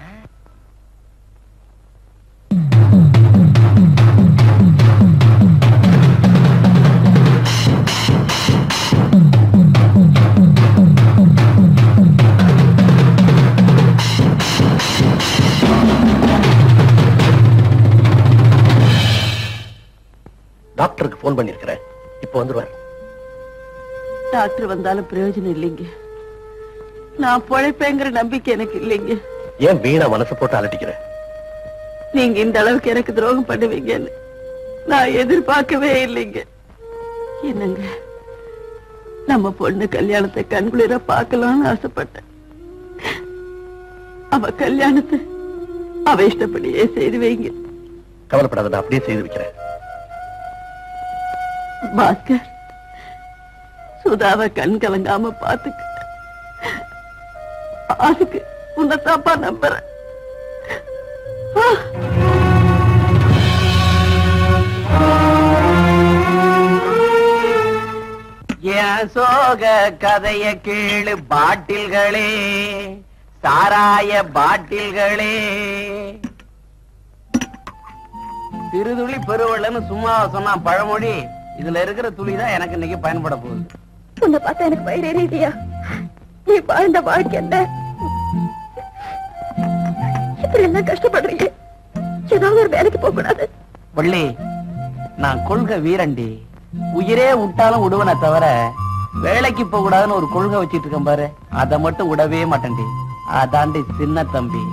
டாக்டருக்கு போன் பண்ணிருக்கிறேன் இப்போ வந்துருவார் டாக்டர் வந்தாலும் பிரயோஜனம் இல்லைங்க நான் பொழைப்பேங்கிற நம்பிக்கை எனக்கு இல்லைங்க ஏன் வீணா மனசு போட்டு அலட்டிக்கிறேன் நீங்க இந்த அளவுக்கு எனக்கு துரோகம் பண்ணுவீங்கன்னு நான் எதிர்பார்க்கவே இல்லைங்க என்னங்க நம்ம பொண்ணு கல்யாணத்தை கண்குளிர பார்க்கலாம்னு ஆசைப்பட்டேன் அவ கல்யாணத்தை அவ இஷ்டப்படியே செய்து வைங்க கவலைப்படாத நான் அப்படியே செய்து வைக்கிறேன் பாஸ்கர் சுதாவை கண் கலங்காம பாத்துக்க அதுக்கு உன்னை தப்பா நம்புறேன் ஆ என் சோக கதைய கேளு பாட்டில்களே சாராய பாட்டில்களே சிறுதுளி பெருவெள்ளன்னு சும்மா சொன்னா பழமொழி இதுல இருக்கிற துளி தான் எனக்கு இன்னைக்கு பயன்பட போகுது உன்னை பார்த்தா எனக்கு வயிறு எரியுதியா நீ வாழ்ந்த வாழ்க்கை என்ன இப்படி எல்லாம் கஷ்டப்படுறீங்க ஏதாவது ஒரு வேலைக்கு போக கூடாது வள்ளி நான் கொள்கை வீரண்டி உயிரே விட்டாலும் விடுவனே தவிர வேலைக்கு போக கூடாதுன்னு ஒரு கொள்கை வச்சிட்டு இருக்கேன் பாரு அதை மட்டும் விடவே மாட்டேன்டி அதாண்டி சின்ன தம்பி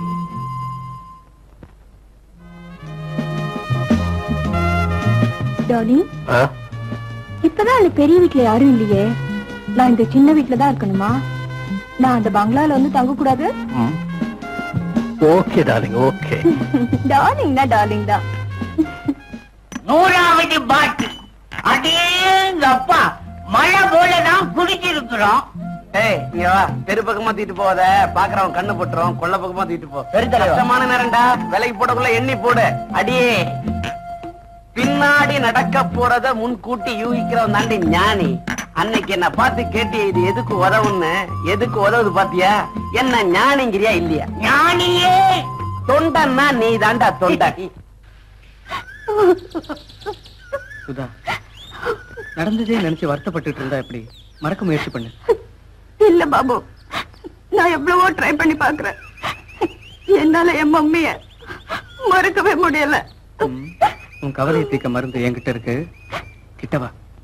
டாலி இப்பதான் அந்த பெரிய வீட்டுல யாரும் இல்லையே நான் இந்த சின்ன வீட்டுல தான் இருக்கணுமா நான் அந்த பங்களால வந்து தங்க கூடாது ஓகே டார்லிங் ஓகே டார்லிங்னா டார்லிங் தான் நூறாவது பாட்டு அடேங்க அப்பா மழை போலதான் குடிச்சிருக்கிறோம் ஏய் இங்க வா தெரு பக்கமா தூக்கிட்டு போகாத பாக்குறவன் கண்ணு போட்டுரும் கொள்ள பக்கமா தூக்கிட்டு போ பெருந்தலைவா. கஷ்டமான நேரம்டா விலைக்கு போடக்குள்ள எண்ணி போடு அடியே பின்னாடி நடக்க போறத முன்கூட்டி யூகிக்கிறவன் தாண்டி ஞானி அன்னைக்கு என்ன பார்த்து கேட்டிய இது எதுக்கு உதவுன்னு எதுக்கு உதவுது பாத்தியா என்ன ஞானிங்கிறியா இல்லையா ஞானியே தொண்டன்னா நீ தாண்டா தொண்ட சுதா நடந்ததே நினைச்சு வருத்தப்பட்டுட்டு இருந்தா எப்படி மறக்க முயற்சி பண்ணு இல்ல பாபு நான் எவ்வளவோ ட்ரை பண்ணி பாக்குறேன் என்னால என் மம்மிய மறக்கவே முடியல ம், உன் கவலையை தீர்க்க மருந்து என்கிட்ட இருக்கு கிட்டவா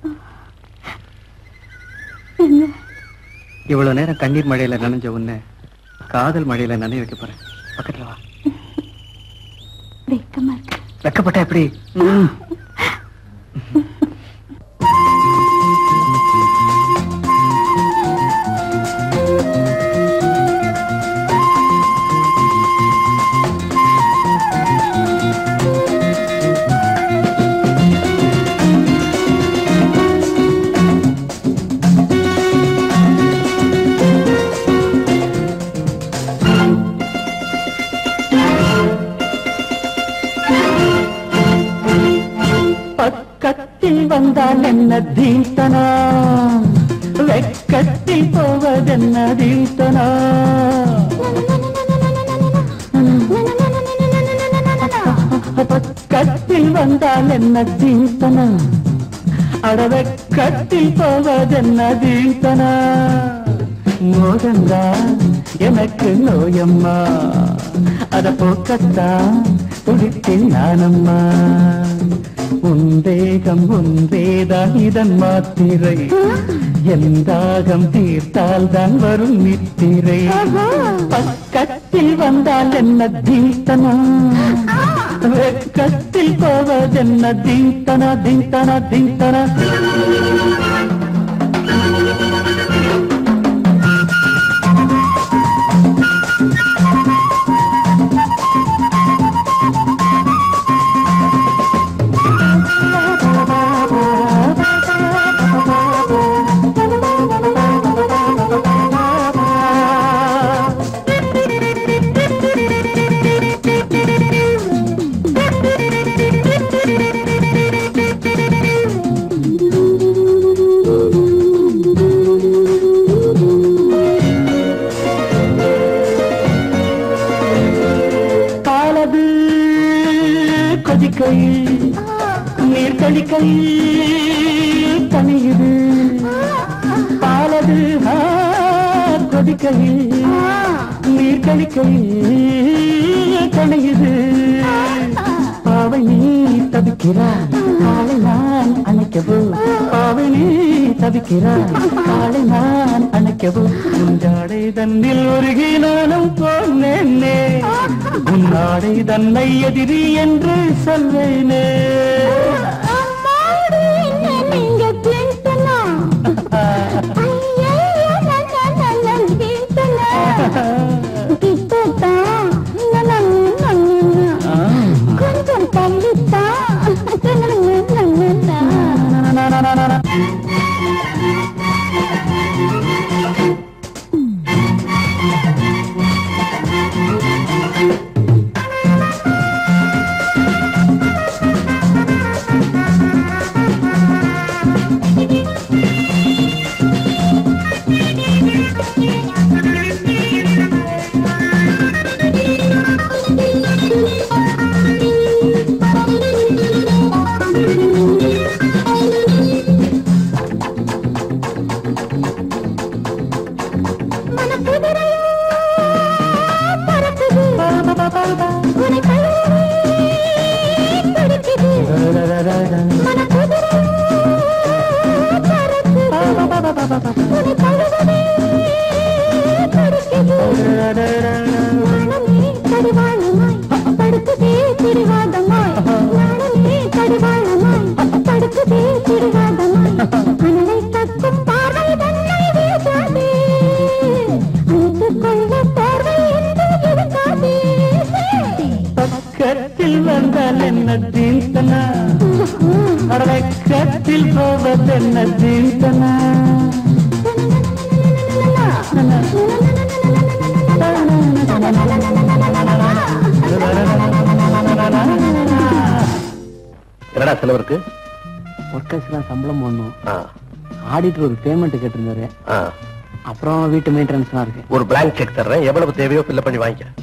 இவ்வளவு நேரம் கண்ணீர் மழையில நனைஞ்ச உன்னை காதல் மழையில நனைய வைக்க போறேன் பக்கத்துல வா வெக்கமா இருக்கு வெக்கப்பட்ட எப்படி ம். பக்கத்தில் வந்தால் என்ன தீர்த்தனா வெக்கத்தில் போவதென்ன தீர்த்தனா பக்கத்தில் வந்தால் என்ன தீர்த்தனா அடவெக்கத்தில் போவதென்ன தீர்த்தனா மோகந்தா எனக்கு நோயம்மா அத போக்கத்தான் துடித்தேன் நானம்மா உந்தேகம் ஒன்றேதான் இதன் மாத்திரை எந்தாகம் தீர்த்தால் தான் வரும் நித்திரை பக்கத்தில் வந்தால் என்ன தீர்த்தனா வெக்கத்தில் போவதென்ன தீர்த்தனா தீர்த்தனா தீர்த்தனா காலது கொதிக்கையில் நீர் கழிக்கையில் தனியுது பாலது ஆ, கொதிக்கையில் நீர் கழிக்கையில் தனியுது பாவை நீ தவிக்கிறாய் காலை நான் அணைக்கவோ பாவை நீ தவிக்கிறாய் காலை நான் அணைக்கவோ உஞ்சாடை தன்னில் உருகி நானும் போனேனே உன்னாடை தன்னை எதிரி என்று சொல்வேனே கொஞ்சம் தள்ளித்தான் பார்வை என்று இருக்காதே வெக்கத்தில் வந்தால் என்ன தீர்த்தனா வெக்கத்தில் போவதென்ன தீர்த்தனா என்னடா செலவருக்கு ஒர்க்கர்ஸ் எல்லாம் சம்பளம் போடணும் ஆடிட்டர் ஒரு பேமெண்ட் கேட்டிருந்தாரு அப்புறம் வீட்டு மெயின்டெனன்ஸ் எல்லாம் இருக்கு ஒரு பிளாங்க் செக் தர்றேன் எவ்வளவு தேவையோ ஃபில் பண்ணி வாங்கிக்க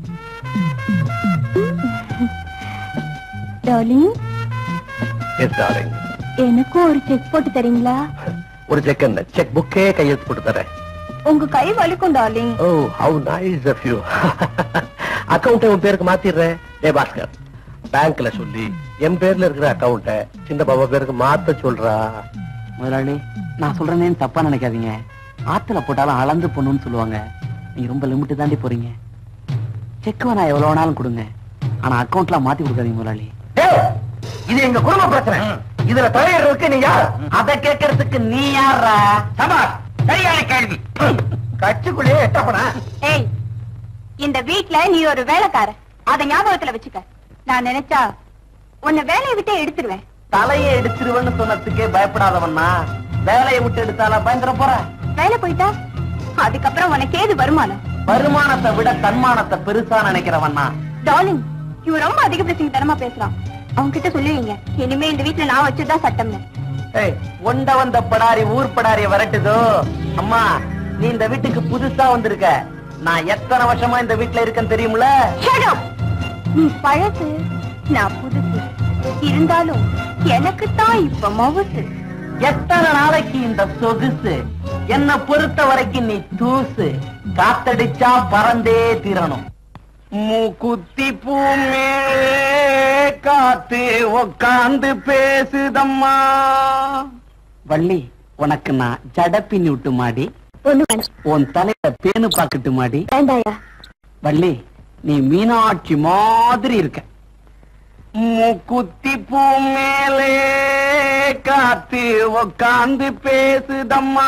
டார்லிங் எஸ் டார்லிங் எனக்கும் ஒரு செக் போட்டு தரீங்களா ஒரு செக் என்ன செக் புக்கே கையெழுத்து போட்டு தரேன் உங்க கை வலிக்கும் darling oh how nice of you account உன் பேருக்கு மாத்திடுறேன் டே பாஸ்கர் பேங்க்ல சொல்லி என் பேர்ல இருக்கிற அக்கவுண்ட சின்ன பாபா பேருக்கு மாத்த சொல்றா முதலாளி நான் சொல்றேன்னு தப்பா நினைக்காதீங்க ஆத்துல போட்டாலும் அளந்து பொண்ணுன்னு சொல்லுவாங்க நீங்க ரொம்ப லிமிட் தாண்டி போறீங்க செக் வேணா எவ்வளவு வேணாலும் கொடுங்க ஆனா அக்கவுண்ட்ல மாத்தி கொடுக்காதீங்க முதலாளி இது எங்க குடும்ப பிரச்சனை இதுல தலையிடுறதுக்கு நீ யார் அத கேட்கறதுக்கு நீ யாரா சமாஸ் சரியான கேள்வி கட்சிக்குள்ளேயே எட்டப்பனா ஏய் இந்த வீட்ல நீ ஒரு வேலைக்கார அத ஞாபகத்துல வச்சுக்க நான் நினைச்சா உன்னை வேலையை விட்டு எடுத்துருவேன் தலையை எடுத்துருவேன்னு சொன்னதுக்கே பயப்படாதவன்னா வேலையை விட்டு எடுத்தாலா பயந்துட போற வேலை போயிட்டா அதுக்கப்புறம் உனக்கு ஏது வருமானம் வருமானத்தை விட தன்மானத்தை பெருசா நினைக்கிறவன்னா டார்லிங் இவன் ரொம்ப அதிக பிரச்சனை தரமா பேசுறான் அவங்க கிட்ட சொல்லுவீங்க இனிமே இந்த வீட்ல நான் வச்சுதான் சட்டம்னு ஏய், ஒண்ட வந்த படாரி ஊர் படாரிய வரட்டுதோ அம்மா நீ இந்த வீட்டுக்கு புதுசா வந்திருக்க நான் எத்தனை வருஷமா இந்த வீட்டுல இருக்கேன்னு தெரியும்ல Shut up! நீ பழசு நான் புதுசு இருந்தாலும் எனக்கு தான் இப்ப மவுசு எத்தனை நாளைக்கு இந்த சொகுசு என்ன பொறுத்த வரைக்கும் நீ தூசு காத்தடிச்சா பறந்தே தீரணும் மூக்குத்தி பூ மேலே காத்து உக்காந்து பேசுதம்மா வள்ளி உனக்கு நான் ஜட பின்னி விட்டு மாடி ஒண்ணு வேண்டாம் உன் தலையில பேனு பாக்கட்டு மாடி வேண்டாயா வள்ளி நீ மீனாட்சி மாதிரி இருக்க மூக்குத்தி பூ மேலே காத்து உக்காந்து பேசுதம்மா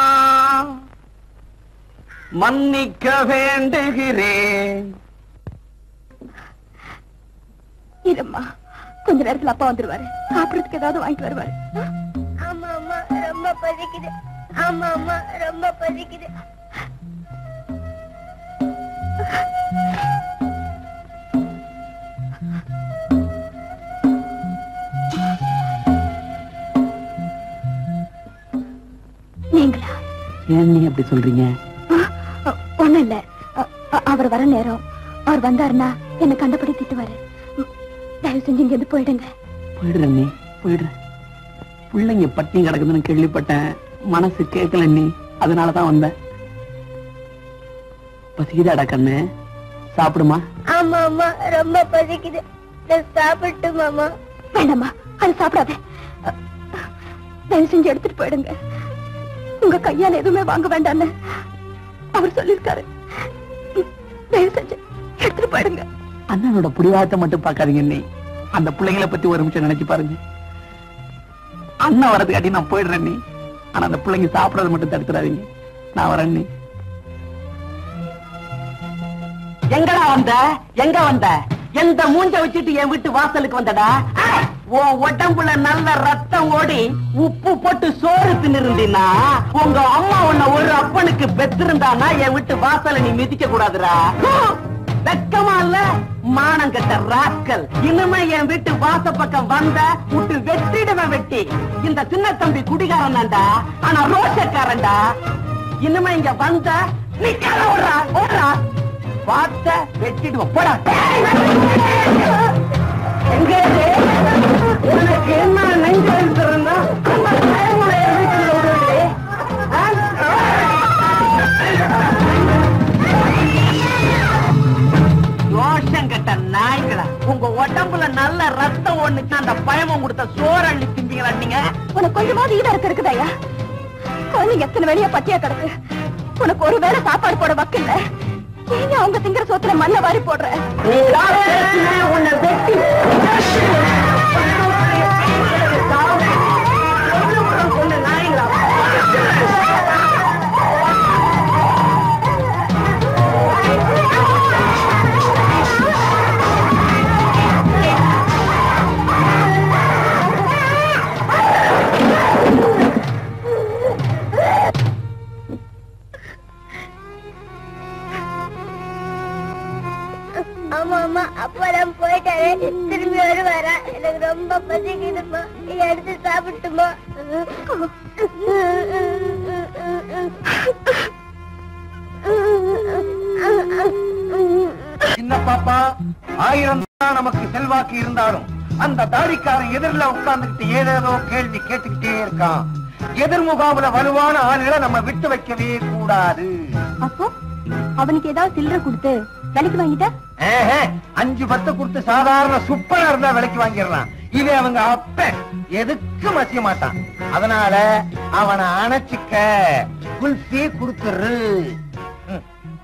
மன்னிக்க வேண்டுகிறேன் இல்லம்மா கொஞ்ச நேரத்துல அப்பா வந்துருவாரு சாப்பிடறதுக்கு ஏதாவது வாங்கிட்டு வருவாரு ஆமா அம்மா ரொம்ப பசிக்குது ஆமா அம்மா ரொம்ப பசிக்குது நீங்களா ஏன் நீ அப்படி சொல்றீங்க ஒண்ணு இல்ல அ- அ- அவர் வர நேரம் அவர் வந்தாருன்னா என்ன கண்டபடி திட்டுவாரு ம், தயவு செஞ்சு இங்க இருந்து போயிடுங்க போயிடுறேன் நீ போயிடுறேன் பிள்ளைங்க பட்டினி கிடக்குதுன்னு கேள்விப்பட்டேன் மனசு கேட்கல நீ அதனாலதான் வந்தேன் பசிக்குதாடா கண்ணு சாப்பிடுமா ஆமா அம்மா ரொம்ப பசிக்குது சாப்பிட்டு மாமா வேண்டாம்மா அது சாப்பிடாத அ, தயவு செஞ்சு எடுத்துட்டு போயிடுங்க உங்க கையால எதுவுமே வாங்க வேண்டாம்னு அவர் சொல்லிருக்காரு ம், தயவு செஞ்சு எடுத்துட்டு போயிடுங்க அண்ணனோட புடிவாதத்தை மட்டும் பார்க்காதீங்க நீ அந்த பிள்ளைங்களை பத்தி ஒரு நிமிஷம் நினைச்சு பாருங்க அண்ணன் வரதுக்காட்டி நான் போயிடுறேன் நீ ஆனா அந்த பிள்ளைங்க சாப்பிடறத மட்டும் தடுத்துறாதீங்க நான் வரேன் நீ எங்கடா வந்த எங்க வந்த எந்த மூஞ்ச வச்சுட்டு என் வீட்டு வாசலுக்கு வந்தடா உன் உடம்புல நல்ல ரத்தம் ஓடி உப்பு போட்டு சோறு தின்னிருந்தீன்னா உங்க அம்மா உன்னை ஒரு அப்பனுக்கு பெத்திருந்தானா என் வீட்டு வாசலை நீ மிதிக்க கூடாதுடா வெக்கமா இல்ல மானம் கட்ட ராஸ்கல் இனிமே என் வீட்டு வாச பக்கம் வந்த விட்டு வெட்டிடுவேன் வெட்டி இந்த சின்ன தம்பி குடிகாரன் தான்டா ஆனா ரோஷக்காரன்டா இனிமே இங்க வந்த நிக்காத ஓடுறா ஓடுறா பார்த்த வெட்டிடுவோம் போடா எங்க இது? உனக்கு என்ன நெஞ்சு எழுத்துறா அந்த பயமுறை வீட்டுல விடுறது யோசம் கட்ட நாய்களா உங்க உடம்புல நல்ல ரத்தம் ஒண்ணுச்சு அந்த பயமம் கொடுத்த சோறு அள்ளி திம்பிங்களா நீங்க உனக்கு கொஞ்சமாவது ஈடா இருக்குதாயா குழந்தைங்க எத்தனை வெளிய பட்டியா கிடக்கு உனக்கு ஒரு வேளை சாப்பாடு போட வக்கில்ல ஏங்க அவங்க திங்கிற சோத்துல மண்ணை வாரி போடுற நீ யார் பேசுன உன்னை வெட்டி கொண்டு நாய்களா ஆமா ஆமா அப்பா நான் போயிட்டாரு திரும்பி வருவாரா எனக்கு ரொம்ப பசிக்குதுமா எடுத்து சாப்பிட்டுமா சின்ன பாப்பா ஆயிரம் தான் நமக்கு செல்வாக்கு இருந்தாலும் அந்த தாடிக்காரன் எதிரில உட்கார்ந்துகிட்டு ஏதேதோ கேள்வி கேட்டுக்கிட்டே இருக்கான் எதிர் முகாமுல வலுவான ஆளுகளை நம்ம விட்டு வைக்கவே கூடாது அப்போ அவனுக்கு ஏதாவது சில்லறை கொடுத்து விலைக்கு வாங்கிட்டா ஏஹே, அஞ்சு பத்து கொடுத்து சாதாரண சுப்பனா இருந்தா விலைக்கு வாங்கிடலாம் இது அவங்க அப்ப எதுக்கு மசிய மாட்டான் அதனால அவனை அணைச்சிக்க குல்ஃபி கொடுத்துரு ம்.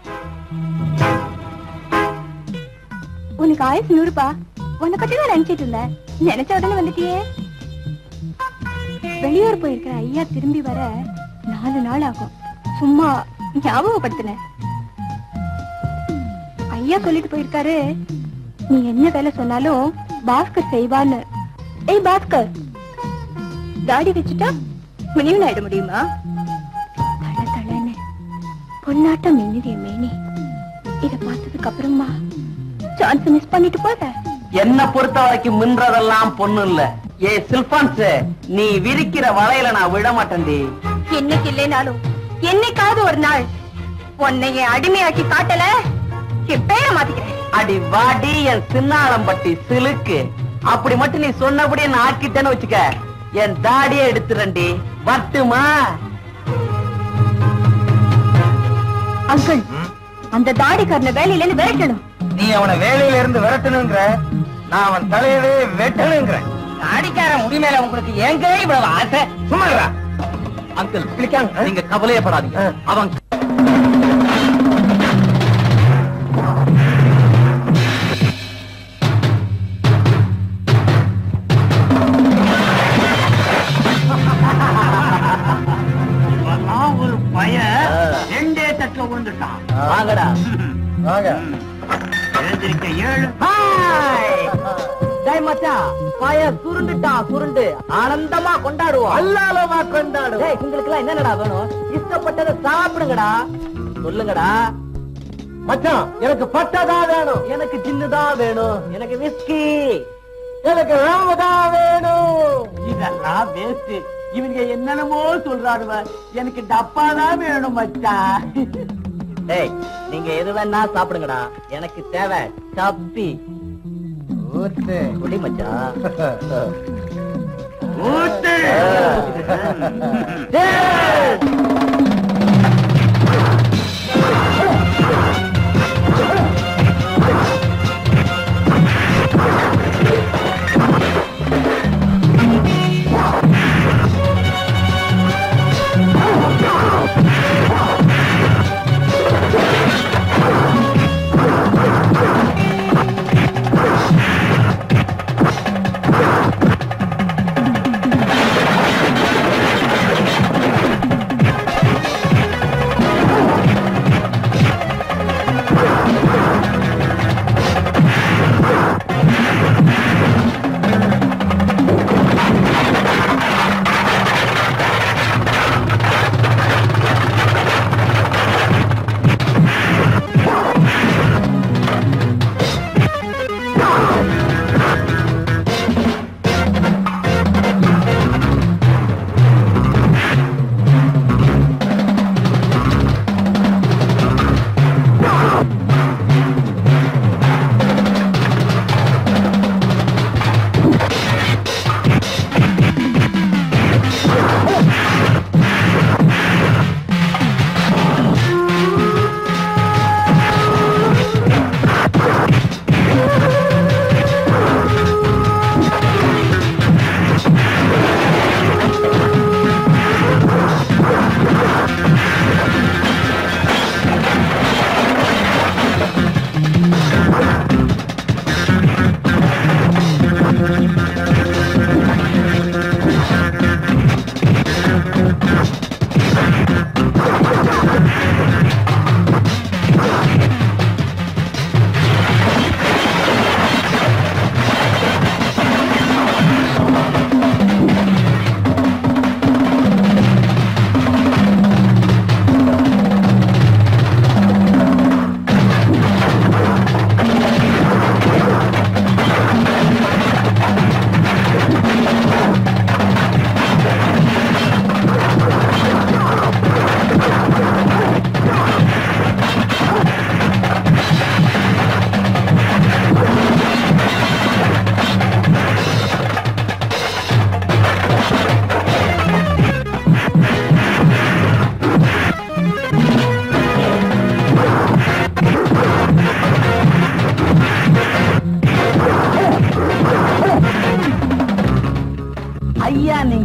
உனக்கு ஆயுசு நூறுப்பா உன்னை பத்தி தான் நினைச்சிட்டு இருந்தேன் நினைச்ச உடனே வந்துட்டியே வெளியூர் போயிருக்கிற ஐயா திரும்பி வர நாலு நாள் ஆகும் சும்மா ஞாபகப்படுத்தினேன் ஐயா சொல்லிட்டு போயிருக்காரு நீ என்ன வேலை சொன்னாலும் பாஸ்கர் செய்வான்னு ஏய் பாஸ்கர் தாடி வச்சுட்டா முனிவன் ஆயிட முடியுமா தல தலன்னு பொன்னாட்டம் மின்னுதிய மேனி இத பார்த்ததுக்கு அப்புறமா சான்ஸ் மிஸ் பண்ணிட்டு போத என்ன பொறுத்த வரைக்கும் மின்றதெல்லாம் பொண்ணு இல்ல ஏ சில்பான்ஸ் நீ விரிக்கிற வலையில நான் விட மாட்டேன்டி என்னைக்கு இல்லைனாலும் என்னைக்காவது ஒரு நாள் உன்னை என் அடிமையாக்கி காட்டல என் பேரை மாத்திக்கிறேன் அடி வாடி என் சின்னாளம்பட்டி சிலுக்கு அப்படி மட்டும் நீ சொன்னபடியே நான் ஆக்கிட்டேன்னு வச்சுக்க என் தாடியை எடுத்துறேன்டி வட்டுமா அங்கிள் அந்த தாடிக்காரன வேலையில இருந்து விரட்டணும் நீ அவனை வேலையில இருந்து விரட்டணுங்கிற நான் அவன் தலையவே வெட்டணுங்கிற தாடிக்கார முடி மேல உங்களுக்கு ஏங்க இவ்வளவு ஆசை சும்மாடா அங்கிள் நீங்க கவலையப்படாதீங்க அவன் ஒரு பய ரெண்டே தட்டுல விழுந்துட்டான் வாங்கடா வாங்க எழுந்திருக்க ஏழு ஹாய் டேய் மச்சான் பாய சுருண்டுட்டான் சுருண்டு ஆனந்தமா கொண்டாடுவோம் அல்லாலமா கொண்டாடு டேய் உங்களுக்கு எல்லாம் என்னடா வேணும் இஷ்டப்பட்டதை சாப்பிடுங்கடா சொல்லுங்கடா மச்சான் எனக்கு பட்டதா வேணும் எனக்கு சின்னதான் வேணும் எனக்கு விஸ்கி எனக்கு ராமதா வேணும் இதெல்லாம் வேஸ்ட் இவங்க என்னென்னமோ சொல்றாருவ எனக்கு டப்பா தான் வேணும் மச்சான் டேய் நீங்க எது வேணா சாப்பிடுங்கடா எனக்கு தேவை சப்பி ஊத்து குடி மச்சான் ஊத்து டேய்!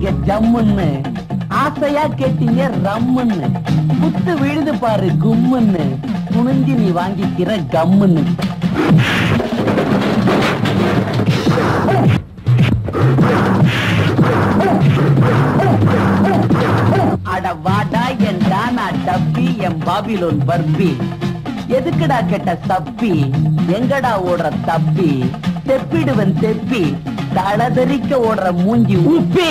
கேட்டீங்க ஜம்முன்னு ஆசையா கேட்டீங்க ரம்முன்னு புத்து விழுது பாரு கும்முன்னு துணிஞ்சு நீ வாங்கிக்கிற கம்முன்னு அட வாடா என் டானா டப்பி என் பாபிலோன் பர்பி எதுக்குடா கெட்ட சப்பி எங்கடா ஓடுற தப்பி தெப்பிடுவன் தெப்பி தளதறிக்க ஓடுற மூஞ்சி உப்பி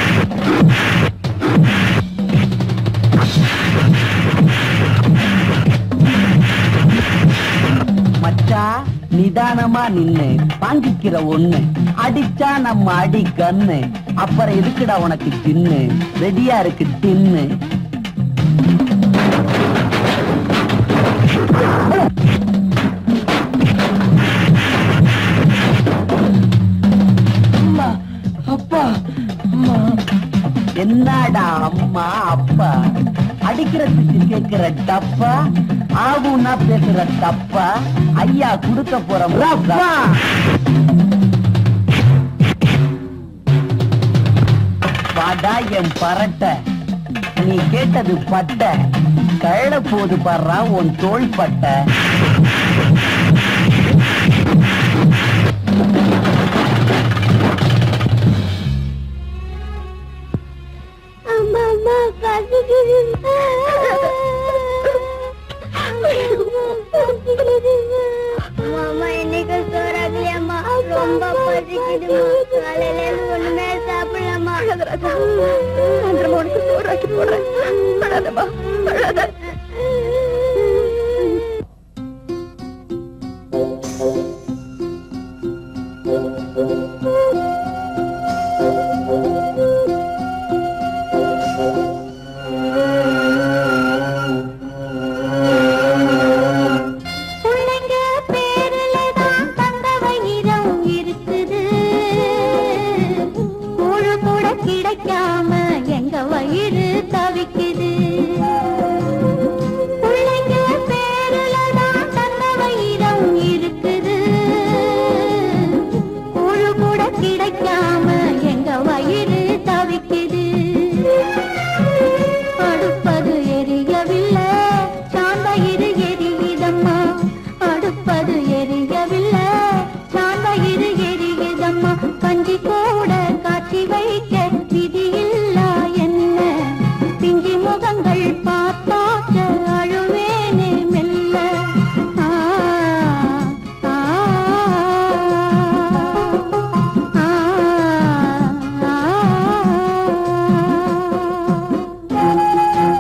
மச்சா நிதானமா நின்னு வாங்கிக்கிற ஒண்ணு அடிச்சா நம்ம அடி கண்ணு அப்புறம் எதுக்குடா உனக்கு சின்னு ரெடியா இருக்கு டின்னு அம்மா அப்பா அம்மா என்னடா அம்மா அப்பா அடிக்கிறதுக்கு கேக்குற டப்பா ஆகும்னா பேசுற தப்பா ஐயா கொடுக்க போறோம் ரப்பா. வாடா என் பரட்ட நீ கேட்டது பட்ட கழ போது பாடுறா உன் தோள் பட்ட அம்மா அம்மா பசிக்குது அம்மா என்னைக்கு சோறாகலையம்மா ரொம்ப பசிக்குதுமா காலையில இருந்து ஒண்ணுமே சாப்பிடலாமா சாயந்தரம் உனக்கு சோறாக்கி போடுறேன் அழாதம்மா அழாத பிள்ளைங்க பேருல தான் தங்க வயிறம் இருக்குது கூழு கூட கிடைக்காம எங்க வயிறு தவிக்குது பிள்ளைங்க பேருல தான் தங்க வயிறம் இருக்குது கூழு கூட கிடைக்காம எங்க வயிறு தவிக்குது அடுப்பது எரியவில்லை சாந்தயிறு எரியுதம்மா அடுப்பது எரியவில்லை சாந்தயிறு எரியுதம்மா கஞ்சி கூட காட்சி வைக்க விதி இல்லா என்ன பிஞ்சி முகங்கள் பார்த்தாக்க அழுவேனே மெல்ல ஆ, ஆ, ஆ, ஆ.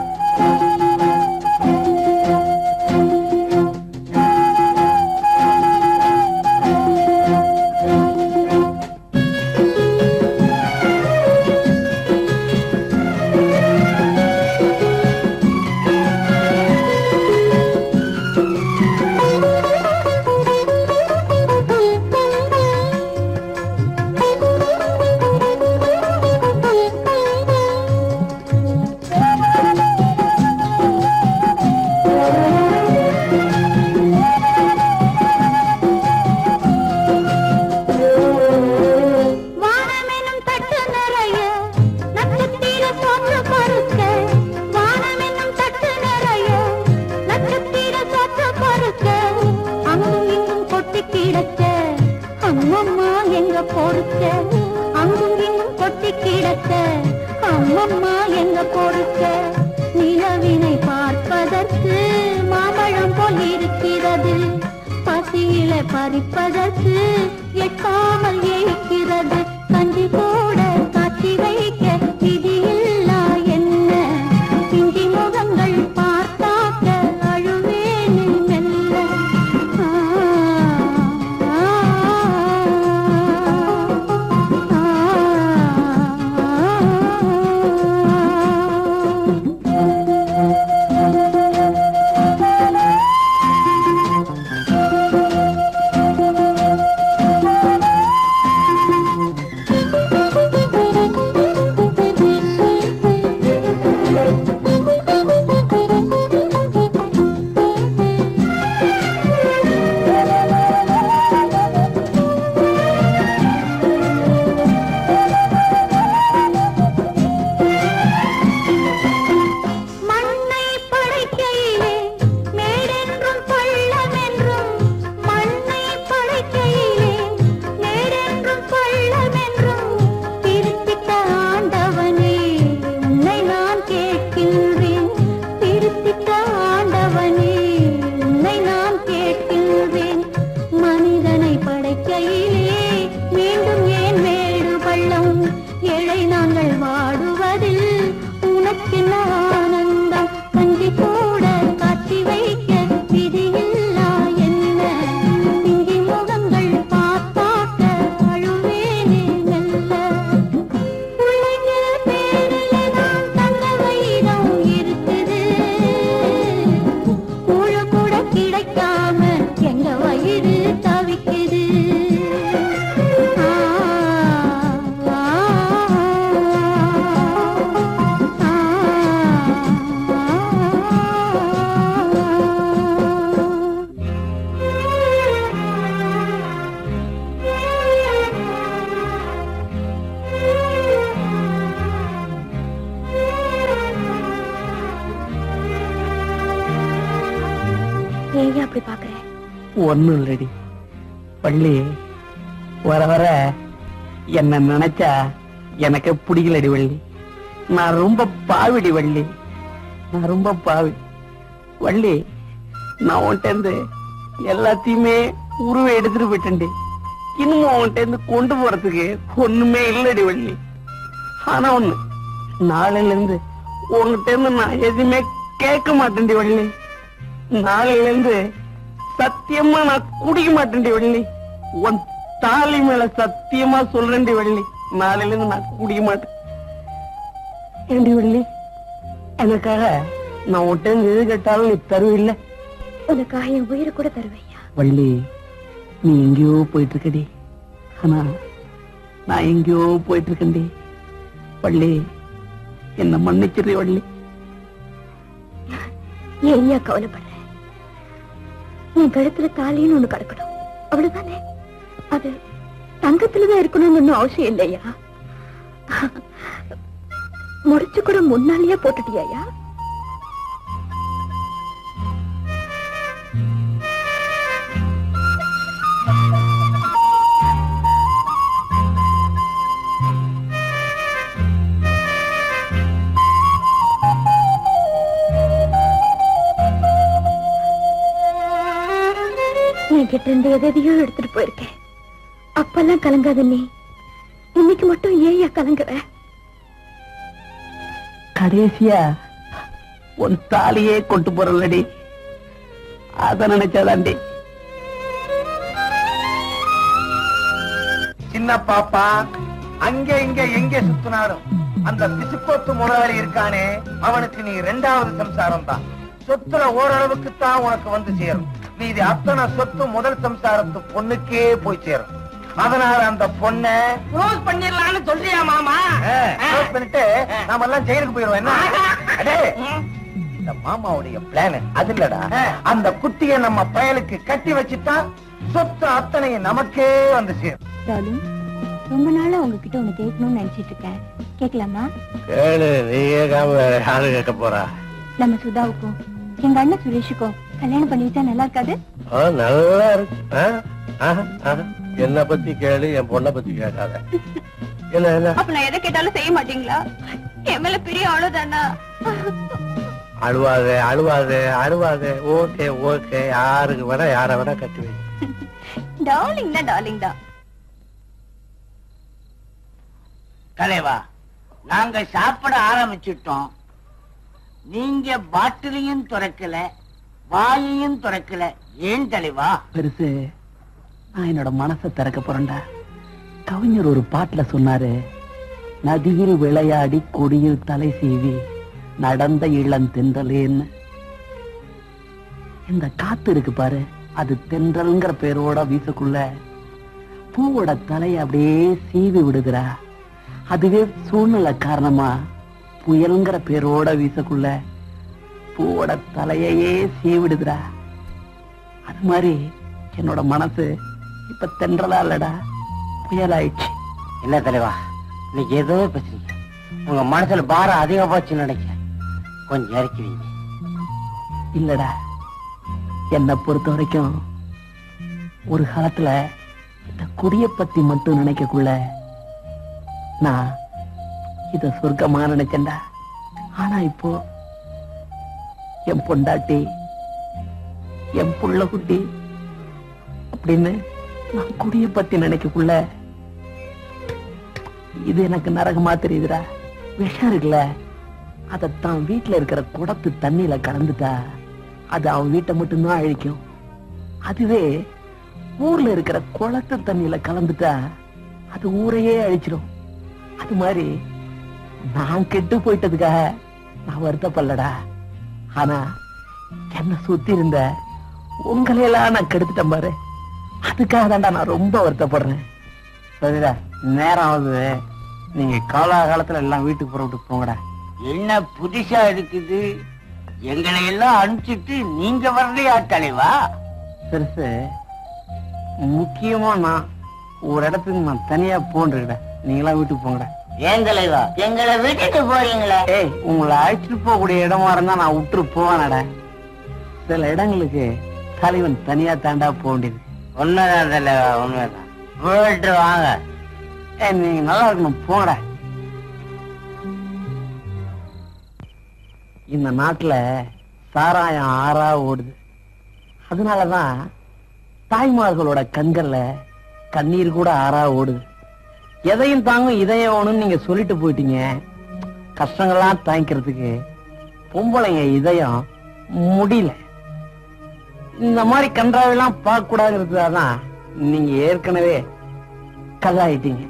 வானமெனும் தட்டு நிறைய நட்சத்திர சோற்று பருக்க வானமெனும் தட்டு நிறைய நட்சத்திர சோற்று பருக்க அங்கும் இங்கும் கொட்டி கிடக்க அம்மம்மா எங்க பொறுக்க அங்கும் இங்கும் கொட்டி கிடக்க அம்மம்மா எங்க பொறுக்க நிலவினை பார்ப்பதற்கு மாம்பழம் போல் இருக்கிறது பசியில பறிப்பதற்கு எட்டாமல் இருக்கிறது கஞ்சி கூட காட்சி வைக்க விதி இல்லா என்ன பிஞ்சி முகங்கள் பார்த்தாக்க அழுவேனு மெல்ல ஆ, ஆ, ஆ, ஆ. ஆ இருக்குது ஆ, ஆ, ஆ, ஆ. ஏன் அப்படி பாக்குற ஒண்ணும் இல்லடி பள்ளி வர வர என்ன நினைச்சா எனக்கு பிடிக்கலடி வள்ளி நான் ரொம்ப பாவிடி வள்ளி நான் ரொம்ப பாவி வள்ளி நான் உன்கிட்ட இருந்து எல்லாத்தையுமே உருவ எடுத்துட்டு போயிட்டேன்டி இன்னும் உன்கிட்ட இருந்து கொண்டு போறதுக்கு ஒண்ணுமே இல்லடி வள்ளி ஆனா ஒண்ணு நாளையில இருந்து உன்கிட்ட இருந்து நான் எதுவுமே கேட்க மாட்டேன்டி வள்ளி நாளையில இருந்து சத்தியமா நான் குடிக்க மாட்டேன்டி வள்ளி உன் தாலி மேல சத்தியமா சொல்றேன்டி வள்ளி நாளையில இருந்து நான் குடிக்க மாட்டேன் ஏண்டி வள்ளி எனக்காக நான் உன்கிட்ட இருந்து எது கேட்டாலும் நீ தருவில்ல உனக்காக என் உயிரை கூட தருவையா வள்ளி நீ எங்கேயோ போயிட்டு இருக்கடி ஆனா நான் எங்கேயோ போயிட்டு இருக்கேன்டி வள்ளி என்ன மன்னிச்சிரு வள்ளி ஏன் ஐயா கவலைப்படுற என் கழுத்துல தாலின்னு ஒண்ணு கிடக்கணும் அவ்வளவுதானே அது தங்கத்துலதான் இருக்கணும்னு ஒண்ணும் அவசியம் இல்லையா முடிச்சு கூட முன்னாலேயே போட்டுட்டியாயா என்கிட்ட இருந்து எதையோ எடுத்துட்டு போயிருக்கேன் அப்பெல்லாம் கலங்காத நீ இன்னைக்கு மட்டும் ஏயா கலங்குற கடைசியா உன் தாலியே கொண்டு போறல்லடி அத நினைச்சாதாண்டி சின்ன பாப்பா அங்க இங்க எங்க சுத்தினாலும் அந்த பிசுப்பொத்து முதலாளி இருக்கானே அவனுக்கு நீ ரெண்டாவது சம்சாரம் தான் சொத்துல ஓரளவுக்கு தான் உனக்கு வந்து சேரும் மீதி அத்தனை சொத்து முதல் சம்சாரத்து பொண்ணுக்கே போய் சேரும் அதனால அந்த பொண்ணை க்ளோஸ் பண்ணிடலாம்னு சொல்றியா மாமா close பண்ணிட்டு நாம எல்லாம் ஜெயிலுக்கு போயிருவோம் என்ன அடே, இந்த மாமாவுடைய பிளான் அது இல்லடா அந்த குட்டிய நம்ம பயலுக்கு கட்டி வச்சுட்டா சொத்து அத்தனையும் நமக்கே வந்து சேரும் டாலி ரொம்ப நாளா உங்ககிட்ட ஒண்ணு கேட்கணும்னு நினைச்சிட்டு இருக்கேன் கேட்கலாமா கேளு நீ கேட்காம யாரு கேட்க போறா நம்ம சுதாவுக்கும் எங்க அண்ணன் சுரேஷுக்கும் கல்யாணம் பண்ணி வச்சா நல்லா இருக்காது நல்லா இருக்கு ஆ? ஆஹா, ஆஹா. என்ன பத்தி கேளு என் பொண்ணை பத்தி கேட்காத என்ன என்ன அப்ப நான் எதை கேட்டாலும் செய்ய மாட்டீங்களா என் மேல பெரிய அவ்வளவுதானா அழுவாதே அழுவாதே அழுவாதே ஓகே ஓகே யாருக்கு வேணா யார வேணா கட்டி வை டார்லிங் தான் டார்லிங் தான் கலைவா நாங்க சாப்பிட ஆரம்பிச்சிட்டோம் நீங்க பாட்டிலையும் திறக்கல வாயையும் திறக்கல ஏன் தலைவா பெருசு நான் என்னோட மனசை திறக்க போறேன்டா கவிஞர் ஒரு பாட்டுல சொன்னாரு நதியில் விளையாடி கொடியில் தலை சீவி நடந்த இளந்தென்றலேன்னு இந்த காத்து இருக்கு பாரு அது தென்றல்ங்கிற பேரோட வீசக்குள்ள பூவோட தலைய அப்படியே சீவி விடுதுடா அதுவே சூழ்நிலை காரணமா புயல்ங்கிற பேரோட வீசக்குள்ள பூவோட தலையையே சீவிடுதுடா அது மாதிரி என்னோட மனசு இப்ப தென்றலா இல்லடா புயலாயிடுச்சு இல்ல தலைவா இன்னைக்கு ஏதோ பேசுறீங்க உங்க மனசுல பாரம் அதிகம் போச்சுன்னு நினைக்கிறேன் கொஞ்சம் இறக்கி வைங்க இல்லடா என்னை பொறுத்த வரைக்கும் ஒரு காலத்துல இந்த குடிய பத்தி மட்டும் நினைக்கக்குள்ள நான் இத சொர்க்கமா நினைச்சேன்டா ஆனா இப்போ என் பொண்டாட்டி என் புள்ள குட்டி அப்படின்னு நான் குடிய பத்தி நினைக்கக்குள்ள இது எனக்கு நரகமா தெரியுதுடா விஷம் இருக்குல்ல அதத்தான் வீட்டுல இருக்கிற குடத்து தண்ணியில கலந்துட்டா அது அவன் வீட்டை மட்டும்தான் அழிக்கும் அதுவே ஊர்ல இருக்கிற குளத்து தண்ணியில கலந்துட்டா அது ஊரையே அழிச்சிடும் அது மாதிரி நான் கெட்டு போயிட்டதுக்காக நான் வருத்தப்படலடா ஆனா என்ன சுத்தி இருந்த உங்களையெல்லாம் நான் கெடுத்துட்டேன் பாரு அதுக்காக தான்டா நான் ரொம்ப வருத்தப்படுறேன் சரிடா நேரம் ஆகுது நீங்க காலாகாலத்துல எல்லாம் வீட்டுக்கு புறப்பட்டு போங்கடா என்ன புதுசா இருக்குது எங்களை எல்லாம் அனுப்பிச்சிட்டு நீங்க வரலையா தலைவா பெருசு முக்கியமா நான் ஒரு இடத்துக்கு நான் தனியா போன்றேடா நீங்களாம் வீட்டுக்கு போங்கடா ஏன் தலைவா எங்களை விட்டுட்டு போறீங்களே ஏய் உங்களை அழைச்சிட்டு போகக்கூடிய இடமா இருந்தா நான் விட்டுரு போவானடா சில இடங்களுக்கு தலைவன் தனியா தாண்டா போக வேண்டியது உண்மைதான் தலைவா உண்மைதான் போயிட்டு வாங்க ஏய் நீங்க நல்லா இருக்கணும் போங்கடா இந்த நாட்டுல சாராயம் ஆறா ஓடுது அதனாலதான் தாய்மார்களோட கண்கள்ல கண்ணீர் கூட ஆறா ஓடுது எதையும் தாங்கும் இதயம் வேணும்னு நீங்க சொல்லிட்டு போயிட்டீங்க கஷ்டங்கள்லாம் தாங்கிக்கிறதுக்கு பொம்பளைங்க இதயம் முடியல இந்த மாதிரி கன்றாவெல்லாம் பார்க்க கூடாதுங்கிறதுக்காக நீங்க ஏற்கனவே கதாயிட்டீங்க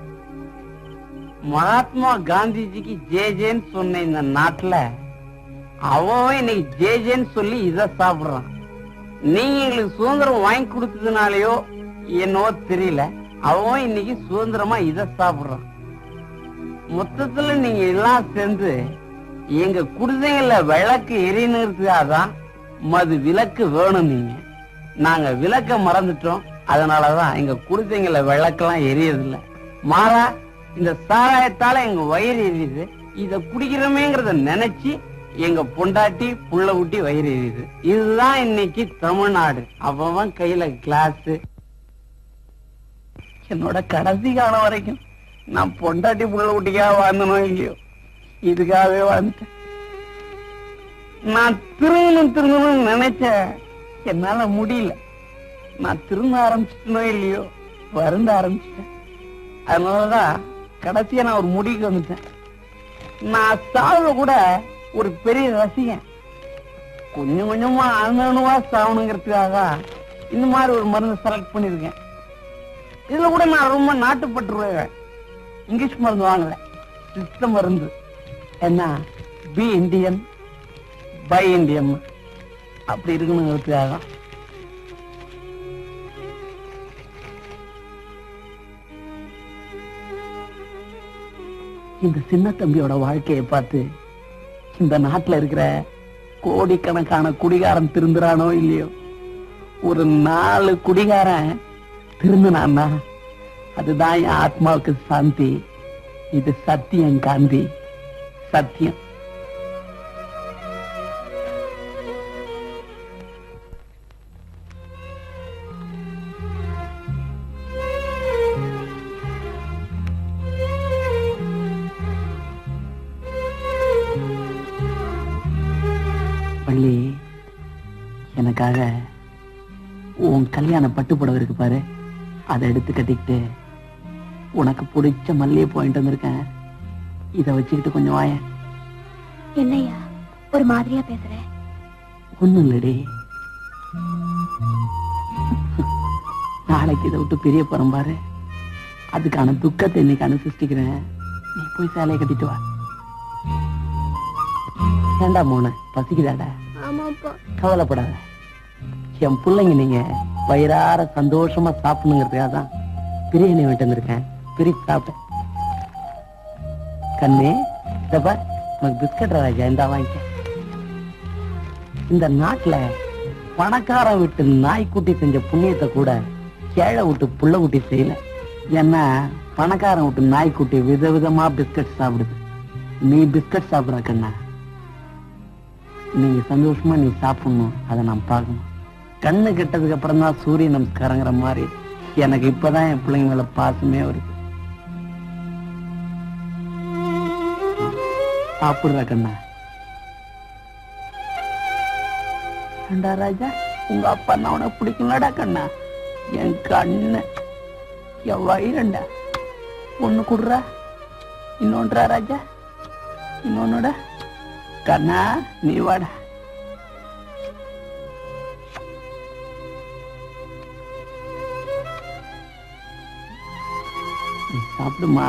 மகாத்மா காந்திஜிக்கு ஜே ஜேன்னு சொன்ன இந்த நாட்டுல அவன் இன்னைக்கு ஜே ஜேன்னு சொல்லி இத சாப்பிடுறான் நீங்க எங்களுக்கு சுதந்திரம் வாங்கி கொடுத்ததுனாலயோ என்னவோ தெரியல அவன் இன்னைக்கு சுதந்திரமா இத சாப்பிடுறான் மொத்தத்துல நீங்க எல்லாம் சேர்ந்து எங்க குடிசைகள்ல விளக்கு எரியணுறதுக்காகதான் மது விளக்கு வேணும் நீங்க நாங்க விளக்க மறந்துட்டோம் அதனாலதான் எங்க குடிசைங்கள விளக்கெல்லாம் எரியறதில்ல மாறா இந்த சாராயத்தால எங்க வயிறு எரியுது இத குடிக்கிறோமேங்கிறத நினைச்சு எங்க பொண்டாட்டி புள்ள ஊட்டி வயிறு எரியுது இதுதான் இன்னைக்கு தமிழ்நாடு அவன் கையில கிளாஸ் என்னோட கடைசி காலம் வரைக்கும் நான் பொண்டாட்டி புள்ள ஊட்டிக்காக வாழ்ந்தனோ இல்லையோ இதுக்காகவே வாழ்ந்துட்டேன் நான் திரும்பணும் திரும்பணும்னு நினைச்சேன் என்னால முடியல நான் திரும்ப ஆரம்பிச்சிட்டனோ இல்லையோ வருந்த ஆரம்பிச்சிட்டேன் அதனாலதான் கடைசியா நான் ஒரு முடிவுக்கு வந்துட்டேன் நான் சாவ கூட ஒரு பெரிய ரசிகன் கொஞ்சம் கொஞ்சமா அணுவா சாவணுங்கிறதுக்காக இந்த மாதிரி ஒரு மருந்து செலக்ட் பண்ணிருக்கேன் இதுல கூட நான் ரொம்ப நாட்டுப்பட்டுருவேன் இங்கிலீஷ் மருந்து வாங்கல சித்த மருந்து என்ன பி இந்தியன் பை இந்தியன் அப்படி இருக்கணுங்கிறதுக்காக தான் இந்த சின்ன தம்பியோட வாழ்க்கையை பார்த்து இந்த நாட்டுல இருக்கிற கோடிக்கணக்கான குடிகாரன் திருந்துறானோ இல்லையோ ஒரு நாலு குடிகாரன் திருந்தினான்னா அதுதான் என் ஆத்மாவுக்கு சாந்தி இது சத்தியம் காந்தி சத்தியம் பள்ளி எனக்காக உன் கல்யாண பட்டு புடவை இருக்கு பாரு அதை எடுத்து கட்டிக்கிட்டு உனக்கு பிடிச்ச மல்லிகை பாயிண்ட் வந்திருக்கேன் இதை வச்சுக்கிட்டு கொஞ்சம் வாயேன் என்னையா ஒரு மாதிரியா பேசுற ஒண்ணும் இல்லடி நாளைக்கு இதை விட்டு பெரிய போறோம் பாரு அதுக்கான துக்கத்தை இன்னைக்கு அனுசிச்சிக்கிறேன் நீ போய் சேலையை கட்டிட்டு வா ஏண்டா மோன பசிக்குதாடா ஆமாப்பா கவலைப்படாத என் பிள்ளைங்க நீங்க வயிறார சந்தோஷமா சாப்பிடணுங்கிறதுக்காக தான் பிரியாணி விட்டு வந்திருக்கேன் பிரிச்சு சாப்பிட்டேன் கண்ணே இதப்பா உனக்கு பிஸ்கட் ராஜா இந்த வாங்கிக்க இந்த நாட்டுல பணக்காரன் விட்டு நாய்க்குட்டி செஞ்ச புண்ணியத்தை கூட கேழை விட்டு புள்ள குட்டி செய்யல ஏன்னா பணக்காரன் விட்டு நாய்க்குட்டி விதவிதமா பிஸ்கட் சாப்பிடுது நீ பிஸ்கட் சாப்பிடுற கண்ணா நீங்க சந்தோஷமா நீ சாப்பிடணும் அதை நான் பார்க்கணும் கண்ணு கெட்டதுக்கு அப்புறம் தான் சூரிய நமஸ்காரங்கிற மாதிரி எனக்கு இப்பதான் என் பிள்ளைங்க மேல பாசமே வருது சாப்பிடுற கண்ணா ஏண்டா ராஜா உங்க அப்பா நான் உனக்கு பிடிக்கலடா கண்ணா என் கண்ணு என் வயிறண்டா ஒண்ணு குடுறா இன்னொன்றா ராஜா இன்னொன்னுட கண்ணா நீ வாடா நீ சாப்பிடுமா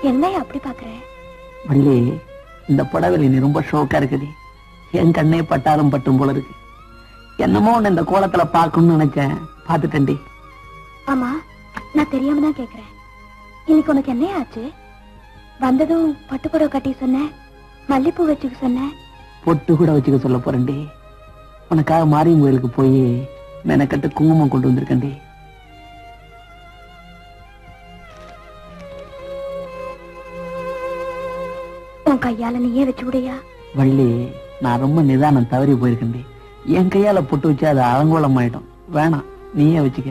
என்னையா அப்படி பாக்குறேன் வள்ளி இந்த புடவையில நீ ரொம்ப ஷோக்கா இருக்குது என் கண்ணே பட்டாலும் பட்டும் போல இருக்கு என்னமோ உன்னை இந்த கோலத்துல பார்க்கணும்னு நினைச்சேன் பார்த்துட்டேன்டி ஆமா நான் தெரியாம தான் கேக்குறேன் இன்னைக்கு உனக்கு என்ன ஆச்சு வந்ததும் பட்டுப்புடவை கட்டி சொன்னேன் மல்லிப்பூ வச்சுக்க சொன்னேன் பொட்டு கூட வச்சுக்க சொல்ல போறேன்டி உனக்காக மாரியம் கோயிலுக்கு போய் மெனக்கட்டு குங்குமம் கொண்டு வந்திருக்கேன்டி உன் கையால நீயே வச்சு விடையா வள்ளி நான் ரொம்ப நிதானம் தவறி போயிருக்கேன்டி என் கையால பொட்டு வச்சு அது அலங்கோலம் ஆயிடும் வேணாம் நீயே வச்சுக்க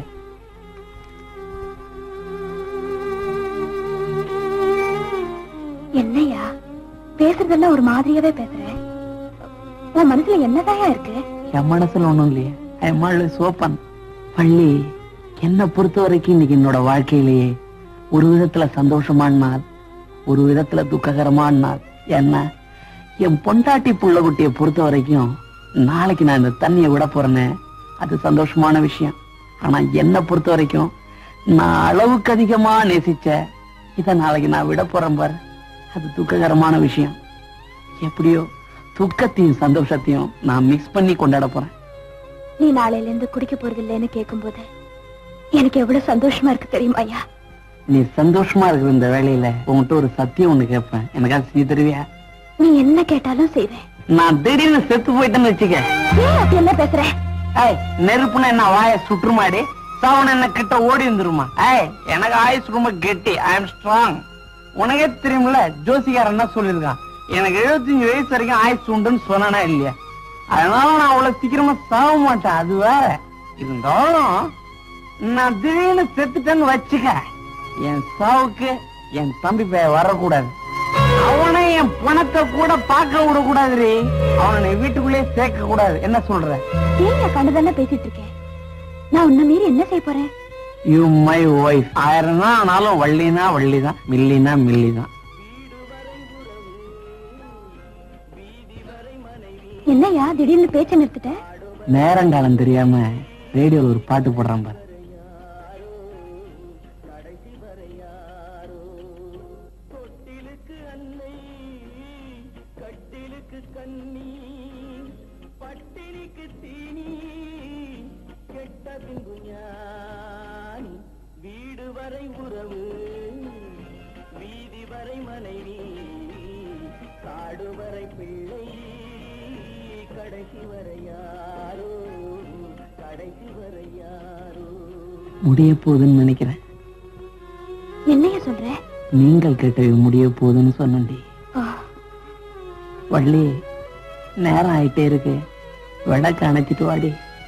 என்னையா பேசுறதெல்லாம் ஒரு மாதிரியாவே பேசுறேன் உன் மனசுல என்னதாயா இருக்கு என் மனசுல ஒண்ணும் இல்லையே என் மழை சோப்பன் பள்ளி என்னை பொறுத்த வரைக்கும் இன்னைக்கு என்னோட வாழ்க்கையிலேயே ஒரு விதத்துல சந்தோஷமான நாள் ஒரு விதத்துல துக்ககரமான நாள் என்ன என் பொண்டாட்டி புள்ள குட்டியை பொறுத்த வரைக்கும் நாளைக்கு நான் இந்த தண்ணியை விட போறேனே அது சந்தோஷமான விஷயம் ஆனா என்னை பொறுத்த வரைக்கும் நான் அளவுக்கு அதிகமா நேசிச்ச இத நாளைக்கு நான் விட போறேன் பாரு அது துக்ககரமான விஷயம் எப்படியோ துக்கத்தையும் சந்தோஷத்தையும் நான் மிக்ஸ் பண்ணி கொண்டாட போறேன் நீ நாளையில இருந்து குடிக்க போறது இல்லைன்னு கேட்கும்போது எனக்கு எவ்வளவு சந்தோஷமா இருக்கு தெரியுமா ஐயா நீ சந்தோஷமா இருக்கிற இந்த வேலையில உன்கிட்ட ஒரு சத்தியம் ஒண்ணு கேட்பேன் எனக்காக செஞ்சு தருவியா நீ என்ன கேட்டாலும் செய்வேன் நான் திடீர்னு செத்து போயிட்டேன்னு வச்சுக்க ஏன் அப்படி என்ன பேசுற ஏய் நெருப்புனா என்ன வாய சுற்றுமாடி சாவன என்ன கிட்ட ஓடி வந்துருமா ஏய் எனக்கு ஆயுஸ் ரொம்ப கெட்டி ஐ அம் ஸ்ட்ராங் உனக்கே தெரியும்ல ஜோசிகார் என்ன சொல்லிருக்கான் எனக்கு 75 வயசு வரைக்கும் ஆயுஸ் உண்டுன்னு சொன்னானா இல்லையா அதனால நான் அவ்வளவு சீக்கிரமா சாக மாட்டேன் அது வேற இருந்தாலும் நான் திடீர்னு செத்துட்டேன்னு வச்சுக்க என் சாவுக்கு என் தம்பி பையன் வரக்கூடாது அவனை என் பணத்தை கூட பார்க்க விடக்கூடாதுரி அவனை வீட்டுக்குள்ளே சேர்க்க கூடாது என்ன சொல்ற ஏன் கண்டுதானே பேசிட்டு இருக்கேன் நான் உன்ன மீறி என்ன செய்ய போறேன் யூ மை ஒய்ஃப் ஆயிரம் தான் ஆனாலும் வள்ளினா வள்ளிதான் மில்லினா மில்லிதான் என்னையா திடீர்னு பேச்ச நிறுத்திட்ட நேரங்காலம் தெரியாம ரேடியோல ஒரு பாட்டு போடுறான் பாரு முடிய போகுதுன்னு நினைக்கிறேன் என்னையா சொல்ற நீங்கள் கேட்டவை முடிய போகுதுன்னு சொன்னேன்டி ஆ, வள்ளி நேரம் ஆயிட்டே இருக்கு விளக்கு அணைச்சிட்டு வாடி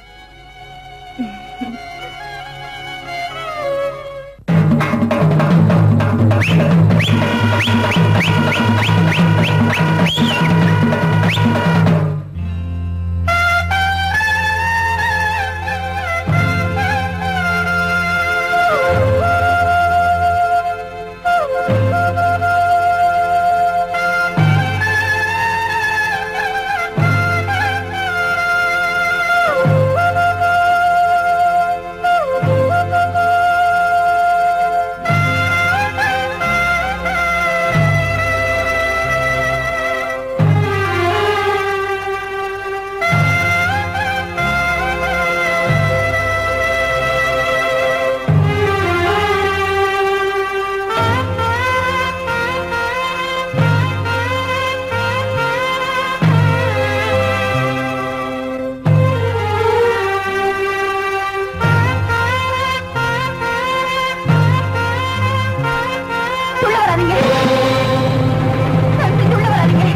உள்ள வராதீங்க தயவு செஞ்சு உள்ள வராதீங்க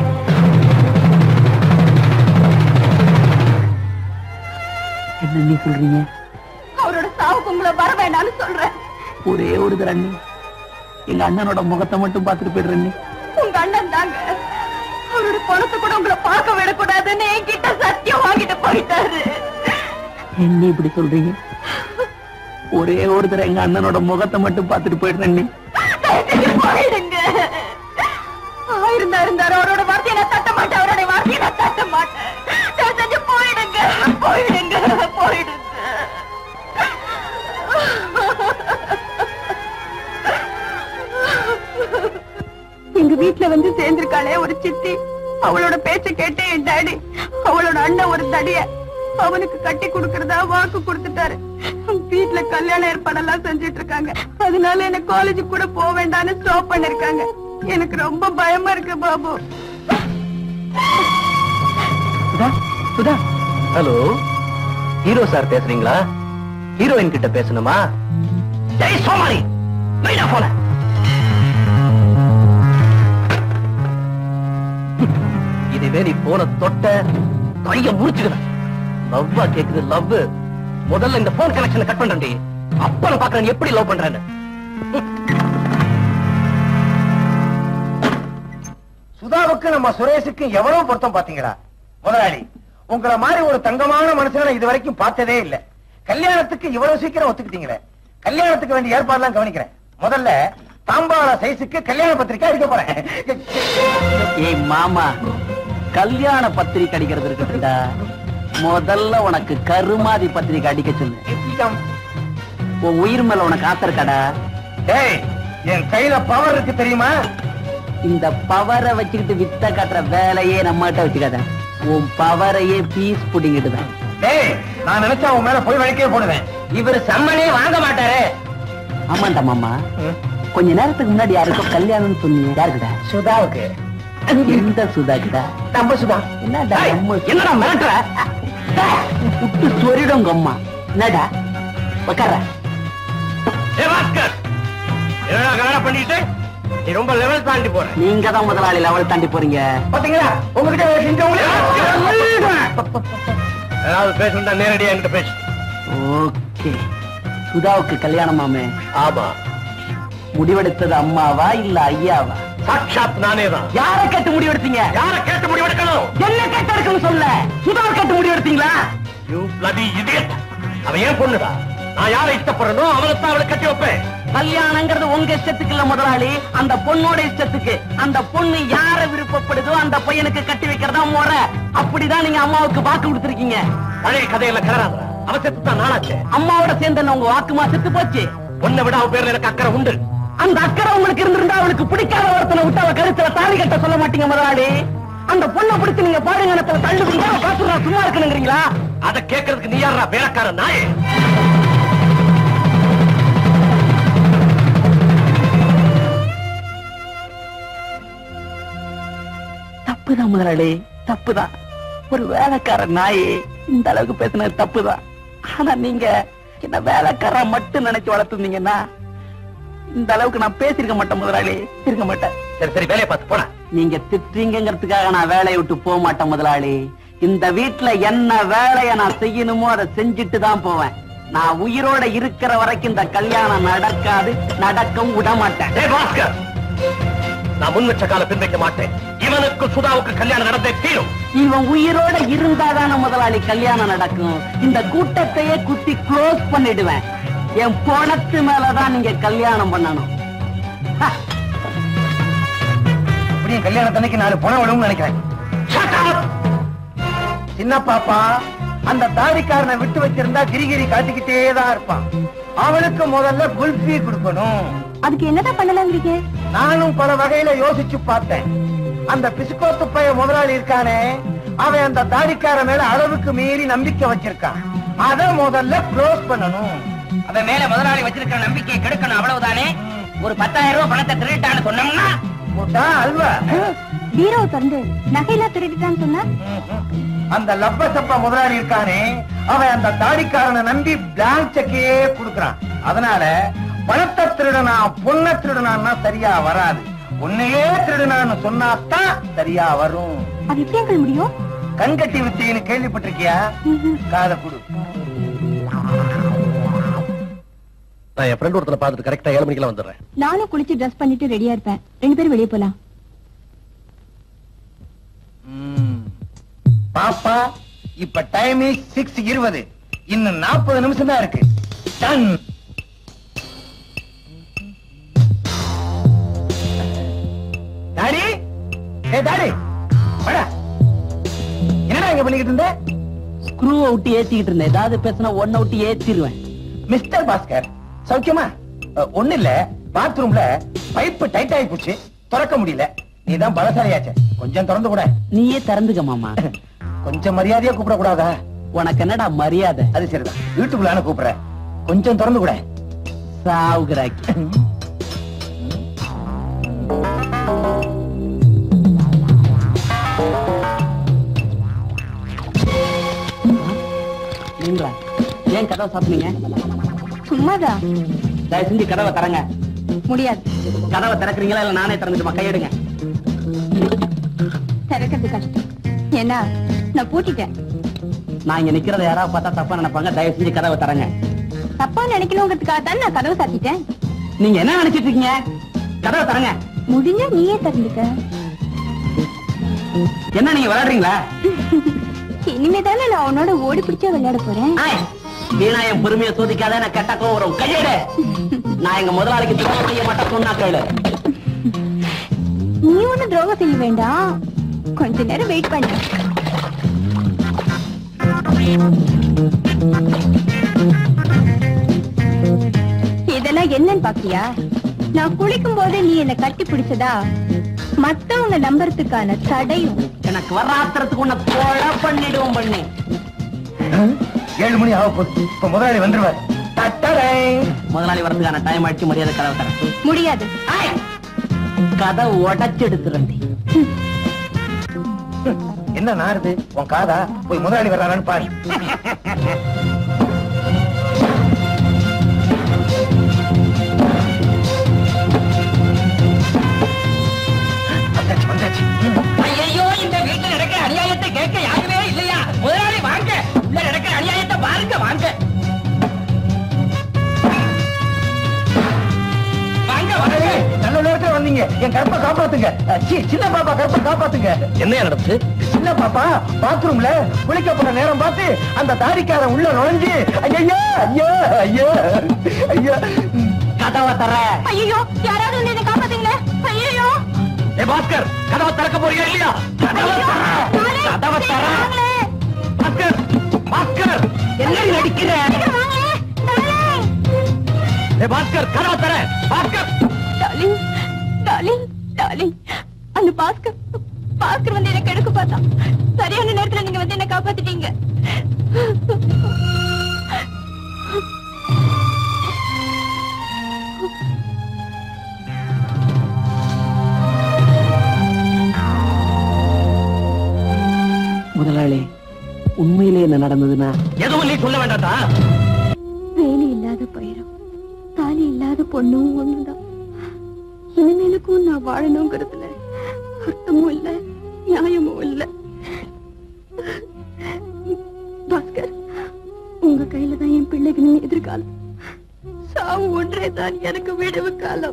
என்ன நீ சொல்றீங்க அவரோட சாவுக்கு உங்களை வர வேண்டாம்னு சொல்றேன் ஒரே ஒரு தண்ணி எங்க அண்ணனோட முகத்தை மட்டும் பார்த்துட்டு போயிடுறேன் நீ உங்க அண்ணன் தாங்க அவரோட பணத்தை கூட உங்களை பார்க்க விடக்கூடாதுன்னு என்கிட்ட சத்தியம் வாங்கிட்டு போயிட்டாரு என்ன இப்படி சொல்றீங்க ஒரே ஒரு தடவை எங்க அண்ணனோட முகத்தை மட்டும் பார்த்துட்டு போயிடுறேன் நீ தயவு செஞ்சு போயிடுங்க ஆயிருந்தா இருந்தாரு அவரோட வார்த்தையை நான் தட்ட மாட்டேன் அவரோட வார்த்தையை நான் தட்ட மாட்டேன் தயவு செஞ்சு போயிடுங்க போயிடுங்க போயிடுங்க வீட்டுல வந்து சேர்ந்திருக்காளே ஒரு சித்தி அவளோட பேச்ச கேட்டு என் டாடி அவளோட அண்ணன் ஒரு தடிய அவனுக்கு கட்டி கொடுக்கறதா வாக்கு கொடுத்துட்டாரு வீட்டுல கல்யாண ஏற்பாடெல்லாம் செஞ்சுட்டு இருக்காங்க அதனால என்ன காலேஜ் கூட போக வேண்டாம்னு ஸ்டாப் பண்ணிருக்காங்க எனக்கு ரொம்ப பயமா இருக்கு Babu Sudha Sudha hello hero sir பேசுறீங்களா ஹீரோயின் கிட்ட பேசணுமா ஜெய் சோமாரி மெயினா போல இதுவே நீ போன தொட்ட கைய முடிச்சுடுவேன் லவ்வா கேக்குது லவ் முதல்ல இந்த போன் கனெக்ஷனை கட் பண்றேன்டி அப்புறம் பாக்குறேன் நீ எப்படி லவ் பண்றேன்னு சுதாவுக்கு நம்ம சுரேஷுக்கு எவ்வளவு பொருத்தம் பாத்தீங்களா முதலாளி உங்கள மாதிரி ஒரு தங்கமான மனுஷனை இது வரைக்கும் பார்த்ததே இல்ல கல்யாணத்துக்கு இவ்வளவு சீக்கிரம் ஒத்துக்கிட்டீங்களே கல்யாணத்துக்கு வேண்டிய ஏற்பாடுலாம் கவனிக்கிறேன் முதல்ல தாம்பாள சைஸுக்கு கல்யாண பத்திரிக்கை அடிக்க போறேன் ஏய் மாமா கல்யாண பத்திரிக்கை அடிக்கிறது இருக்கட்டும்டா முதல்ல உனக்கு கருமாதி பத்திரிக்கை அடிக்க சொல்லு உன் உயிர் மேல உனக்கு ஆசை இருக்காடா டேய் என் கையில பவர் இருக்கு தெரியுமா இந்த பவரை வச்சுக்கிட்டு வித்த காட்டுற வேலையே நம்மகிட்ட வச்சுக்காத உன் பவரையே பீஸ் புடிங்கிட்டு தான் டேய் நான் நினைச்சா உன் மேல போய் வழிக்கே போடுவேன் இவர் சம்மனே வாங்க மாட்டாரு ஆமாண்டா மாமா கொஞ்ச நேரத்துக்கு முன்னாடி யாருக்கோ கல்யாணம்னு சொன்னீங்க யாருக்குடா சுதாவுக்கு எந்த சுதாக்குடா நம்ம சுதா என்னடா ஏய், நம்ம என்னடா மிரட்டுற விட்டு சொரிடும் உங்க அம்மா என்னடா உக்கார ஏ பாஸ்கர் என்னடா கல்யாணம் பண்ணிட்டு நீ ரொம்ப லெவல் தாண்டி போற நீங்க தான் முதலாளி லெவல் தாண்டி போறீங்க பாத்தீங்களா உங்ககிட்ட செஞ்சவங்களே ஏதாவது பேசணும்டா நேரடியா என்கிட்ட பேசு ஓகே சுதாவுக்கு கல்யாணமாமே ஆமா முடிவெடுத்தது அம்மாவா இல்ல ஐயாவா சாட்சாத் நானே தான் யார கேட்டு முடிவெடுத்தீங்க யார கேட்டு முடிவெடுக்கணும் என்ன கேட்டு எடுக்கணும் சொல்ல சுதாவை கேட்டு முடிவெடுத்தீங்களா யூ bloody idiot அவன் ஏன் பொண்ணுடா நான் யாரை இஷ்டப்படுறனோ அவளைத்தான் அவளை கட்டி வைப்பேன் கல்யாணங்கிறது உங்க இஷ்டத்துக்கு இல்ல முதலாளி அந்த பொண்ணோட இஷ்டத்துக்கு அந்த பொண்ணு யார விருப்பப்படுதோ அந்த பையனுக்கு கட்டி வைக்கிறதா முறை அப்படிதான் நீங்க அம்மாவுக்கு வாக்கு கொடுத்திருக்கீங்க பழைய கதையில கலராத அவசரத்து தான் நாளாச்சு அம்மாவோட சேர்ந்து உங்க வாக்குமா செத்து போச்சு உன்னை விட அவன் பேர்ல எனக்கு அக்கறை உண்டு அந்த அக்கறை உங்களுக்கு இருந்திருந்தா அவளுக்கு பிடிக்காத ஒருத்தனை விட்டு அவ கருத்துல தாலி கட்ட சொல்ல மாட்டீங்க முதலாளி அந்த பொண்ணை பிடிச்சு நீங்க பாருங்க இடத்துல தள்ளுவீங்க அவ காசுறா சும்மா இருக்கணுங்கிறீங்களா அதை கேட்கறதுக்கு நீ யாரா வேலைக்கார நாயே தப்புதான் முதலாளி தப்புதான் ஒரு வேலைக்கார நாயே இந்த அளவுக்கு பேசினது தப்புதான் ஆனா நீங்க என்ன வேலைக்கார மட்டும் நினைச்சு வளர்த்துருந்தீங்கன்னா இந்த அளவுக்கு நான் பேசிருக்க மாட்டேன் முதலாளி இருக்க மாட்டேன் சரி சரி வேலையை பார்த்து போன நீங்க திட்டுறீங்கிறதுக்காக நான் வேலையை விட்டு போக மாட்டேன் முதலாளி இந்த வீட்டுல என்ன வேலையை நான் செய்யணுமோ அதை செஞ்சுட்டு தான் போவேன் நான் உயிரோட இருக்கிற வரைக்கும் இந்த கல்யாணம் நடக்காது நடக்கவும் விட மாட்டேன் ஏ பாஸ்கர் நான் முன் வச்ச கால பின் வைக்க மாட்டேன் இவனுக்கு சுதாவுக்கு கல்யாணம் நடந்தே தீரும் இவன் உயிரோட இருந்தாதான முதலாளி கல்யாணம் நடக்கும் இந்த கூட்டத்தையே குத்தி க்ளோஸ் பண்ணிடுவேன் என் பணத்து மேலதான் நீங்க கல்யாணம் பண்ணணும் ஹ, இப்படியும் கல்யாணத்தன்னைக்கு நாலு பணம் விழுவும் நினைக்கிறேன் Shut up! சின்ன பாப்பா அந்த தாடிக்காரனை விட்டு வச்சிருந்தா கிரிகிரி காட்டிக்கிட்டே தான் இருப்பான் அவனுக்கு முதல்ல குல்ஃபி கொடுக்கணும் அதுக்கு என்னதான் பண்ணலாங்கிறீங்க நானும் பல வகையில யோசிச்சு பார்த்தேன் அந்த பிசுக்கோத்து பைய முதலாளி இருக்கானே அவன் அந்த தாடிக்கார மேல அளவுக்கு மீறி நம்பிக்கை வச்சிருக்கான் அத முதல்ல க்ளோஸ் பண்ணணும் அவன் மேல முதலாளி வச்சிருக்கிற நம்பிக்கையை கெடுக்கணும் அவ்வளவுதானே ஒரு பத்தாயிரம் ரூபாய் பணத்தை திருட்டான்னு சொன்னோம்னா போட்டா அல்வா பீரோவை திறந்து நகையெல்லாம் திருடிட்டான்னு சொன்னா அந்த லப்ப சப்ப முதலாளி இருக்கானே அவன் அந்த தாடிக்காரனை நம்பி பிளாங்க் செக்கையே கொடுக்கறான் அதனால பணத்தை திருடனா பொண்ணை திருடனான்னா சரியா வராது உன்னையே திருடனான்னு சொன்னாதான் சரியா வரும் அது எப்படி எங்கள் முடியும் கண்கட்டி வித்தைன்னு கேள்விப்பட்டிருக்கியா காதை குடு நான் என் ஃப்ரெண்ட் ஒருத்தனை பார்த்துட்டு கரெக்டா ஏழு மணிக்கெல்லாம் வந்துடுறேன் நானும் குளிச்சு ட்ரெஸ் பண்ணிட்டு ரெடியா இருப்பேன் ரெண்டு பேரும் வெளியே போலாம் பாப்பா இப்ப டைம் சிக்ஸ் இருபது இன்னும் நாற்பது நிமிஷம் தான் இருக்கு டன் டாடி ஏ டாடி வாடா என்னடா இங்க பண்ணிக்கிட்டு இருந்த ஸ்க்ரூவை விட்டு ஏத்திக்கிட்டு இருந்தேன் ஏதாவது பேசினா ஒன்ன விட்டு ஏத்திடுவேன் மிஸ்டர் பாஸ்கர் சௌக்கியமா அஹ், ஒண்ணு இல்ல பாத்ரூம்ல பைப் டைட் ஆகி போச்சு திறக்க முடியல நீதான் பலசாலியாச்சே கொஞ்சம் திறந்து கூட நீயே திறந்துக்க மாமா கொஞ்சம் மரியாதையா கூப்பிட கூடாதா உனக்கு என்னடா மரியாதை அது சரிதான் வீட்டுக்குள்ளான கூப்பிடுற கொஞ்சம் திறந்து கூட சாவுகிறாக்கி நீங்களா ஏன் கதவை சாப்பிட்டீங்க சும்மாதான் தயவு செஞ்சு கதவை தரங்க முடியாது கதவை திறக்கிறீங்களா இல்ல நானே திறந்துட்டுமா கையெடுங்க திறக்கிறது கஷ்டம் ஏன்னா நான் பூட்டிட்டேன் நான் இங்க நிக்கிறத யாராவது பார்த்தா தப்பா நினைப்பாங்க தயவு செஞ்சு கதவை தரங்க தப்பா நினைக்கணுங்கிறதுக்காக தான் நான் கதவை சாத்திட்டேன் நீங்க என்ன நினைச்சிட்டு இருக்கீங்க கதவை தரங்க முடிஞ்சா நீயே திறந்துக்க என்ன நீங்க விளையாடுறீங்களா இனிமே தானே நான் உன்னோட ஓடி பிடிச்சா விளையாட போறேன் ஆய், வீணா என் பொறுமையை சோதிக்காத எனக்கு கெட்ட கோவம் வரும் கையெடு நான் எங்க முதலாளிக்கு துரோகம் செய்ய மாட்டேன் சொன்னா கேளு நீ ஒண்ணும் துரோகம் செய்ய வேண்டாம் கொஞ்ச நேரம் வெயிட் பண்ணு இதெல்லாம் என்னன்னு பாக்கியா நான் குளிக்கும் போது நீ என்ன கட்டி பிடிச்சதா மத்தவங்க நம்புறதுக்கான தடையும் எனக்கு வராத்திரத்துக்கு உன்னை கொலை பண்ணிடுவோம் பண்ணி ஏழு மணி ஆக போகுது இப்ப முதலாளி வந்துருவார் தட்டடை. முதலாளி வரதுக்கான டைம் ஆயிடுச்சு மரியாதை கதவை தரேன் முடியாது ஆய், கதவை உடைச்சு எடுத்துறேன் என்ன நாருது உன் காதா போய் முதலாளி வர்றாரான்னு பாரு வந்தாச்சு, வந்தாச்சு. ஐயோ இந்த வீட்டுல நடக்கிற அநியாயத்தை கேட்க யாருமே இல்லையா முதலாளி வாங்க உள்ள நடக்கிற அநியாயத்தை பாருங்க வாங்க வாங்க வாங்க ஏய், நல்ல நேரத்துல வந்தீங்க என் கற்பை காப்பாத்துங்க அஹ், சீ, சின்ன பாப்பா கற்பை காப்பாத்துங்க என்ன நடந்துச்சு சின்ன பாப்பா பாத்ரூம்ல குளிக்க போற நேரம் பார்த்து அந்த தாடிக்காரன் உள்ள நுழைஞ்சு ஐயா ஐயா ஐயா ஐயா கதவை தர ஐயோ யாராவது வந்து என்ன காப்பாத்துங்களே ஐயோ ஏ பாஸ்கர் கதவை திறக்க போறியா இல்லையா கதவை தர கதவை தர பாஸ்கர் பாஸ்கர் என்ன நடிக்கிற ஏ பாஸ்கர் கதவை தர பாஸ்கர் டார்லிங் டார்லிங் டார்லிங் அந்த பாஸ்கர் பாஸ்கர் வந்து என்ன கெடுக்க பார்த்தான் சரியான நேரத்துல நீங்க வந்து என்ன காப்பாத்திட்டீங்க முதலாளி உண்மையிலே என்ன நடந்ததுன்னா எதுவும் நீ சொல்ல வேண்டாத்தா வேலி இல்லாத பயிரும் தாலி இல்லாத பொண்ணும் ஒண்ணுதான் இனிமேலுக்கும் நான் வாழணுங்கிறதுல அர்த்தமும் இல்ல நியாயமும் இல்ல பாஸ்கர் உங்க கையில தான் என் பிள்ளைகளின் எதிர்காலம் சாவு ஒன்றே தான் எனக்கு விடுவு காலம்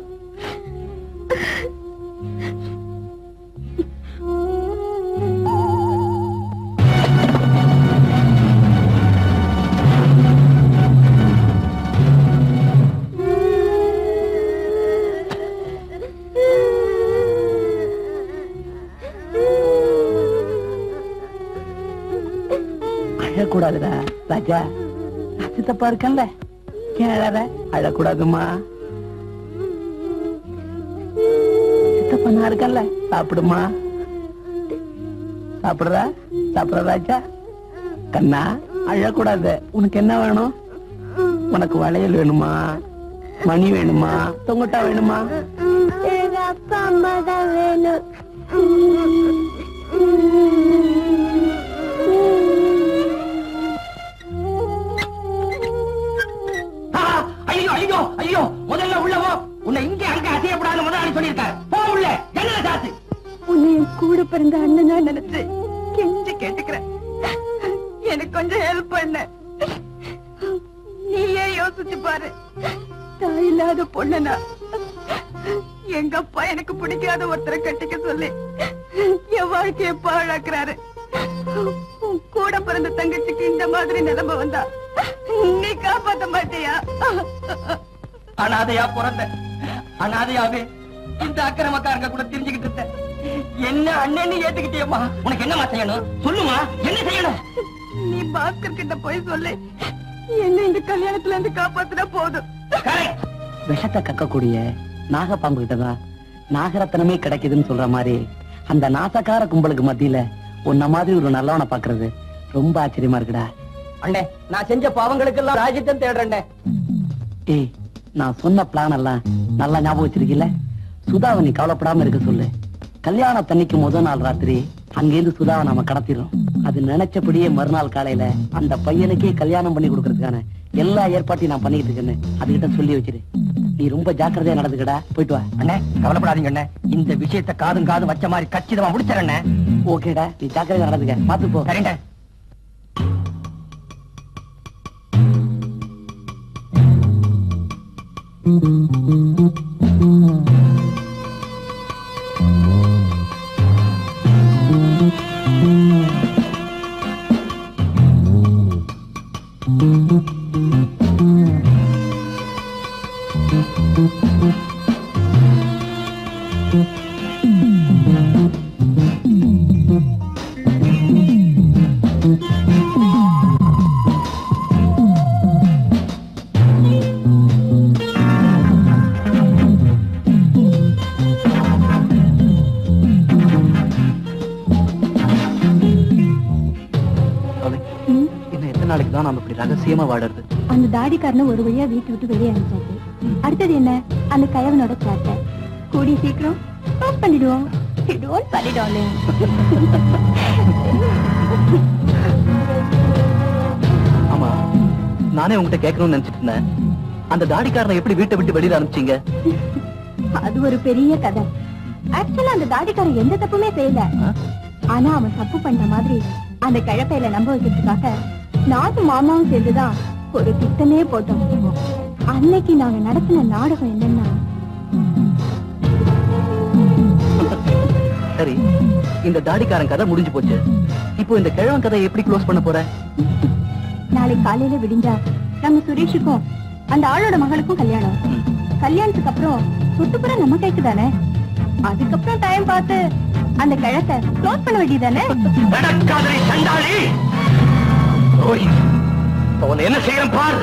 அழக்கூடாதுடா ராஜா சித்தப்பா இருக்கன்ல ஏன் அழற அழக்கூடாதுமா சித்தப்பா நான் இருக்கன்ல சாப்பிடுமா சாப்பிடுறா சாப்பிடுற ராஜா கண்ணா அழக்கூடாது உனக்கு என்ன வேணும் உனக்கு வளையல் வேணுமா மணி வேணுமா தொங்கட்டா வேணுமா எங்க அப்பா அம்மா தான் வேணும் ஆ, ஐயோ ஐயோ ஐயோ முதல்ல உள்ளவோ உன்னை இங்க அங்க அசையப்படாத முதலாளி சொல்லியிருக்காரு போ உள்ள என்ன சாத்து உன்னை என் கூட பிறந்த அண்ணனா நினைச்சு கெஞ்சி கேட்டுக்கிறேன் எனக்கு கொஞ்சம் ஹெல்ப் பண்ண நீயே யோசிச்சு பாரு தாய் இல்லாத பொண்ணுனா எங்க அப்பா எனக்கு பிடிக்காத ஒருத்தரை கட்டிக்க சொல்லி என் வாழ்க்கைய பாழாக்குறாரு உன் கூட பிறந்த தங்கச்சிக்கு இந்த மாதிரி நிலைமை வந்தா நீ காப்பாத்த மாட்டியா அனாதையா பிறந்த அனாதையாவே இந்த அக்கிரமக்காரங்க கூட தெரிஞ்சுக்கிட்டு இருந்த என்ன அண்ணன்னு ஏத்துக்கிட்டியம்மா உனக்கு என்னம்மா செய்யணும் சொல்லுமா என்ன செய்யணும் நீ பாஸ்கர் கிட்ட போய் சொல்லு என்ன இந்த கல்யாணத்துல இருந்து காப்பாத்துனா போதும் Correct. விஷத்தை கக்கக்கூடிய நாகப்பாம்பு கிட்டதான் நாகரத்தனமே கிடைக்குதுன்னு சொல்ற மாதிரி அந்த நாசக்கார கும்பலுக்கு மத்தியில உன்ன மாதிரி ஒரு நல்லவனை பாக்குறது ரொம்ப ஆச்சரியமா இருக்குடா அண்ணே நான் செஞ்ச பாவங்களுக்கு எல்லாம் ராஜ்யத்தம் தேடுறேன் ஏய் நான் சொன்ன பிளான் எல்லாம் நல்லா ஞாபகம் வச்சிருக்கீல்ல சுதாவை நீ கவலைப்படாம இருக்க சொல்லு கல்யாணத்தன்னைக்கு முதல் நாள் ராத்திரி அங்கிருந்து சுதாவை நாம கடத்திடுறோம் அது நினைச்சபடியே மறுநாள் காலையில அந்த பையனுக்கே கல்யாணம் பண்ணி கொடுக்கறதுக்கான எல்லா ஏற்பாட்டையும் நான் பண்ணிட்டு இருக்கேன்னு அதுகிட்ட சொல்லி வச்சிரு நீ ரொம்ப ஜாக்கிரதையா நடந்துக்கடா போயிட்டு வா அண்ணே கவலைப்படாதீங்க அண்ணே இந்த விஷயத்தை காதும் காதும் வச்ச மாதிரி கச்சிதமா முடிச்சிடறேன் ஓகேடா நீ ஜாக்கிரதையா நடந்துக்க பாத்து போ சரிண்ணே இன்னும் எத்தனை நாளைக்கு தான் நாம இப்படி ரகசியமா வாடுறது அந்த தாடிக்காரனை ஒரு வழியா வீட்டு விட்டு வெளியே அனுப்பிச்சாச்சு அடுத்தது என்ன அந்த கயவனோட சாட்டை கூடி சீக்கிரம் பாஸ் பண்ணிடுவோம் டோன்ட் பண்ணிடுவாங்க ஆமா நானே உங்ககிட்ட கேட்கணும்னு நினைச்சிட்டு இருந்தேன் அந்த தாடிக்காரனை எப்படி வீட்டை விட்டு வெளியில அனுப்பிச்சீங்க அது ஒரு பெரிய கதை ஆக்சுவலா அந்த தாடிக்காரன் எந்த தப்புமே செய்யல ஆனா அவன் தப்பு பண்ண மாதிரி அந்த கிழப்பையில நம்ப வைக்கிறதுக்காக நானும் மாமாவும் சேர்ந்துதான் ஒரு திட்டமே போட்டோம் அன்னைக்கு நாங்க நடத்தின நாடகம் என்னன்னா சரி இந்த தாடிக்காரன் கதை முடிஞ்சு போச்சு இப்போ இந்த கிழவன் கதை எப்படி க்ளோஸ் பண்ண போற நாளைக்கு காலையில விடிஞ்சா நம்ம சுரேஷுக்கும் அந்த ஆளோட மகளுக்கும் கல்யாணம் கல்யாணத்துக்கு அப்புறம் சுட்டுப்புற நம்ம கைக்கு தானே அதுக்கப்புறம் டைம் பார்த்து அந்த கிழத்தை க்ளோஸ் பண்ண வேண்டியதானே நடக்காதடி சண்டாளி ஓய் அவன் என்ன செய்யறேன் பார்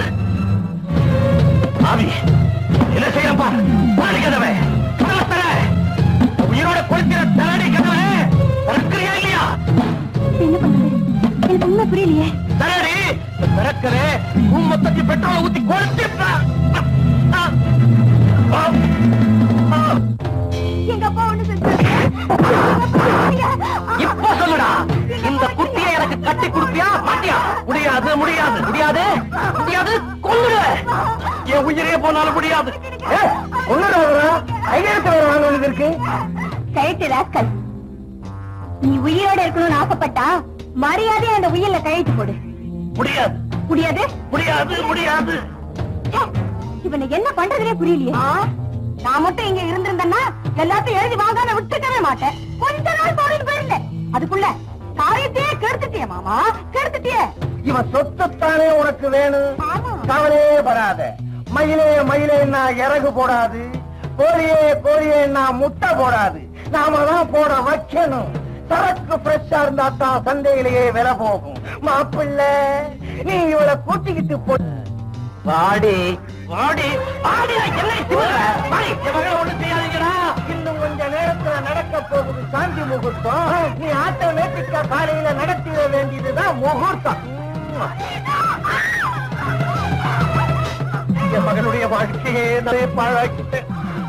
ஆவி என்ன செய்யறேன் பார் பாரு கதவை கதவை தர உயிரோட கொளுத்திர தரடி கதவை திறக்கிறியா இல்லையா என்ன பண்றது எனக்கு உண்மை புரியலையே தரடி திறக்கிற கும்மத்தச்சு பெட்ரோலை ஊத்தி கொளுத்தி எங்க அப்பா ஒண்ணு இப்ப சொல்லுடா இந்த குட்டியை எனக்கு கட்டி கொடுப்பியா மாட்டியா முடியாது முடியாது முடியாது முடியாது கொல்லுட என் உயிரே போனாலும் முடியாது கொல்லுட இருக்கு கழுத்து ராஸ்கல் நீ உயிரோட இருக்கணும்னு ஆசைப்பட்டா மரியாதை அந்த உயிரில கழுத்து போடு முடியாது முடியாது முடியாது முடியாது ச்சே, இவனை என்ன பண்றதுனே புரியலையே நான் மட்டும் இங்க இருந்திருந்தேன்னா எல்லாத்தையும் எழுதி வாங்காம விட்டுக்கவே மாட்டேன் கொஞ்ச நாள் போடுன்னு போயிருந்தேன் அதுக்குள்ள காரியத்தையே கெடுத்துட்டியே மாமா கெடுத்துட்டியே இவன் சொத்துத்தானே உனக்கு வேணும் ஆமா. கவலையே வராத மயிலே மயிலே நான் இறகு போடாது கோழியே கோழியே நான் முட்டை போடாது நாம தான் போட வைக்கணும் சரக்கு ஃப்ரெஷ்ஷா இருந்தா தான் சந்தையிலேயே விலை போகும் மாப்பிள்ளை நீ இவளை கூட்டிக்கிட்டு போ வாடி வாடி வாடி என்னை திமிர வாடி என் மகளை ஒண்ணு செய்யாதீங்கடா இன்னும் கொஞ்ச நேரத்துல நடக்க போகுது சாந்தி முகூர்த்தம் நீ ஆட்டோமேட்டிக்கா காலையில நடத்திட வேண்டியதுதான் முகூர்த்தம் என் மகனுடைய வாழ்க்கையே நிறைய பாழாக்கிட்டேன்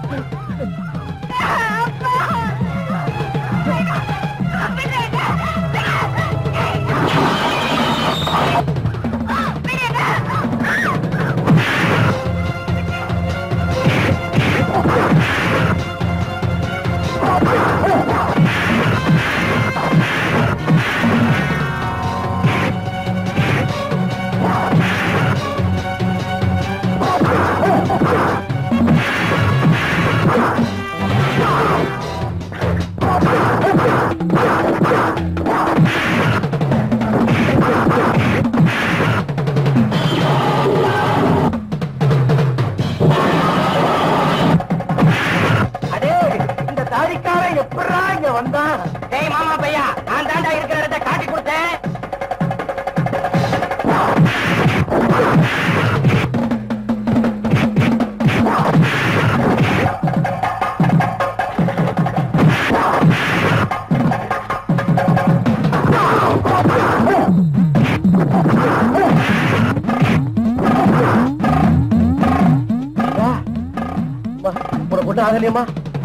அடே இந்த தாடிக்காரன் எப்படா இங்க வந்தான் டேய் மாமா பையா நான் தாண்டா இருக்கிற இடத்தை காட்டி கொடுத்தேன் ஆகலையம்மா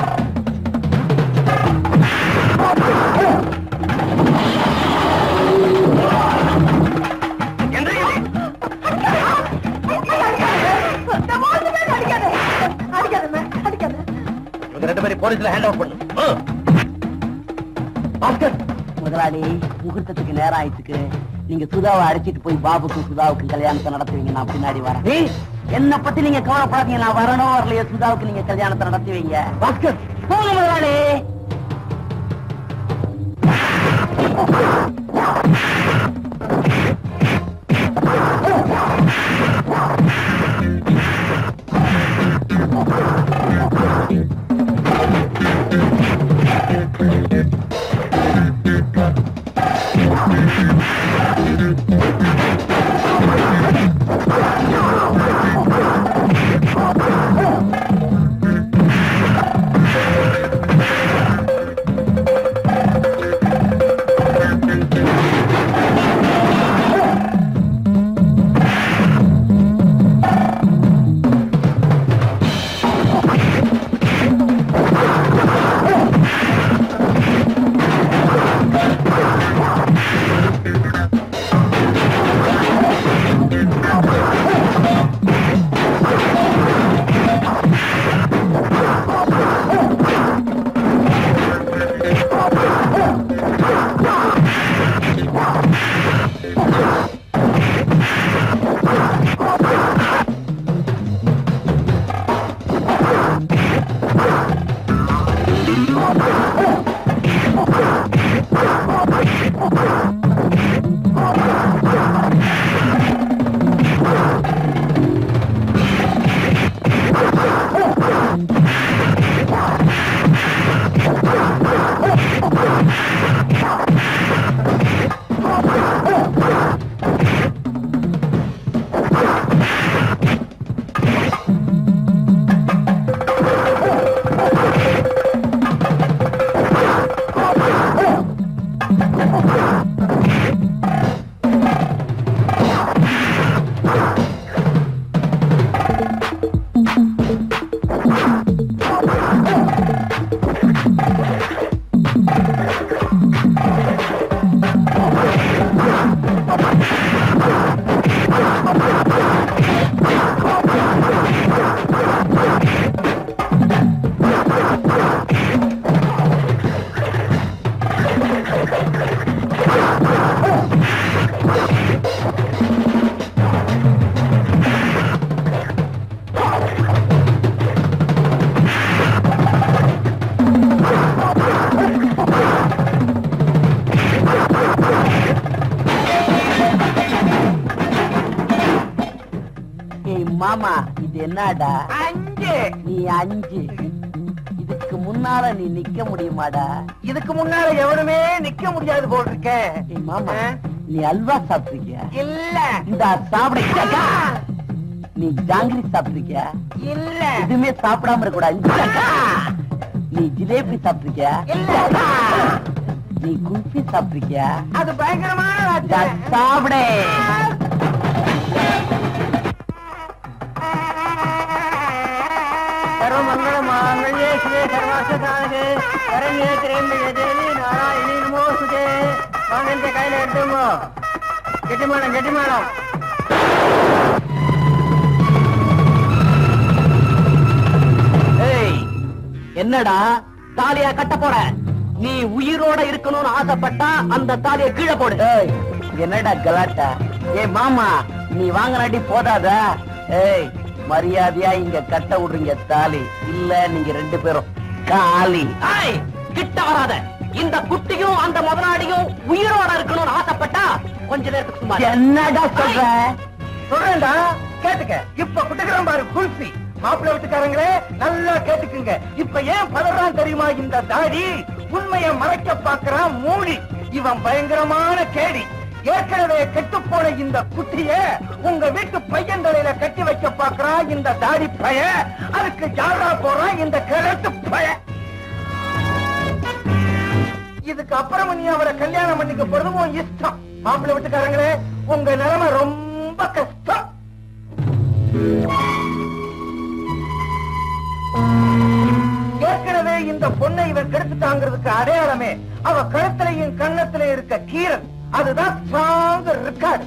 இவங்க ரெண்டு பேரும் போலீஸ்ல ஹேண்ட் ஓவர் பண்ணு ஆ. பாஸ்கர் முதலாளி முகூர்த்தத்துக்கு நேரம் ஆயிடுச்சுக்கு நீங்க சுதாவை அழைச்சிட்டு போய் பாபுக்கும் சுதாவுக்கும் கல்யாணத்தை நடத்துவீங்க நான் பின்னாடி வரேன் நீ என்ன பத்தி நீங்க கவலைப்படாதீங்க நான் வரணும் வரலையோ சுதாவுக்கு நீங்க கல்யாணத்தை நடத்துவீங்க பாஸ்கர் போங்க முதலாளி ஏய் மாமா இது என்னடா அஞ்சு நீ அஞ்சு இதுக்கு முன்னால நீ நிக்க முடியுமாடா இதுக்கு முன்னால எவனுமே நிக்க முடியாது போல் இருக்க ஏய் மாமா நீ அல்வா சாப்பிட்டிருக்கியா இல்ல இந்த சாப்பிட நீ ஜாங்கிரி சாப்பிட்டிருக்கியா இல்ல எதுவுமே சாப்பிடாம இருக்க கூடாது நீ ஜிலேபி சாப்பிட்டிருக்கியா இல்ல நீ குல்ஃபி சாப்பிட்டிருக்கியா அது பயங்கரமான இந்தா வார்த்தை. சாப்பிடு சர்வமங்கள மாங்கல்யே சிவே சர்வாச சாதகே சரண்யே திரேம்பிய தேவி நாராயணி நமோசுதே வாங்க இந்த கையில எடுத்துங்க கெட்டிமானம் கெட்டிமானம் ஏய் என்னடா தாலியா கட்ட போற நீ உயிரோட இருக்கணும்னு ஆசைப்பட்டா அந்த தாலிய கீழே போடு ஏய் என்னடா கலாட்டா ஏய் மாமா நீ வாங்கினாடி போதாதா ஏய் மரியாதையா இங்க கட்ட விடுறீங்க தாலி இல்ல நீங்க ரெண்டு பேரும் காலி ஏய் கிட்ட வராத இந்த குட்டியும் அந்த முதலாளியும் உயிரோட இருக்கணும்னு ஆசைப்பட்டா கொஞ்ச நேரத்துக்கு சும்மா என்னடா சொல்ற சொல்றேன்டா கேட்டுக்க இப்ப குட்டுக்கிறோம் பாரு குல்ஃபி மாப்பிள்ளை வீட்டுக்காரங்களே நல்லா கேட்டுக்குங்க இப்ப ஏன் பதறான் தெரியுமா இந்த தாடி உண்மையை மறைக்க பாக்குறான் மூடி இவன் பயங்கரமான கேடி ஏற்கனவே கெட்டுப் போன இந்த குட்டிய உங்க வீட்டு பையன் தலையில கட்டி வைக்க பாக்குறான் இந்த தாடி பய அதுக்கு ஜாடா போறான் இந்த கிழட்டு பய இதுக்கு அப்புறம் நீ அவரை கல்யாணம் பண்ணிக்க போறது உன் இஷ்டம் மாப்பிள்ளை வீட்டுக்காரங்களே உங்க நிலைமை ரொம்ப கஷ்டம் இந்த பொண்ணை இவன் கெடுத்துட்டாங்கிறதுக்கு அடையாளமே அவ கழுத்திலையும் கண்ணத்திலையும் இருக்க கீரல் அதுதான் ஸ்ட்ராங் ரெக்கார்டு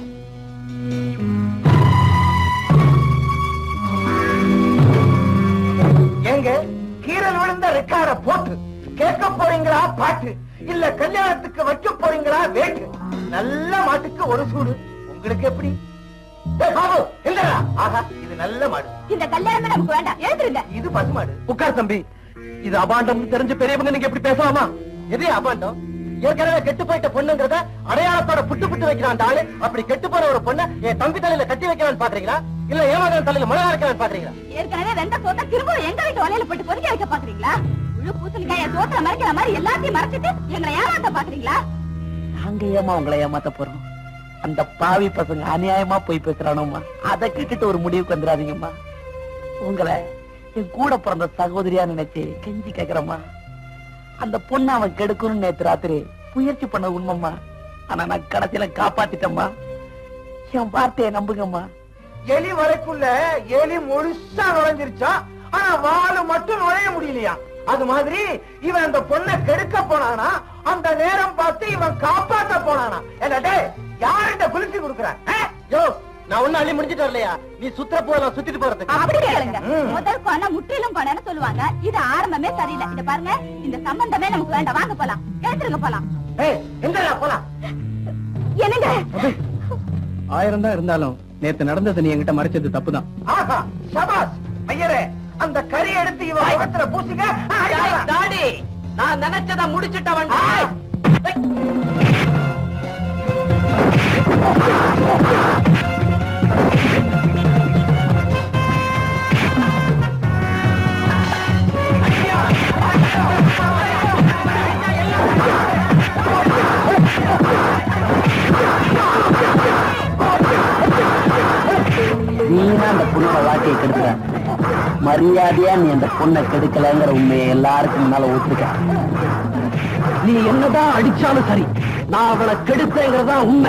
எங்க கீரல் விழுந்த ரெக்கார்ட போட்டு கேட்க போறீங்களா பாட்டு இல்ல கல்யாணத்துக்கு வைக்க போறீங்களா வேட்டு நல்ல மாட்டுக்கு ஒரு சூடு உங்களுக்கு எப்படி டேய் பாபு, எந்திரடா. ஆஹா இது நல்ல மாடு இந்த கல்யாணமே நமக்கு வேண்டாம் எழுதுருங்க இது பசுமாடு உட்கார் தம்பி இது அபாண்டம் தெரிஞ்ச பெரியவங்க நீங்க எப்படி பேசலாமா எது அபாண்டம் ஏற்கனவே கெட்டு போயிட்ட பொண்ணுங்கிறத அடையாளத்தோட புட்டு புட்டு வைக்கிறான் அந்த ஆளு அப்படி கெட்டு போற ஒரு பொண்ணை என் தம்பி தலையில கட்டி வைக்கலாம்னு பாக்குறீங்களா இல்ல ஏமாதான் தலையில மழை வைக்கலாம்னு பாக்குறீங்களா ஏற்கனவே வெந்த சோத்த திரும்ப எங்க வீட்டு வலையில போட்டு கொதிக்க வைக்க பாக்குறீங்களா முழு பூசணிக்காய சோத்துல மறைக்கிற மாதிரி எல்லாத்தையும் மறைச்சிட்டு எங்களை ஏமாத்த பாக்குறீங்களா நாங்க ஏமா உங்களை ஏமாத்த போறோம் அந்த பாவி பசங்க அநியாயமா போய் பேசுறானோமா அதை கேட்டுட்டு ஒரு முடிவுக்கு வந்துடாதீங்கம்மா உங்களை என் கூட பிறந்த சகோதரியா நினைச்சு கெஞ்சி கேக்குறம்மா அந்த பொண்ணை அவன் கெடுக்கணும்னு நேத்து ராத்திரி முயற்சி பண்ண உண்மைம்மா ஆனா நான் கடைசியில காப்பாத்திட்டேம்மா என் வார்த்தையை நம்புங்கம்மா எலி வரைக்குள்ள எலி முழுசா நுழைஞ்சிருச்சா ஆனா வாலு மட்டும் நுழைய முடியலையா அது மாதிரி இவன் அந்த பொண்ணை கெடுக்க போனானா அந்த நேரம் பார்த்து இவன் காப்பாத்த போனானா என்ன டேய் யார்கிட்ட குளிச்சு கொடுக்குறான் யோ நான் ஒண்ணு அள்ளி முடிஞ்சிட்டு வரலையா நீ சுத்துற போல சுத்திட்டு போறதுக்கு அப்படி கேளுங்க ம். முதல் பணம் முற்றிலும் பணம்னு சொல்லுவாங்க இது ஆரம்பமே சரியில்லை இத பாருங்க இந்த சம்பந்தமே நமக்கு வேண்டாம் வாங்க போலாம் கேட்டுருங்க போலாம் ஏய் எங்கடா போலாம் என்னங்க ஆயிரம் தான் இருந்தாலும் நேத்து நடந்தது நீ என்கிட்ட மறைச்சது தப்புதான் ஆஹா சபாஸ் ஐயரே அந்த கறி எடுத்து இவன் முகத்துல பூசிக்க டாடி நான் நினைச்சதை முடிச்சிட்டவன் நீனா அந்த பொண்ணோட வாழ்க்கையை கெடுக்கிற மரியாதையா நீ அந்த பொண்ணை கெடுக்கலங்கிற உண்மையை எல்லாருக்கும் முன்னால ஒத்துக்க நீ என்னதான் அடிச்சாலும் சரி நான் அவளை கெடுத்தேங்கிறதா உண்மை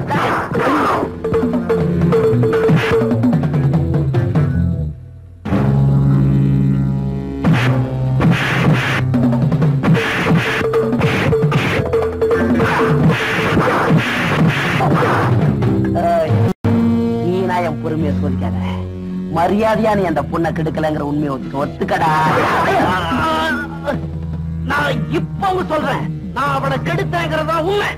ஏய், நீனா என் பொறுமையை சோதிக்காத மரியாதையா நீ அந்த பொண்ணை கெடுக்கலங்கிற உண்மையை ஒத்துக்க ஒத்துக்கடா நான் இப்பவும் சொல்றேன் நான் அவளை கெடுத்தேங்கிறதா உண்மை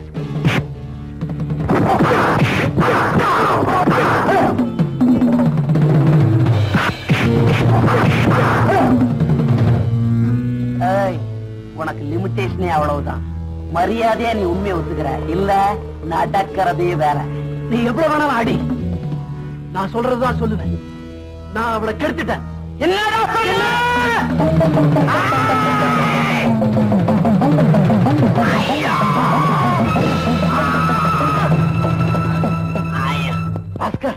ஏய், உனக்கு லிமிட்டேஷனே அவ்வளவுதான் மரியாதையா நீ உண்மையை ஒத்துக்கிற இல்ல நடக்கிறதே வேற நீ எவ்வளவு வேணாலும் அடி நான் சொல்றதுதான் சொல்லுவேன் நான் அவளை கெடுத்துட்டேன் என்னடா சொல்ல பாஸ்கர்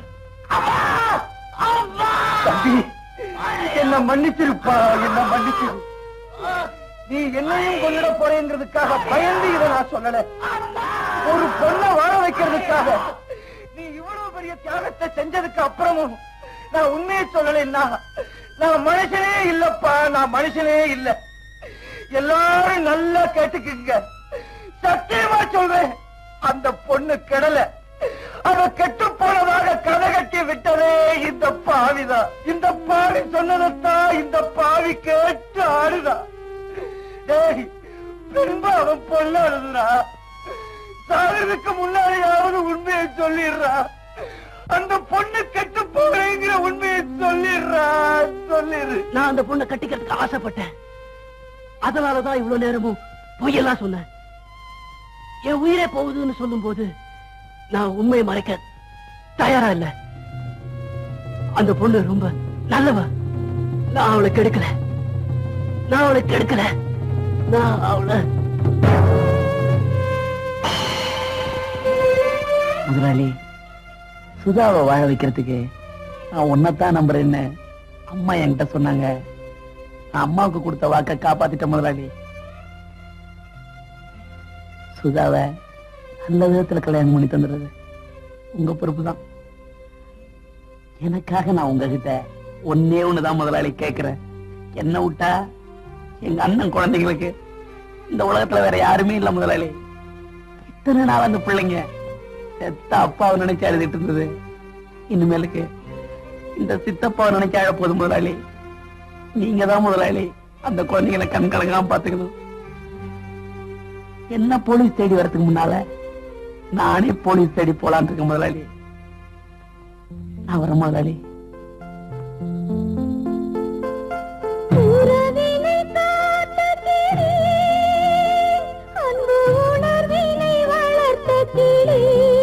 தம்பி என்ன மன்னிச்சிருப்பா என்ன மன்னிச்சிரு நீ என்னையும் கொண்டுட போறேங்கிறதுக்காக பயந்து இதை நான் சொல்லல ஒரு பொண்ணை வாழ வைக்கிறதுக்காக நீ இவ்வளவு பெரிய தியாகத்தை செஞ்சதுக்கு அப்புறமும் நான் உண்மையை சொல்லலைன்னா நான் மனுஷனே இல்லப்பா நான் மனுஷனே இல்ல எல்லாரும் நல்லா கேட்டுக்குங்க சத்தியமா சொல்றேன் அந்த பொண்ணு கெடல அவ கெட்டு போனதாக கதை கட்டி விட்டதே இந்த பாவிதான் இந்த பாவி சொன்னதைத்தான் இந்த பாவி கேட்டு ஆடுதான் டேய் பின்பு அவன் பொண்ணு அழுதுறா சாகிறதுக்கு முன்னாடியாவது உண்மையை சொல்லிடுறா அந்த பொண்ணு கெட்டு போறேங்கிற உண்மையை சொல்லிடுறா சொல்லிடு நான் அந்த பொண்ணை கட்டிக்கிறதுக்கு ஆசைப்பட்டேன் அதனாலதான் இவ்வளவு நேரமும் பொய்யெல்லாம் சொன்னேன் என் உயிரே போகுதுன்னு சொல்லும் போது நான் உண்மையை மறைக்க தயாரா இல்ல அந்த பொண்ணு ரொம்ப நல்லவ நான் அவளை கெடுக்கல நான் அவளை கெடுக்கல நான் அவளை முதலாளி சுதாவை வாழ வைக்கிறதுக்கு நான் உன்னைத்தான் நம்புறேன்னு அம்மா என்கிட்ட சொன்னாங்க நான் அம்மாவுக்கு கொடுத்த வாக்க காப்பாத்திட்ட முதலாளி சுதாவை நல்ல விதத்துல கல்யாணம் பண்ணி தந்துடுறது உங்க பொறுப்பு தான் எனக்காக நான் உங்ககிட்ட ஒன்னே ஒண்ணுதான் முதலாளி கேக்குறேன் என்ன விட்டா எங்க அண்ணன் குழந்தைங்களுக்கு இந்த உலகத்துல வேற யாருமே இல்ல முதலாளி இத்தனை நாள் அந்த பிள்ளைங்க செத்த அப்பாவை நினைச்சு அழுதுட்டு இருந்தது இனிமேலுக்கு இந்த சித்தப்பாவை நினைச்சு அழ போதும் முதலாளி நீங்க தான் முதலாளி அந்த குழந்தைகளை கண் கலங்காம பாத்துக்கணும் என்ன போலீஸ் தேடி வரதுக்கு முன்னால நானே போலீஸ் தேடி போலான்னு இருக்கேன் முதலாளி நான் வரேன் முதலாளி உறவினை காத்த கிளி, அன்பு உணர்வினை வளர்த்த கிளி.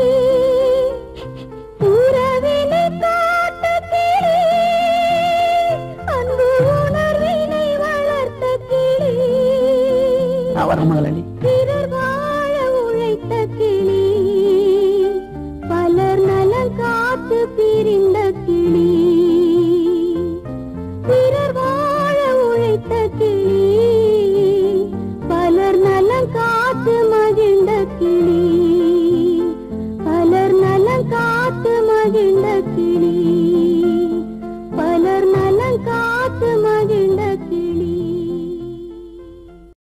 உறவினை காத்த கிளி, அன்பு உணர்வினை வளர்த்த கிளி. நான் வரேன் முதலாளி பிறர்